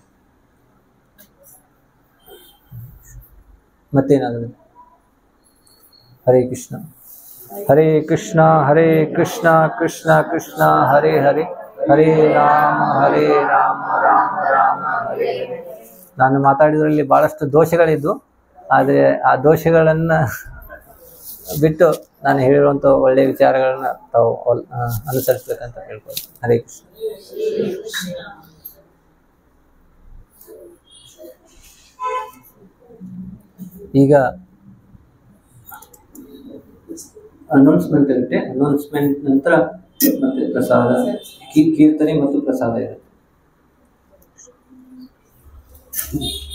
ಮತ್ತೇನಾದ್ರು ಹರೇ ಕೃಷ್ಣ ಹರೇ ಕೃಷ್ಣ ಹರೇ ಕೃಷ್ಣ ಕೃಷ್ಣ ಕೃಷ್ಣ ಹರೇ ಹರೇ ಹರೇ ರಾಮ ಹರೇ ರಾಮ ರಾಮ ರಾಮ ಹರೇ ಹರೇ ನಾನು ಮಾತಾಡಿದ್ರಲ್ಲಿ ಬಹಳಷ್ಟು ದೋಷಗಳಿದ್ದು ಆದರೆ ಆ ದೋಷಗಳನ್ನ ಬಿಟ್ಟು ನಾನು ಹೇಳಿರುವಂಥ ಒಳ್ಳೆಯ ವಿಚಾರಗಳನ್ನ ತಾವು ಅಲ್- ಆ, ಅನುಸರಿಸ್ಬೇಕಂತ ಹೇಳ್ಬೋದು ಹರೇ ಕೃಷ್ಣ ಈಗ ಅನೌನ್ಸ್ಮೆಂಟ್ ಇರುತ್ತೆ ಅನೌನ್ಸ್ಮೆಂಟ್ ನಂತರ ಮತ್ತೆ ಪ್ರಸಾದ ಕೀ- ಕೀರ್ತನೆ ಮತ್ತು ಪ್ರಸಾದ ಇರುತ್ತೆ